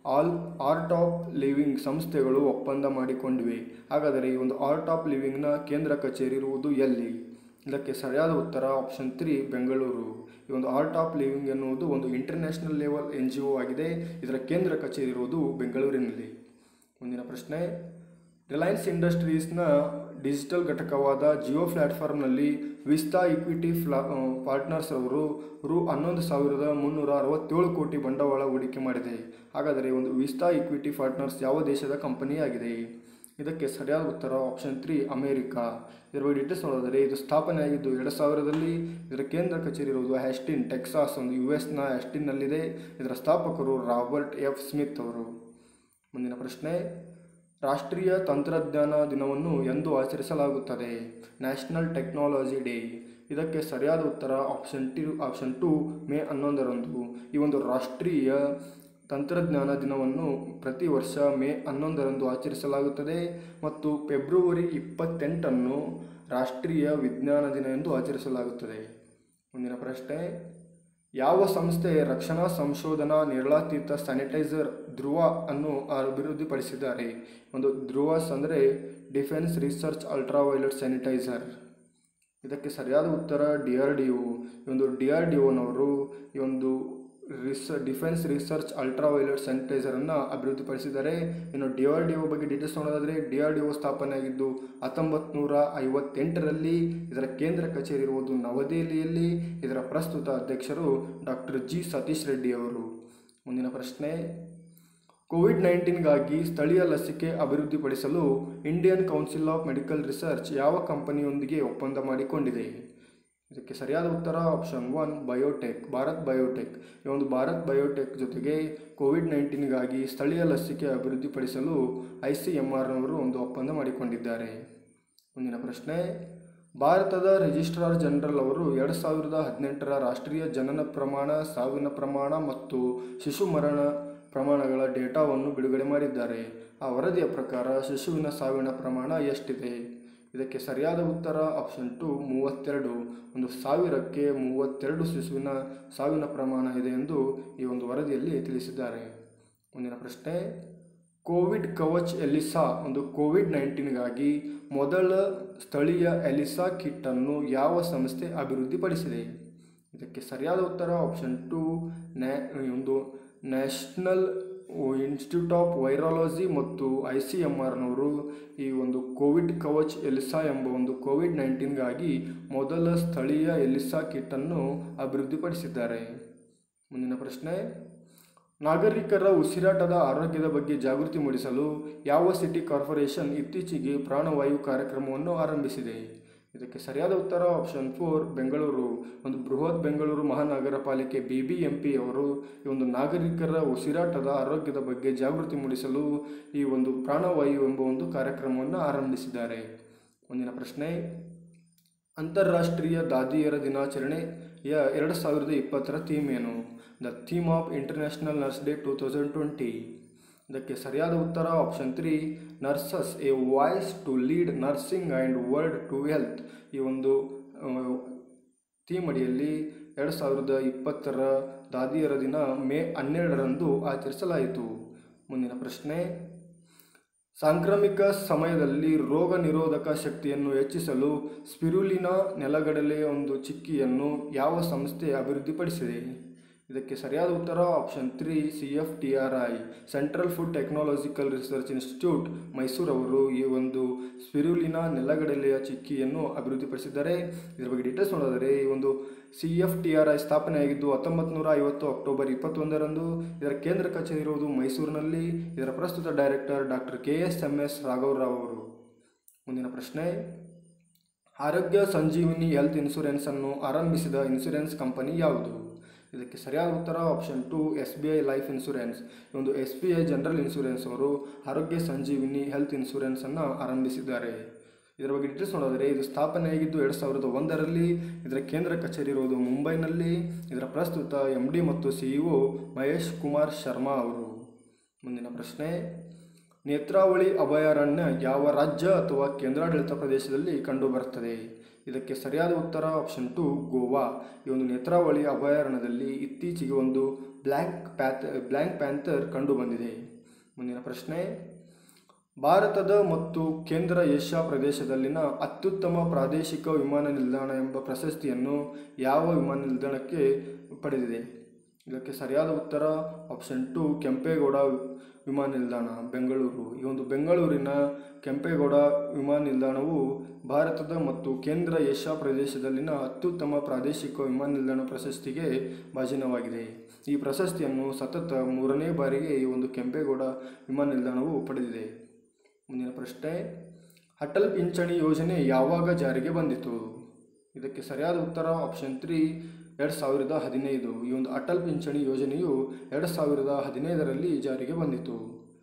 ಆಲ್ ಆರ್ಟ್ ಆಫ್ ಲಿವಿಂಗ್ ಸಂಸ್ಥೆಗಳು ಒಪ್ಪಂದ ಮಾಡಿಕೊಂಡಿವೆ ಹಾಗಾದರೆ ಈ ಒಂದು ಆರ್ಟ್ ಆಫ್ ಲಿವಿಂಗ್ನ ಕೇಂದ್ರ ಕಚೇರಿ ಇರುವುದು ಎಲ್ಲಿ ಇದಕ್ಕೆ ಸರಿಯಾದ ಉತ್ತರ ಆಪ್ಷನ್ ತ್ರೀ ಬೆಂಗಳೂರು ಈ ಒಂದು ಆರ್ಟ್ ಆಫ್ ಲಿವಿಂಗ್ ಎನ್ನುವುದು ಒಂದು international level N G O ಆಗಿದೆ ಇದರ ಕೇಂದ್ರ ಕಚೇರಿ ಇರುವುದು ಬೆಂಗಳೂರಿನಲ್ಲಿ ಮುಂದಿನ ಪ್ರಶ್ನೆ ರಿಲಯನ್ಸ್ ಇಂಡಸ್ಟ್ರೀಸ್ನ ಡಿಜಿಟಲ್ ಘಟಕವಾದ ಜಿಯೋ ಪ್ಲಾಟ್ಫಾರ್ಮ್ನಲ್ಲಿ ವಿಸ್ತಾ ಇಕ್ವಿಟಿ ಫ್ಲಾ ಪಾರ್ಟ್ನರ್ಸ್ ಅವರು ರು ಹನ್ನೊಂದು ಸಾವಿರದ ಮುನ್ನೂರ ಅರವತ್ತೇಳು ಕೋಟಿ ಬಂಡವಾಳ ಹೂಡಿಕೆ ಮಾಡಿದೆ ಹಾಗಾದರೆ ಒಂದು ವಿಸ್ತಾ ಇಕ್ವಿಟಿ ಪಾರ್ಟ್ನರ್ಸ್ ಯಾವ ದೇಶದ ಕಂಪನಿಯಾಗಿದೆ ಇದಕ್ಕೆ ಸರಿಯಾದ ಉತ್ತರ ಆಪ್ಷನ್ ತ್ರೀ ಅಮೇರಿಕಾ ಇದರ ಬಗ್ಗೆ ಡೀಟೇಲ್ಸ್ ನೋಡಿದರೆ ಇದು ಸ್ಥಾಪನೆಯಾಗಿದ್ದು ಎರಡು ಸಾವಿರದಲ್ಲಿ ಇದರ ಕೇಂದ್ರ ಕಚೇರಿ ಇರುವುದು ಹ್ಯಾಸ್ಟಿನ್ ಟೆಕ್ಸಾಸ್ ಒಂದು ಯು ಎಸ್ನ ಹ್ಯಾಸ್ಟಿನ್ನಲ್ಲಿದೆ ಇದರ ಸ್ಥಾಪಕರು ರಾಬರ್ಟ್ ಎಫ್ ಸ್ಮಿತ್ ಅವರು ಮುಂದಿನ ಪ್ರಶ್ನೆ ರಾಷ್ಟ್ರೀಯ ತಂತ್ರಜ್ಞಾನ ದಿನವನ್ನು ಎಂದು ಆಚರಿಸಲಾಗುತ್ತದೆ ನ್ಯಾಷನಲ್ ಟೆಕ್ನಾಲಜಿ ಡೇ ಇದಕ್ಕೆ ಸರಿಯಾದ ಉತ್ತರ option T option two May ಹನ್ನೊಂದರಂದು ಈ ಒಂದು ರಾಷ್ಟ್ರೀಯ ತಂತ್ರಜ್ಞಾನ ದಿನವನ್ನು ಪ್ರತಿ ವರ್ಷ ಮೇ ಹನ್ನೊಂದರಂದು ಆಚರಿಸಲಾಗುತ್ತದೆ ಮತ್ತು ಫೆಬ್ರವರಿ ಇಪ್ಪತ್ತೆಂಟನ್ನು ರಾಷ್ಟ್ರೀಯ ವಿಜ್ಞಾನ ದಿನ ಎಂದು ಆಚರಿಸಲಾಗುತ್ತದೆ ಮುಂದಿನ ಪ್ರಶ್ನೆ ಯಾವ ಸಂಸ್ಥೆ ರಕ್ಷಣಾ ಸಂಶೋಧನಾ ನೇರಳಾತೀತ ಸ್ಯಾನಿಟೈಸರ್ ಧ್ರುವ ಅನ್ನು ಅಭಿವೃದ್ಧಿಪಡಿಸಿದ್ದಾರೆ ಒಂದು ಧ್ರುವಸ್ ಅಂದರೆ ಡಿಫೆನ್ಸ್ ರಿಸರ್ಚ್ ಅಲ್ಟ್ರಾವೈಲೆಟ್ ಸ್ಯಾನಿಟೈಸರ್ ಇದಕ್ಕೆ ಸರಿಯಾದ ಉತ್ತರ ಡಿ ಆರ್ ಡಿ ಒ ಈ ಒಂದು ಡಿ ಆರ್ ಡಿ ಒನವರು ಈ ಒಂದು ರಿಸ ಡಿಫೆನ್ಸ್ ರಿಸರ್ಚ್ ಅಲ್ಟ್ರಾವೈಲೆಟ್ ಸ್ಯಾನಿಟೈಸರನ್ನು ಅಭಿವೃದ್ಧಿಪಡಿಸಿದ್ದಾರೆ ಇನ್ನು ಡಿ ಆರ್ ಡಿ ಒ ಬಗ್ಗೆ ಡೀಟೇಲ್ಸ್ ನೋಡೋದಾದರೆ ಡಿ ಆರ್ ಡಿ ಒ ಸ್ಥಾಪನೆಯಾಗಿದ್ದು ಹತ್ತೊಂಬತ್ತು ನೂರ ಐವತ್ತೆಂಟರಲ್ಲಿ ಇದರ ಕೇಂದ್ರ ಕಚೇರಿ ಇರುವುದು ನವದೆಹಲಿಯಲ್ಲಿ ಇದರ ಪ್ರಸ್ತುತ ಅಧ್ಯಕ್ಷರು ಡಾಕ್ಟರ್ ಜಿ ಸತೀಶ್ ರೆಡ್ಡಿ ಅವರು ಮುಂದಿನ ಪ್ರಶ್ನೆ ಕೋವಿಡ್ ನೈನ್ಟೀನ್ಗಾಗಿ ಸ್ಥಳೀಯ ಲಸಿಕೆ ಅಭಿವೃದ್ಧಿಪಡಿಸಲು Indian Council of Medical Research ಯಾವ ಕಂಪನಿಯೊಂದಿಗೆ ಒಪ್ಪಂದ ಮಾಡಿಕೊಂಡಿದೆ ಇದಕ್ಕೆ ಸರಿಯಾದ ಉತ್ತರ option one Biotech Bharat Biotech ಈ ಒಂದು ಭಾರತ್ ಬಯೋಟೆಕ್ ಜೊತೆಗೆ ಕೋವಿಡ್ ನೈನ್ಟೀನ್ಗಾಗಿ ಸ್ಥಳೀಯ ಲಸಿಕೆ ಅಭಿವೃದ್ಧಿಪಡಿಸಲು ಐ ಸಿ ಎಂ ಆರ್ನವರು ಒಂದು ಒಪ್ಪಂದ ಮಾಡಿಕೊಂಡಿದ್ದಾರೆ ಮುಂದಿನ ಪ್ರಶ್ನೆ ಭಾರತದ ರಿಜಿಸ್ಟ್ರಾರ್ ಜನರಲ್ ಅವರು ಎರಡು ಸಾವಿರದ ಹದಿನೆಂಟರ ರಾಷ್ಟ್ರೀಯ ಜನನ ಪ್ರಮಾಣ ಸಾವಿನ ಪ್ರಮಾಣ ಮತ್ತು ಶಿಶು ಮರಣ ಪ್ರಮಾಣಗಳ ಡೇಟಾವನ್ನು ಬಿಡುಗಡೆ ಮಾಡಿದ್ದಾರೆ ಆ ವರದಿಯ ಪ್ರಕಾರ ಶಿಶುವಿನ ಸಾವಿನ ಪ್ರಮಾಣ ಎಷ್ಟಿದೆ ಇದಕ್ಕೆ ಸರಿಯಾದ ಉತ್ತರ ಆಪ್ಷನ್ ಟು ಮೂವತ್ತೆರಡು ಒಂದು ಸಾವಿರಕ್ಕೆ ಮೂವತ್ತೆರಡು ಶಿಶುವಿನ ಸಾವಿನ ಪ್ರಮಾಣ ಇದೆ ಎಂದು ಈ ಒಂದು ವರದಿಯಲ್ಲಿ ತಿಳಿಸಿದ್ದಾರೆ ಮುಂದಿನ ಪ್ರಶ್ನೆ ಕೋವಿಡ್ ಕವಚ್ ಎಲಿಸಾ ಒಂದು ಕೋವಿಡ್ ನೈನ್ಟೀನ್ಗಾಗಿ ಮೊದಲ ಸ್ಥಳೀಯ ಎಲಿಸಾ ಕಿಟ್ಟನ್ನು ಯಾವ ಸಂಸ್ಥೆ ಅಭಿವೃದ್ಧಿಪಡಿಸಿದೆ ಇದಕ್ಕೆ ಸರಿಯಾದ ಉತ್ತರ ಆಪ್ಷನ್ ಟು ನ್ಯಾ ಒಂದು ನ್ಯಾಷನಲ್ ಇನ್ಸ್ಟಿಟ್ಯೂಟ್ ಆಫ್ ವೈರಾಲಜಿ ಮತ್ತು ಐ ಸಿ ಎಮ್ ಆರ್ನವರು ಈ ಒಂದು ಕೋವಿಡ್ ಕವಚ್ ಎಲಿಸಾ ಎಂಬ ಒಂದು ಕೋವಿಡ್ ನೈನ್ಟೀನ್ಗಾಗಿ ಮೊದಲ ಸ್ಥಳೀಯ ಎಲಿಸಾ ಕಿಟ್ಟನ್ನು ಅಭಿವೃದ್ಧಿಪಡಿಸಿದ್ದಾರೆ ಮುಂದಿನ ಪ್ರಶ್ನೆ ನಾಗರಿಕರ ಉಸಿರಾಟದ ಆರೋಗ್ಯದ ಬಗ್ಗೆ ಜಾಗೃತಿ ಮೂಡಿಸಲು ಯಾವ ಸಿಟಿ ಕಾರ್ಪೊರೇಷನ್ ಇತ್ತೀಚೆಗೆ ಪ್ರಾಣವಾಯು ಕಾರ್ಯಕ್ರಮವನ್ನು ಆರಂಭಿಸಿದೆ ಇದಕ್ಕೆ ಸರಿಯಾದ ಉತ್ತರ ಆಪ್ಷನ್ ಫೋರ್ ಬೆಂಗಳೂರು ಒಂದು ಬೃಹತ್ ಬೆಂಗಳೂರು ಮಹಾನಗರ ಪಾಲಿಕೆ ಬಿ ಬಿ ಎಂ ಪಿ ಅವರು ಈ ಒಂದು ನಾಗರಿಕರ ಉಸಿರಾಟದ ಆರೋಗ್ಯದ ಬಗ್ಗೆ ಜಾಗೃತಿ ಮೂಡಿಸಲು ಈ ಒಂದು ಪ್ರಾಣವಾಯು ಎಂಬ ಒಂದು ಕಾರ್ಯಕ್ರಮವನ್ನು ಆರಂಭಿಸಿದ್ದಾರೆ ಮುಂದಿನ ಪ್ರಶ್ನೆ ಅಂತಾರಾಷ್ಟ್ರೀಯ ದಾದಿಯರ ದಿನಾಚರಣೆಯ ಎರಡು ಸಾವಿರದ ಇಪ್ಪತ್ತರ ಥೀಮ್ ಏನು the theme of international nurse day two thousand twenty ಇದಕ್ಕೆ ಸರಿಯಾದ ಉತ್ತರ option three nurses a voice to lead nursing and world to health ಈ ಒಂದು ಥೀಮ್ ಅಡಿಯಲ್ಲಿ ಎರಡು ಸಾವಿರದ ಇಪ್ಪತ್ತರ ದಾದಿಯರ ದಿನ ಮೇ ಹನ್ನೆರಡರಂದು ಆಚರಿಸಲಾಯಿತು ಮುಂದಿನ ಪ್ರಶ್ನೆ ಸಾಂಕ್ರಾಮಿಕ ಸಮಯದಲ್ಲಿ ರೋಗ ನಿರೋಧಕ ಶಕ್ತಿಯನ್ನು ಹೆಚ್ಚಿಸಲು ಸ್ಪಿರುಲಿನಾ ನೆಲಗಡಲೆ ಒಂದು ಚಿಕ್ಕಿಯನ್ನು ಯಾವ ಸಂಸ್ಥೆ ಅಭಿವೃದ್ಧಿಪಡಿಸಿದೆ ಇದಕ್ಕೆ ಸರಿಯಾದ ಉತ್ತರ option three C F T R I central food technological research institute ಮೈಸೂರವರು ಈ ಒಂದು ಸ್ಪಿರುಲಿನಾ ನೆಲಗಡಲೆಯ ಚಿಕ್ಕಿಯನ್ನು ಅಭಿವೃದ್ಧಿಪಡಿಸಿದ್ದಾರೆ ಇದರ ಬಗ್ಗೆ ಡೀಟೇಲ್ಸ್ ನೋಡಿದರೆ ಈ ಒಂದು C F T R I ಸ್ಥಾಪನೆಯಾಗಿದ್ದು ಹತ್ತೊಂಬತ್ತು ನೂರ ಐವತ್ತು ಅಕ್ಟೋಬರ್ ಇಪ್ಪತ್ತೊಂದರಂದು ಇದರ ಕೇಂದ್ರ ಕಚೇರಿ ಇರುವುದು ಮೈಸೂರಿನಲ್ಲಿ ಇದರ ಪ್ರಸ್ತುತ director doctor K S M S ರಾಘವರಾವ್ ಅವರು ಮುಂದಿನ ಪ್ರಶ್ನೆ ಆರೋಗ್ಯ ಸಂಜೀವಿನಿ ಹೆಲ್ತ್ ಇನ್ಶೂರೆನ್ಸನ್ನು ಆರಂಭಿಸಿದ ಇನ್ಶೂರೆನ್ಸ್ ಕಂಪನಿ ಯಾವುದು ಇದಕ್ಕೆ ಸರಿಯಾದ ಉತ್ತರ option two S B I life insurance ಈ ಒಂದು S B I general insurance ಅವರು ಆರೋಗ್ಯ ಸಂಜೀವಿನಿ ಹೆಲ್ತ್ ಇನ್ಶೂರೆನ್ಸನ್ನು ಆರಂಭಿಸಿದ್ದಾರೆ ಇದರ ಬಗ್ಗೆ ಡೀಟೇಲ್ಸ್ ನೋಡಿದರೆ ಇದು ಸ್ಥಾಪನೆಯಾಗಿದ್ದು ಎರಡು ಸಾವಿರದ ಒಂದರಲ್ಲಿ ಇದರ ಕೇಂದ್ರ ಕಚೇರಿ ಇರುವುದು ಮುಂಬೈನಲ್ಲಿ ಇದರ ಪ್ರಸ್ತುತ ಎಂ ಡಿ ಮತ್ತು ಸಿಇಒ ಮಹೇಶ್ ಕುಮಾರ್ ಶರ್ಮಾ ಅವರು ಮುಂದಿನ ಪ್ರಶ್ನೆ ನೇತ್ರಾವಳಿ ಅಭಯಾರಣ್ಯ ಯಾವ ರಾಜ್ಯ ಅಥವಾ ಕೇಂದ್ರಾಡಳಿತ ಪ್ರದೇಶದಲ್ಲಿ ಕಂಡುಬರುತ್ತದೆ ಇದಕ್ಕೆ ಸರಿಯಾದ ಉತ್ತರ ಆಪ್ಷನ್ ಟು ಗೋವಾ ಈ ಒಂದು ನೇತ್ರಾವಳಿ ಅಭಯಾರಣ್ಯದಲ್ಲಿ ಇತ್ತೀಚೆಗೆ ಒಂದು ಬ್ಲ್ಯಾಂಕ್ ಪ್ಯಾತ್ ಬ್ಲ್ಯಾಂಕ್ ಪ್ಯಾಂಥರ್ ಕಂಡುಬಂದಿದೆ ಮುಂದಿನ ಪ್ರಶ್ನೆ ಭಾರತದ ಮತ್ತು ಕೇಂದ್ರ ಏಷ್ಯಾ ಪ್ರದೇಶದಲ್ಲಿನ ಅತ್ಯುತ್ತಮ ಪ್ರಾದೇಶಿಕ ವಿಮಾನ ನಿಲ್ದಾಣ ಎಂಬ ಪ್ರಶಸ್ತಿಯನ್ನು ಯಾವ ವಿಮಾನ ನಿಲ್ದಾಣಕ್ಕೆ ಪಡೆದಿದೆ ಇದಕ್ಕೆ ಸರಿಯಾದ ಉತ್ತರ ಆಪ್ಷನ್ ಟು ಕೆಂಪೇಗೌಡ ವಿಮಾನ ನಿಲ್ದಾಣ ಬೆಂಗಳೂರು ಈ ಒಂದು ಬೆಂಗಳೂರಿನ ಕೆಂಪೇಗೌಡ ವಿಮಾನ ನಿಲ್ದಾಣವು ಭಾರತದ ಮತ್ತು ಕೇಂದ್ರ ಏಷ್ಯಾ ಪ್ರದೇಶದಲ್ಲಿನ ಅತ್ಯುತ್ತಮ ಪ್ರಾದೇಶಿಕ ವಿಮಾನ ನಿಲ್ದಾಣ ಪ್ರಶಸ್ತಿಗೆ ಭಾಜನವಾಗಿದೆ ಈ ಪ್ರಶಸ್ತಿಯನ್ನು ಸತತ ಮೂರನೇ ಬಾರಿಗೆ ಈ ಒಂದು ಕೆಂಪೇಗೌಡ ವಿಮಾನ ನಿಲ್ದಾಣವು ಪಡೆದಿದೆ ಮುಂದಿನ ಪ್ರಶ್ನೆ ಅಟಲ್ ಪಿಂಚಣಿ ಯೋಜನೆ ಯಾವಾಗ ಜಾರಿಗೆ ಬಂದಿತು ಇದಕ್ಕೆ ಸರಿಯಾದ ಉತ್ತರ ಆಪ್ಷನ್ ತ್ರೀ ಎರಡು ಸಾವಿರದ ಹದಿನೈದು ಈ ಒಂದು ಅಟಲ್ ಪಿಂಚಣಿ ಯೋಜನೆಯು ಎರಡು ಸಾವಿರದ ಹದಿನೈದರಲ್ಲಿ ಜಾರಿಗೆ ಬಂದಿತು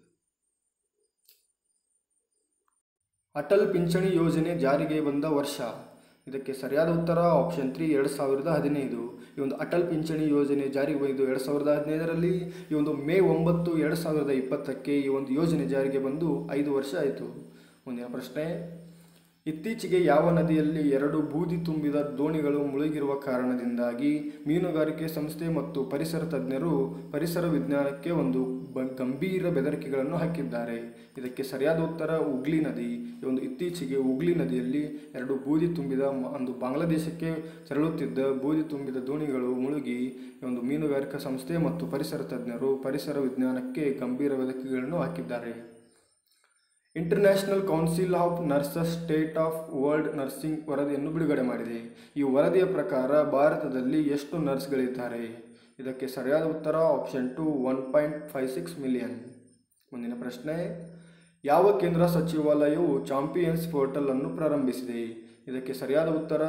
ಅಟಲ್ ಪಿಂಚಣಿ ಯೋಜನೆ ಜಾರಿಗೆ ಬಂದ ವರ್ಷ ಇದಕ್ಕೆ ಸರಿಯಾದ ಉತ್ತರ ಆಪ್ಷನ್ ತ್ರೀ ಎರಡು ಸಾವಿರದ ಹದಿನೈದು ಈ ಒಂದು ಅಟಲ್ ಪಿಂಚಣಿ ಯೋಜನೆ ಜಾರಿಗೆ ಬಂದು ಎರಡು ಸಾವಿರದ ಹದಿನೈದರಲ್ಲಿ ಈ ಒಂದು ಮೇ ಒಂಬತ್ತು ಎರಡು ಸಾವಿರದ ಇಪ್ಪತ್ತಕ್ಕೆ ಈ ಒಂದು ಯೋಜನೆ ಜಾರಿಗೆ ಬಂದು ಐದು ವರ್ಷ ಆಯಿತು ಮುಂದಿನ ಪ್ರಶ್ನೆ ಇತ್ತೀಚೆಗೆ ಯಾವ ನದಿಯಲ್ಲಿ ಎರಡು ಬೂದಿ ತುಂಬಿದ ದೋಣಿಗಳು ಮುಳುಗಿರುವ ಕಾರಣದಿಂದಾಗಿ ಮೀನುಗಾರಿಕೆ ಸಂಸ್ಥೆ ಮತ್ತು ಪರಿಸರ ತಜ್ಞರು ಪರಿಸರ ವಿಜ್ಞಾನಕ್ಕೆ ಒಂದು ಬ ಗಂಭೀರ ಬೆದರಿಕೆಗಳನ್ನು ಹಾಕಿದ್ದಾರೆ ಇದಕ್ಕೆ ಸರಿಯಾದ ಉತ್ತರ ಉಗ್ಲಿ ನದಿ ಈ ಒಂದು ಇತ್ತೀಚೆಗೆ ಉಗ್ಲಿ ನದಿಯಲ್ಲಿ ಎರಡು ಬೂದಿ ತುಂಬಿದ ಮ- ಒಂದು ಬಾಂಗ್ಲಾದೇಶಕ್ಕೆ ತೆರಳುತ್ತಿದ್ದ ಬೂದಿ ತುಂಬಿದ ದೋಣಿಗಳು ಮುಳುಗಿ ಈ ಒಂದು ಮೀನುಗಾರಿಕಾ ಸಂಸ್ಥೆ ಮತ್ತು ಪರಿಸರ ತಜ್ಞರು ಪರಿಸರ ವಿಜ್ಞಾನಕ್ಕೆ ಗಂಭೀರ ಬೆದರಿಕೆಗಳನ್ನು ಹಾಕಿದ್ದಾರೆ international council of nurses state of world nursing ವರದಿಯನ್ನು ಬಿಡುಗಡೆ ಮಾಡಿದೆ ಈ ವರದಿಯ ಪ್ರಕಾರ ಭಾರತದಲ್ಲಿ ಎಷ್ಟು ನರ್ಸ್ಗಳಿದ್ದಾರೆ ಇದಕ್ಕೆ ಸರಿಯಾದ ಉತ್ತರ option two one point five six million ಮುಂದಿನ ಪ್ರಶ್ನೆ ಯಾವ ಕೇಂದ್ರ ಸಚಿವಾಲಯವು ಚಾಂಪಿಯನ್ಸ್ ಪೋರ್ಟಲ್ ಅನ್ನು ಪ್ರಾರಂಭಿಸಿದೆ ಇದಕ್ಕೆ ಸರಿಯಾದ ಉತ್ತರ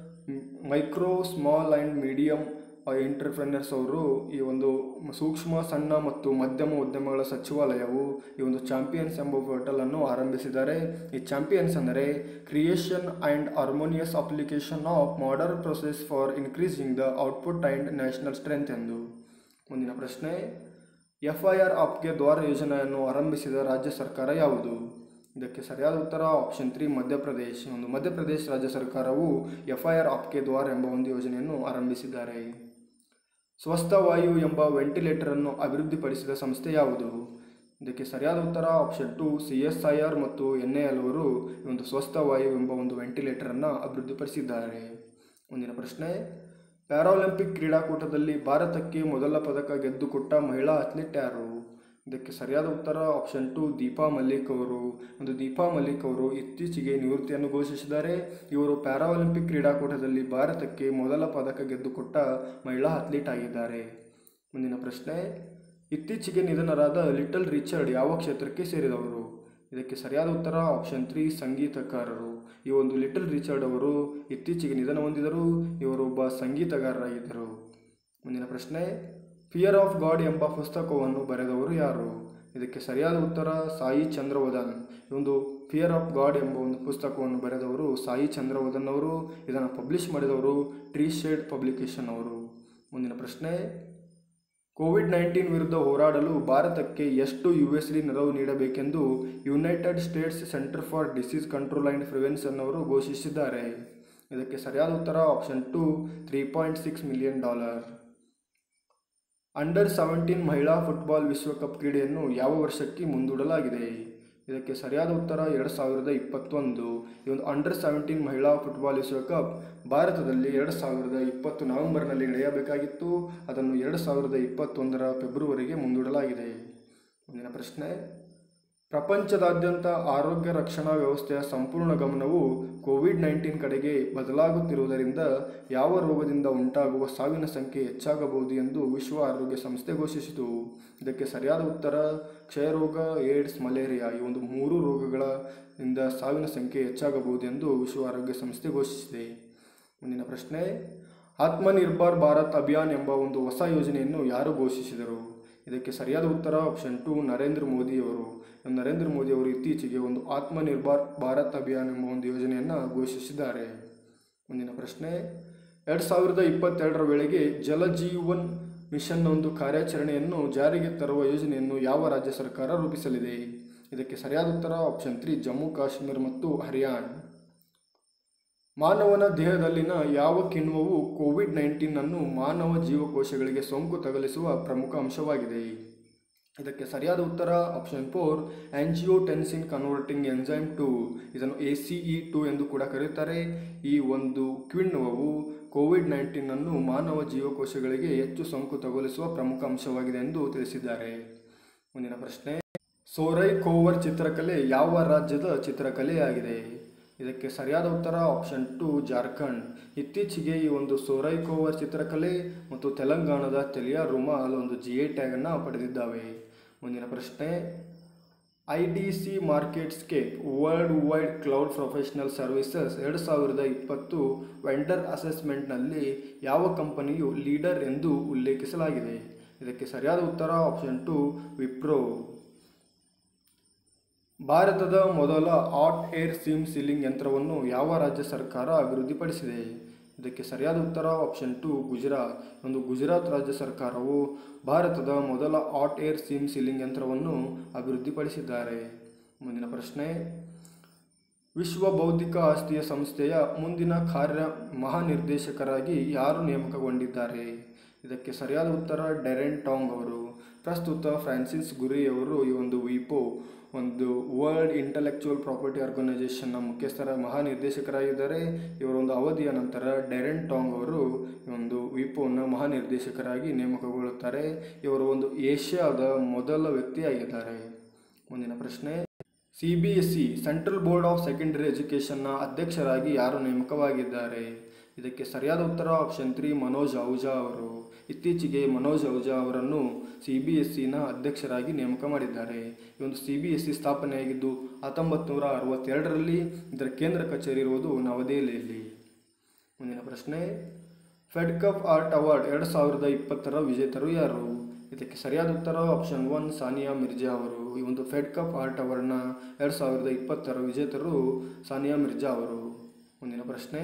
micro small and medium entrepreneurs ಅವರು ಈ ಒಂದು ಸೂಕ್ಷ್ಮ ಸಣ್ಣ ಮತ್ತು ಮಧ್ಯಮ ಉದ್ಯಮಗಳ ಸಚಿವಾಲಯವು ಈ ಒಂದು ಚಾಂಪಿಯನ್ಸ್ ಎಂಬ ಪೋರ್ಟಲ್ ಅನ್ನು ಆರಂಭಿಸಿದ್ದಾರೆ ಈ ಚಾಂಪಿಯನ್ಸ್ ಅಂದರೆ creation and harmonious application of modern process for increasing the output and national strength ಎಂದು ಮುಂದಿನ ಪ್ರಶ್ನೆ ಎಫ್ ಐ ಆರ್ ಆಪ್ಗೆ ದ್ವಾರ ಯೋಜನೆಯನ್ನು ಆರಂಭಿಸಿದ ರಾಜ್ಯ ಸರ್ಕಾರ ಯಾವುದು ಇದಕ್ಕೆ ಸರಿಯಾದ ಉತ್ತರ ಆಪ್ಷನ್ ತ್ರೀ ಮಧ್ಯಪ್ರದೇಶ್ ಒಂದು ಮಧ್ಯಪ್ರದೇಶ ರಾಜ್ಯ ಸರ್ಕಾರವು ಎಫ್ ಐ ಆರ್ ಆಪ್ಗೆ ದ್ವಾರ ಎಂಬ ಒಂದು ಯೋಜನೆಯನ್ನು ಆರಂಭಿಸಿದ್ದಾರೆ ಸ್ವಸ್ಥ ವಾಯು ಎಂಬ ವೆಂಟಿಲೇಟರ್ ಅನ್ನು ಅಭಿವೃದ್ಧಿಪಡಿಸಿದ ಸಂಸ್ಥೆ ಯಾವುದು ಇದಕ್ಕೆ ಸರಿಯಾದ ಉತ್ತರ option two C S I R ಮತ್ತು ಎನ್ ಎ ಎಲ್ ಅವರು ಈ ಒಂದು ಸ್ವಸ್ಥ ವಾಯು ಎಂಬ ಒಂದು ವೆಂಟಿಲೇಟರ್ ಅನ್ನು ಅಭಿವೃದ್ಧಿಪಡಿಸಿದ್ದಾರೆ ಮುಂದಿನ ಪ್ರಶ್ನೆ ಪ್ಯಾರಾಲಿಂಪಿಕ್ ಕ್ರೀಡಾಕೂಟದಲ್ಲಿ ಭಾರತಕ್ಕೆ ಮೊದಲ ಪದಕ ಗೆದ್ದುಕೊಟ್ಟ ಮಹಿಳಾ ಅಥ್ಲೀಟ್ ಯಾರು ಇದಕ್ಕೆ ಸರಿಯಾದ ಉತ್ತರ ಆಪ್ಷನ್ ಟು ದೀಪಾ ಮಲ್ಲಿಕ್ ಅವರು ಒಂದು ದೀಪಾ ಮಲ್ಲಿಕ್ ಅವರು ಇತ್ತೀಚೆಗೆ ನಿವೃತ್ತಿಯನ್ನು ಘೋಷಿಸಿದ್ದಾರೆ ಇವರು ಪ್ಯಾರಾಲಿಂಪಿಕ್ ಕ್ರೀಡಾಕೂಟದಲ್ಲಿ ಭಾರತಕ್ಕೆ ಮೊದಲ ಪದಕ ಗೆದ್ದುಕೊಟ್ಟ ಮಹಿಳಾ ಅಥ್ಲೀಟ್ ಆಗಿದ್ದಾರೆ ಮುಂದಿನ ಪ್ರಶ್ನೆ ಇತ್ತೀಚೆಗೆ ನಿಧನರಾದ ಲಿಟಲ್ ರಿಚರ್ಡ್ ಯಾವ ಕ್ಷೇತ್ರಕ್ಕೆ ಸೇರಿದವರು ಇದಕ್ಕೆ ಸರಿಯಾದ ಉತ್ತರ ಆಪ್ಷನ್ ತ್ರೀ ಸಂಗೀತಕಾರರು ಈ ಒಂದು ಲಿಟಲ್ ರಿಚರ್ಡ್ ಅವರು ಇತ್ತೀಚೆಗೆ ನಿಧನ ಹೊಂದಿದರು ಇವರು ಒಬ್ಬ ಸಂಗೀತಗಾರರಾಗಿದ್ದರು ಮುಂದಿನ ಪ್ರಶ್ನೆ ಫಿಯರ್ ಆಫ್ ಗಾಡ್ ಎಂಬ ಪುಸ್ತಕವನ್ನು ಬರೆದವರು ಯಾರು ಇದಕ್ಕೆ ಸರಿಯಾದ ಉತ್ತರ ಸಾಯಿ ಚಂದ್ರವದನ್ ಈ ಒಂದು ಫಿಯರ್ ಆಫ್ ಗಾಡ್ ಎಂಬ ಒಂದು ಪುಸ್ತಕವನ್ನು ಬರೆದವರು ಸಾಯಿ ಚಂದ್ರವದನ್ ಅವರು ಇದನ್ನು ಪಬ್ಲಿಷ್ ಮಾಡಿದವರು ಟ್ರೀ ಶೇಡ್ ಪಬ್ಲಿಕೇಶನ್ ಅವರು ಮುಂದಿನ ಪ್ರಶ್ನೆ ಕೋವಿಡ್ ನೈನ್ಟೀನ್ ವಿರುದ್ಧ ಹೋರಾಡಲು ಭಾರತಕ್ಕೆ ಎಷ್ಟು ಯು ಎಸ್ ಡಿ ನೆರವು ನೀಡಬೇಕೆಂದು United States Center for Disease Control and Prevention ಅವರು ಘೋಷಿಸಿದ್ದಾರೆ ಇದಕ್ಕೆ ಸರಿಯಾದ ಉತ್ತರ option two three point six million dollar under seventeen ಮಹಿಳಾ ಫುಟ್ಬಾಲ್ ವಿಶ್ವಕಪ್ ಕ್ರೀಡೆಯನ್ನು ಯಾವ ವರ್ಷಕ್ಕೆ ಮುಂದೂಡಲಾಗಿದೆ ಇದಕ್ಕೆ ಸರಿಯಾದ ಉತ್ತರ ಎರಡು ಸಾವಿರದ ಇಪ್ಪತ್ತೊಂದು ಈ ಒಂದು ಅಂಡರ್ ಸೆವೆಂಟೀನ್ ಮಹಿಳಾ ಫುಟ್ಬಾಲ್ ವಿಶ್ವಕಪ್ ಭಾರತದಲ್ಲಿ ಎರಡು ಸಾವಿರದ ಇಪ್ಪತ್ತು ನವೆಂಬರ್ನಲ್ಲಿ ನಡೆಯಬೇಕಾಗಿತ್ತು ಅದನ್ನು ಎರಡು ಸಾವಿರದ ಇಪ್ಪತ್ತೊಂದರ ಫೆಬ್ರವರಿಗೆ ಮುಂದೂಡಲಾಗಿದೆ ಮುಂದಿನ ಪ್ರಶ್ನೆ ಪ್ರಪಂಚದಾದ್ಯಂತ ಆರೋಗ್ಯ ರಕ್ಷಣಾ ವ್ಯವಸ್ಥೆಯ ಸಂಪೂರ್ಣ ಗಮನವು ಕೋವಿಡ್ ನೈನ್ಟೀನ್ ಕಡೆಗೆ ಬದಲಾಗುತ್ತಿರುವುದರಿಂದ ಯಾವ ರೋಗದಿಂದ ಉಂಟಾಗುವ ಸಾವಿನ ಸಂಖ್ಯೆ ಹೆಚ್ಚಾಗಬಹುದು ಎಂದು ವಿಶ್ವ ಆರೋಗ್ಯ ಸಂಸ್ಥೆ ಘೋಷಿಸಿತು ಇದಕ್ಕೆ ಸರಿಯಾದ ಉತ್ತರ ಕ್ಷಯರೋಗ ಏಡ್ಸ್ ಮಲೇರಿಯಾ ಈ ಒಂದು ಮೂರು ರೋಗಗಳಿಂದ ಸಾವಿನ ಸಂಖ್ಯೆ ಹೆಚ್ಚಾಗಬಹುದು ಎಂದು ವಿಶ್ವ ಆರೋಗ್ಯ ಸಂಸ್ಥೆ ಘೋಷಿಸಿದೆ ಮುಂದಿನ ಪ್ರಶ್ನೆ ಆತ್ಮನಿರ್ಭರ್ ಭಾರತ್ ಅಭಿಯಾನ್ ಎಂಬ ಒಂದು ಹೊಸ ಯೋಜನೆಯನ್ನು ಯಾರು ಘೋಷಿಸಿದರು ಇದಕ್ಕೆ ಸರಿಯಾದ ಉತ್ತರ ಆಪ್ಷನ್ ಟು ನರೇಂದ್ರ ಮೋದಿಯವರು ನರೇಂದ್ರ ಮೋದಿಯವರು ಇತ್ತೀಚೆಗೆ ಒಂದು ಆತ್ಮನಿರ್ಭರ್ ಭಾರತ್ ಅಭಿಯಾನ್ ಎಂಬ ಒಂದು ಯೋಜನೆಯನ್ನು ಘೋಷಿಸಿದ್ದಾರೆ ಮುಂದಿನ ಪ್ರಶ್ನೆ ಎರಡು ಸಾವಿರದ ಇಪ್ಪತ್ತೆರಡರ ವೇಳೆಗೆ ಜಲಜೀವನ್ ಮಿಷನ್ನ ಒಂದು ಕಾರ್ಯಾಚರಣೆಯನ್ನು ಜಾರಿಗೆ ತರುವ ಯೋಜನೆಯನ್ನು ಯಾವ ರಾಜ್ಯ ಸರ್ಕಾರ ರೂಪಿಸಲಿದೆ ಇದಕ್ಕೆ ಸರಿಯಾದ ಉತ್ತರ ಆಪ್ಷನ್ ತ್ರೀ ಜಮ್ಮು ಕಾಶ್ಮೀರ ಮತ್ತು ಹರಿಯಾಣ ಮಾನವನ ದೇಹದಲ್ಲಿನ ಯಾವ ಕಿಣ್ವವು ಕೋವಿಡ್ ನೈನ್ಟೀನ್ ಅನ್ನು ಮಾನವ ಜೀವಕೋಶಗಳಿಗೆ ಸೋಂಕು ತಗುಲಿಸುವ ಪ್ರಮುಖ ಅಂಶವಾಗಿದೆ ಇದಕ್ಕೆ ಸರಿಯಾದ ಉತ್ತರ option four angiotensin converting enzyme two ಇದನ್ನು ಎ ಸಿ ಇ ಟು ಎಂದು ಕೂಡ ಕರೆಯುತ್ತಾರೆ ಈ ಒಂದು ಕಿಣ್ವವು ಕೋವಿಡ್ ನೈನ್ಟೀನ್ ಅನ್ನು ಮಾನವ ಜೀವಕೋಶಗಳಿಗೆ ಹೆಚ್ಚು ಸೋಂಕು ತಗುಲಿಸುವ ಪ್ರಮುಖ ಅಂಶವಾಗಿದೆ ಎಂದು ತಿಳಿಸಿದ್ದಾರೆ ಮುಂದಿನ ಪ್ರಶ್ನೆ ಸೋರೈ ಕೋವರ್ ಚಿತ್ರಕಲೆ ಯಾವ ರಾಜ್ಯದ ಚಿತ್ರಕಲೆಯಾಗಿದೆ ಇದಕ್ಕೆ ಸರಿಯಾದ ಉತ್ತರ ಆಪ್ಷನ್ ಟು ಜಾರ್ಖಂಡ್ ಇತ್ತೀಚೆಗೆ ಈ ಒಂದು ಸೋರೈ ಕೋವರ್ ಚಿತ್ರಕಲೆ ಮತ್ತು ತೆಲಂಗಾಣದ ತೆಲಿಯಾ ರುಮಾಲ್ ಒಂದು ಜಿ ಐ ಟ್ಯಾಗ್ ಅನ್ನು ಪಡೆದಿದ್ದಾವೆ ಮುಂದಿನ ಪ್ರಶ್ನೆ I D C marketscape world wide cloud professional services ಎರಡು ಸಾವಿರದ ಇಪ್ಪತ್ತು ವೆಂಡರ್ ಅಸೆಸ್ಮೆಂಟ್ನಲ್ಲಿ ಯಾವ ಕಂಪನಿಯು ಲೀಡರ್ ಎಂದು ಉಲ್ಲೇಖಿಸಲಾಗಿದೆ ಇದಕ್ಕೆ ಸರಿಯಾದ ಉತ್ತರ ಆಪ್ಷನ್ ಟು ವಿಪ್ರೋ ಭಾರತದ ಮೊದಲ ಆಟ್ ಏರ್ ಸಿಮ್ ಸೀಲಿಂಗ್ ಯಂತ್ರವನ್ನು ಯಾವ ರಾಜ್ಯ ಸರ್ಕಾರ ಅಭಿವೃದ್ಧಿಪಡಿಸಿದೆ ಇದಕ್ಕೆ ಸರಿಯಾದ ಉತ್ತರ ಆಪ್ಷನ್ ಟು ಗುಜರಾತ್ ಒಂದು ಗುಜರಾತ್ ರಾಜ್ಯ ಸರ್ಕಾರವು ಭಾರತದ ಮೊದಲ ಆಟ್ ಏರ್ ಸಿಮ್ ಸೀಲಿಂಗ್ ಯಂತ್ರವನ್ನು ಅಭಿವೃದ್ಧಿಪಡಿಸಿದ್ದಾರೆ ಮುಂದಿನ ಪ್ರಶ್ನೆ ವಿಶ್ವ ಬೌದ್ಧಿಕ ಆಸ್ತಿಯ ಸಂಸ್ಥೆಯ ಮುಂದಿನ ಕಾರ್ಯ ಮಹಾನಿರ್ದೇಶಕರಾಗಿ ಯಾರು ನೇಮಕಗೊಂಡಿದ್ದಾರೆ ಇದಕ್ಕೆ ಸರಿಯಾದ ಉತ್ತರ ಡೆರೆನ್ ಟಾಂಗ್ ಅವರು ಪ್ರಸ್ತುತ ಫ್ರಾನ್ಸಿಸ್ ಗುರಿ ಅವರು ಈ ಒಂದು ವಿಪೋ ಒಂದು ವರ್ಲ್ಡ್ ಇಂಟಲೆಕ್ಚುವಲ್ ಪ್ರಾಪರ್ಟಿ ಆರ್ಗನೈಸೇಷನ್ನ ಮುಖ್ಯಸ್ಥರ ಮಹಾನಿರ್ದೇಶಕರಾಗಿದ್ದಾರೆ ಇವರ ಒಂದು ಅವಧಿಯ ನಂತರ ಡೆರೆನ್ ಟಾಂಗ್ ಅವರು ಈ ಒಂದು ವಿಪೋನ ಮಹಾನಿರ್ದೇಶಕರಾಗಿ ನೇಮಕಗೊಳ್ಳುತ್ತಾರೆ ಇವರು ಒಂದು ಏಷ್ಯಾದ ಮೊದಲ ವ್ಯಕ್ತಿಯಾಗಿದ್ದಾರೆ ಮುಂದಿನ ಪ್ರಶ್ನೆ C B S C Central Board of Secondary ಎಜುಕೇಷನ್ನ ಅಧ್ಯಕ್ಷರಾಗಿ ಯಾರು ನೇಮಕವಾಗಿದ್ದಾರೆ ಇದಕ್ಕೆ ಸರಿಯಾದ ಉತ್ತರ ಆಪ್ಷನ್ ತ್ರೀ ಮನೋಜ್ ಅಹುಜಾ ಅವರು ಇತ್ತೀಚೆಗೆ ಮನೋಜ್ ಅಹುಜಾ ಅವರನ್ನು ಸಿ ಬಿ ಎಸ್ ಸಿನ ಅಧ್ಯಕ್ಷರಾಗಿ ನೇಮಕ ಮಾಡಿದ್ದಾರೆ ಈ ಒಂದು ಸಿ ಬಿ ಎಸ್ ಸಿ ಸ್ಥಾಪನೆಯಾಗಿದ್ದು ಹತ್ತೊಂಬತ್ತು ನೂರ ಅರವತ್ತೆರಡರಲ್ಲಿ ಇದರ ಕೇಂದ್ರ ಕಚೇರಿ ಇರುವುದು ನವದೆಹಲಿಯಲ್ಲಿ ಮುಂದಿನ ಪ್ರಶ್ನೆ ಫೆಡ್ ಕಪ್ ಆರ್ಟ್ ಅವಾರ್ಡ್ ಎರಡು ಸಾವಿರದ ಇಪ್ಪತ್ತರ ವಿಜೇತರು ಯಾರು ಇದಕ್ಕೆ ಸರಿಯಾದ ಉತ್ತರ ಆಪ್ಷನ್ ಒನ್ ಸಾನಿಯಾ ಮಿರ್ಜಾ ಅವರು ಈ ಒಂದು ಫೆಡ್ ಕಪ್ ಆರ್ಟ್ ಅವಾರ್ಡ್ನ ಎರಡು ಸಾವಿರದ ಇಪ್ಪತ್ತರ ವಿಜೇತರು ಸಾನಿಯಾ ಮಿರ್ಜಾ ಅವರು ಮುಂದಿನ ಪ್ರಶ್ನೆ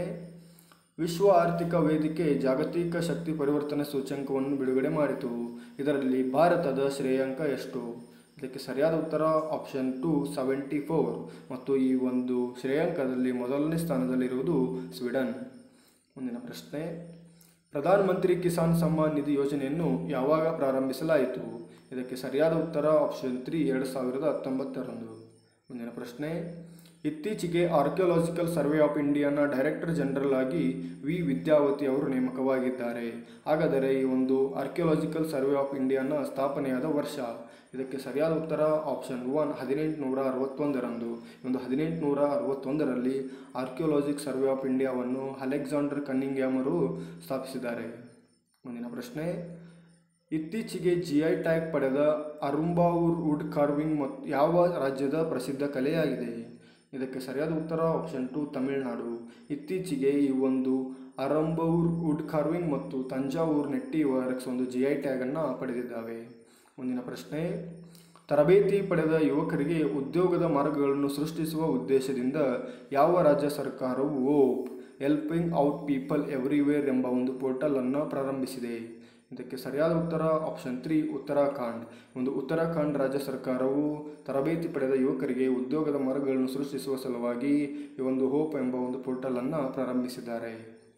ವಿಶ್ವ ಆರ್ಥಿಕ ವೇದಿಕೆ ಜಾಗತಿಕ ಶಕ್ತಿ ಪರಿವರ್ತನೆ ಸೂಚ್ಯಂಕವನ್ನು ಬಿಡುಗಡೆ ಮಾಡಿತು ಇದರಲ್ಲಿ ಭಾರತದ ಶ್ರೇಯಾಂಕ ಎಷ್ಟು ಇದಕ್ಕೆ ಸರಿಯಾದ ಉತ್ತರ ಆಪ್ಷನ್ ಟು ಸೆವೆಂಟಿ ಫೋರ್ ಮತ್ತು ಈ ಒಂದು ಶ್ರೇಯಾಂಕದಲ್ಲಿ ಮೊದಲನೇ ಸ್ಥಾನದಲ್ಲಿರುವುದು ಸ್ವೀಡನ್ ಮುಂದಿನ ಪ್ರಶ್ನೆ ಪ್ರಧಾನಮಂತ್ರಿ ಕಿಸಾನ್ ಸಮ್ಮಾನ್ ನಿಧಿ ಯೋಜನೆಯನ್ನು ಯಾವಾಗ ಪ್ರಾರಂಭಿಸಲಾಯಿತು ಇದಕ್ಕೆ ಸರಿಯಾದ ಉತ್ತರ ಆಪ್ಷನ್ ತ್ರೀ ಎರಡು ಸಾವಿರದ ಹತ್ತೊಂಬತ್ತರಂದು ಮುಂದಿನ ಪ್ರಶ್ನೆ ಇತ್ತೀಚೆಗೆ ಆರ್ಕಿಯಾಲಜಿಕಲ್ ಸರ್ವೆ ಆಫ್ ಇಂಡಿಯಾನ ಡೈರೆಕ್ಟರ್ ಜನರಲ್ ಆಗಿ ವಿ ವಿದ್ಯಾವತಿ ಅವರು ನೇಮಕವಾಗಿದ್ದಾರೆ ಹಾಗಾದರೆ ಈ ಒಂದು ಆರ್ಕಿಯಾಲಜಿಕಲ್ ಸರ್ವೆ ಆಫ್ ಇಂಡಿಯಾನ ಸ್ಥಾಪನೆಯಾದ ವರ್ಷ ಇದಕ್ಕೆ ಸರಿಯಾದ ಉತ್ತರ ಆಪ್ಷನ್ ಒನ್ ಹದಿನೆಂಟುನೂರ ಅರವತ್ತೊಂದರಂದು ಈ ಒಂದು ಹದಿನೆಂಟುನೂರ ಅರವತ್ತೊಂದರಲ್ಲಿ ಆರ್ಕಿಯಾಲಜಿಕ್ ಸರ್ವೆ ಆಫ್ ಇಂಡಿಯಾವನ್ನು ಅಲೆಕ್ಸಾಂಡರ್ ಕನ್ನಿಂಗ್ಯಾಮ್ ಅವರು ಸ್ಥಾಪಿಸಿದ್ದಾರೆ ಮುಂದಿನ ಪ್ರಶ್ನೆ ಇತ್ತೀಚೆಗೆ ಜಿ ಐ ಟ್ಯಾಗ್ ಪಡೆದ ಅರುಂಬಾವೂರ್ ವುಡ್ ಕಾರ್ವಿಂಗ್ ಮತ್ತು ಯಾವ ರಾಜ್ಯದ ಪ್ರಸಿದ್ಧ ಕಲೆಯಾಗಿದೆ ಇದಕ್ಕೆ ಸರಿಯಾದ ಉತ್ತರ ಆಪ್ಷನ್ ಟು ತಮಿಳುನಾಡು ಇತ್ತೀಚೆಗೆ ಈ ಒಂದು ಅರಂಬೌರ್ ವುಡ್ ಕಾರ್ವಿಂಗ್ ಮತ್ತು ತಂಜಾವೂರ್ ನೆಟ್ಟಿ ವರ್ಕ್ಸ್ ಒಂದು ಜಿ ಐ ಟ್ಯಾಗನ್ನು ಪಡೆದಿದ್ದಾವೆ ಮುಂದಿನ ಪ್ರಶ್ನೆ ತರಬೇತಿ ಪಡೆದ ಯುವಕರಿಗೆ ಉದ್ಯೋಗದ ಮಾರ್ಗಗಳನ್ನು ಸೃಷ್ಟಿಸುವ ಉದ್ದೇಶದಿಂದ ಯಾವ ರಾಜ್ಯ ಸರ್ಕಾರವು hope helping out people everywhere ಎಂಬ ಒಂದು ಪೋರ್ಟಲನ್ನು ಪ್ರಾರಂಭಿಸಿದೆ ಇದಕ್ಕೆ ಸರಿಯಾದ ಉತ್ತರ ಆಪ್ಷನ್ ತ್ರೀ ಉತ್ತರಾಖಂಡ್ ಒಂದು ಉತ್ತರಾಖಂಡ್ ರಾಜ್ಯ ಸರ್ಕಾರವು ತರಬೇತಿ ಪಡೆದ ಯುವಕರಿಗೆ ಉದ್ಯೋಗದ ಮಾರ್ಗಗಳನ್ನು ಸೃಷ್ಟಿಸುವ ಸಲುವಾಗಿ ಈ ಒಂದು ಹೋಪ್ ಎಂಬ ಒಂದು ಪೋರ್ಟಲನ್ನು ಪ್ರಾರಂಭಿಸಿದ್ದಾರೆ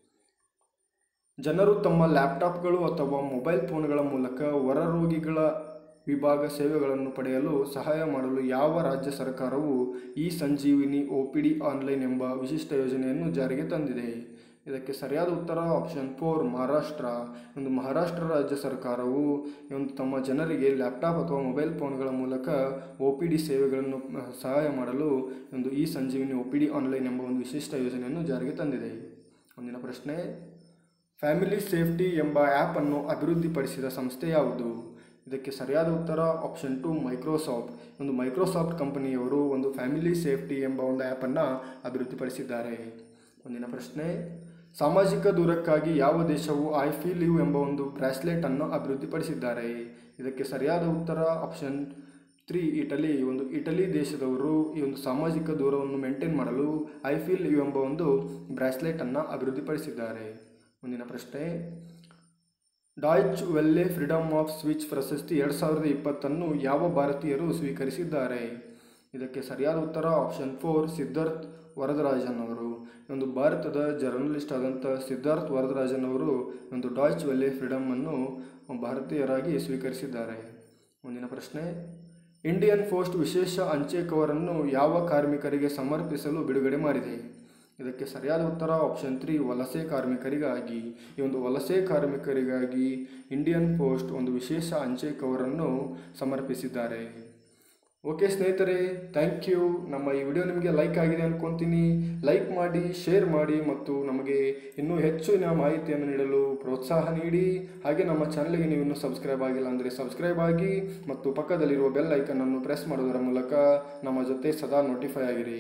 ಜನರು ತಮ್ಮ ಲ್ಯಾಪ್ಟಾಪ್ಗಳು ಅಥವಾ ಮೊಬೈಲ್ ಫೋನ್ಗಳ ಮೂಲಕ ಹೊರರೋಗಿಗಳ ವಿಭಾಗ ಸೇವೆಗಳನ್ನು ಪಡೆಯಲು ಸಹಾಯ ಮಾಡಲು ಯಾವ ರಾಜ್ಯ ಸರ್ಕಾರವು ಈ Sanjeevani O P D online ಎಂಬ ವಿಶಿಷ್ಟ ಯೋಜನೆಯನ್ನು ಜಾರಿಗೆ ತಂದಿದೆ ಇದಕ್ಕೆ ಸರಿಯಾದ ಉತ್ತರ ಆಪ್ಷನ್ ಫೋರ್ ಮಹಾರಾಷ್ಟ್ರ ಒಂದು ಮಹಾರಾಷ್ಟ್ರ ರಾಜ್ಯ ಸರ್ಕಾರವು ಈ ಒಂದು ತಮ್ಮ ಜನರಿಗೆ ಲ್ಯಾಪ್ಟಾಪ್ ಅಥವಾ ಮೊಬೈಲ್ ಫೋನ್ಗಳ ಮೂಲಕ ಒ ಪಿ ಡಿ ಸೇವೆಗಳನ್ನು ಅಹ್, ಸಹಾಯ ಮಾಡಲು ಒಂದು ಈ Sanjeevani O P D online ಎಂಬ ಒಂದು ವಿಶಿಷ್ಟ ಯೋಜನೆಯನ್ನು ಜಾರಿಗೆ ತಂದಿದೆ ಮುಂದಿನ ಪ್ರಶ್ನೆ ಫ್ಯಾಮಿಲಿ ಸೇಫ್ಟಿ ಎಂಬ ಆ್ಯಪನ್ನು ಅಭಿವೃದ್ಧಿಪಡಿಸಿದ ಸಂಸ್ಥೆ ಯಾವುದು ಇದಕ್ಕೆ ಸರಿಯಾದ ಉತ್ತರ ಆಪ್ಷನ್ ಟು ಮೈಕ್ರೋಸಾಫ್ಟ್ ಒಂದು ಮೈಕ್ರೋಸಾಫ್ಟ್ ಕಂಪನಿಯವರು ಒಂದು ಫ್ಯಾಮಿಲಿ ಸೇಫ್ಟಿ ಎಂಬ ಒಂದು ಆ್ಯಪನ್ನು ಅಭಿವೃದ್ಧಿಪಡಿಸಿದ್ದಾರೆ ಮುಂದಿನ ಪ್ರಶ್ನೆ ಸಾಮಾಜಿಕ ದೂರಕ್ಕಾಗಿ ಯಾವ ದೇಶವು ಐ ಫೀಲ್ ಯು ಎಂಬ ಒಂದು ಬ್ರಾಸ್ಲೆಟ್ ಅನ್ನು ಅಭಿವೃದ್ಧಿಪಡಿಸಿದ್ದಾರೆ ಇದಕ್ಕೆ ಸರಿಯಾದ ಉತ್ತರ ಆಪ್ಷನ್ ತ್ರೀ ಇಟಲಿ ಒಂದು ಇಟಲಿ ದೇಶದವರು ಈ ಒಂದು ಸಾಮಾಜಿಕ ದೂರವನ್ನು ಮೇಂಟೈನ್ ಮಾಡಲು ಐ ಫೀಲ್ ಯು ಎಂಬ ಒಂದು ಬ್ರಾಸ್ಲೆಟನ್ನು ಅಭಿವೃದ್ಧಿಪಡಿಸಿದ್ದಾರೆ ಮುಂದಿನ ಪ್ರಶ್ನೆ ಡಾಯ್ಚ್ ವೆಲ್ಲೆ ಫ್ರೀಡಮ್ ಆಫ್ ಸ್ವಿಚ್ ಪ್ರಶಸ್ತಿ ಎರಡು ಸಾವಿರದ ಇಪ್ಪತ್ತನ್ನು ಯಾವ ಭಾರತೀಯರು ಸ್ವೀಕರಿಸಿದ್ದಾರೆ ಇದಕ್ಕೆ ಸರಿಯಾದ ಉತ್ತರ ಆಪ್ಷನ್ ಫೋರ್ ಸಿದ್ಧಾರ್ಥ್ ವರದರಾಜನ್ ಅವರು ಒಂದು ಭಾರತದ ಜರ್ನಲಿಸ್ಟ್ ಆದಂಥ ಸಿದ್ಧಾರ್ಥ್ ವರದರಾಜನ್ ಅವರು ಒಂದು ಡಾಯ್ಚ್ ವೆಲ್ಲೆ ಫ್ರೀಡಮ್ ಅನ್ನು ಭಾರತೀಯರಾಗಿ ಸ್ವೀಕರಿಸಿದ್ದಾರೆ ಮುಂದಿನ ಪ್ರಶ್ನೆ ಇಂಡಿಯನ್ ಪೋಸ್ಟ್ ವಿಶೇಷ ಅಂಚೆ ಕವರನ್ನು ಯಾವ ಕಾರ್ಮಿಕರಿಗೆ ಸಮರ್ಪಿಸಲು ಬಿಡುಗಡೆ ಮಾಡಿದೆ ಇದಕ್ಕೆ ಸರಿಯಾದ ಉತ್ತರ ಆಪ್ಷನ್ ತ್ರೀ ವಲಸೆ ಕಾರ್ಮಿಕರಿಗಾಗಿ ಈ ಒಂದು ವಲಸೆ ಕಾರ್ಮಿಕರಿಗಾಗಿ ಇಂಡಿಯನ್ ಪೋಸ್ಟ್ ಒಂದು ವಿಶೇಷ ಅಂಚೆ ಕವರನ್ನು ಸಮರ್ಪಿಸಿದ್ದಾರೆ ಓಕೆ ಸ್ನೇಹಿತರೆ ಥ್ಯಾಂಕ್ ಯು ನಮ್ಮ ಈ ವಿಡಿಯೋ ನಿಮಗೆ ಲೈಕ್ ಆಗಿದೆ ಅನ್ಕೊತೀನಿ ಲೈಕ್ ಮಾಡಿ ಶೇರ್ ಮಾಡಿ ಮತ್ತು ನಮಗೆ ಇನ್ನೂ ಹೆಚ್ಚಿನ ಮಾಹಿತಿಯನ್ನು ನೀಡಲು ಪ್ರೋತ್ಸಾಹ ನೀಡಿ ಹಾಗೆ ನಮ್ಮ ಚಾನಲ್ಗೆ ನೀವು ಇನ್ನೂ ಸಬ್ಸ್ಕ್ರೈಬ್ ಆಗಿಲ್ಲ ಅಂದರೆ ಸಬ್ಸ್ಕ್ರೈಬ್ ಆಗಿ ಮತ್ತು ಪಕ್ಕದಲ್ಲಿರುವ ಬೆಲ್ ಐಕನನ್ನು ಪ್ರೆಸ್ ಮಾಡೋದರ ಮೂಲಕ ನಮ್ಮ ಜೊತೆ ಸದಾ ನೋಟಿಫೈ ಆಗಿರಿ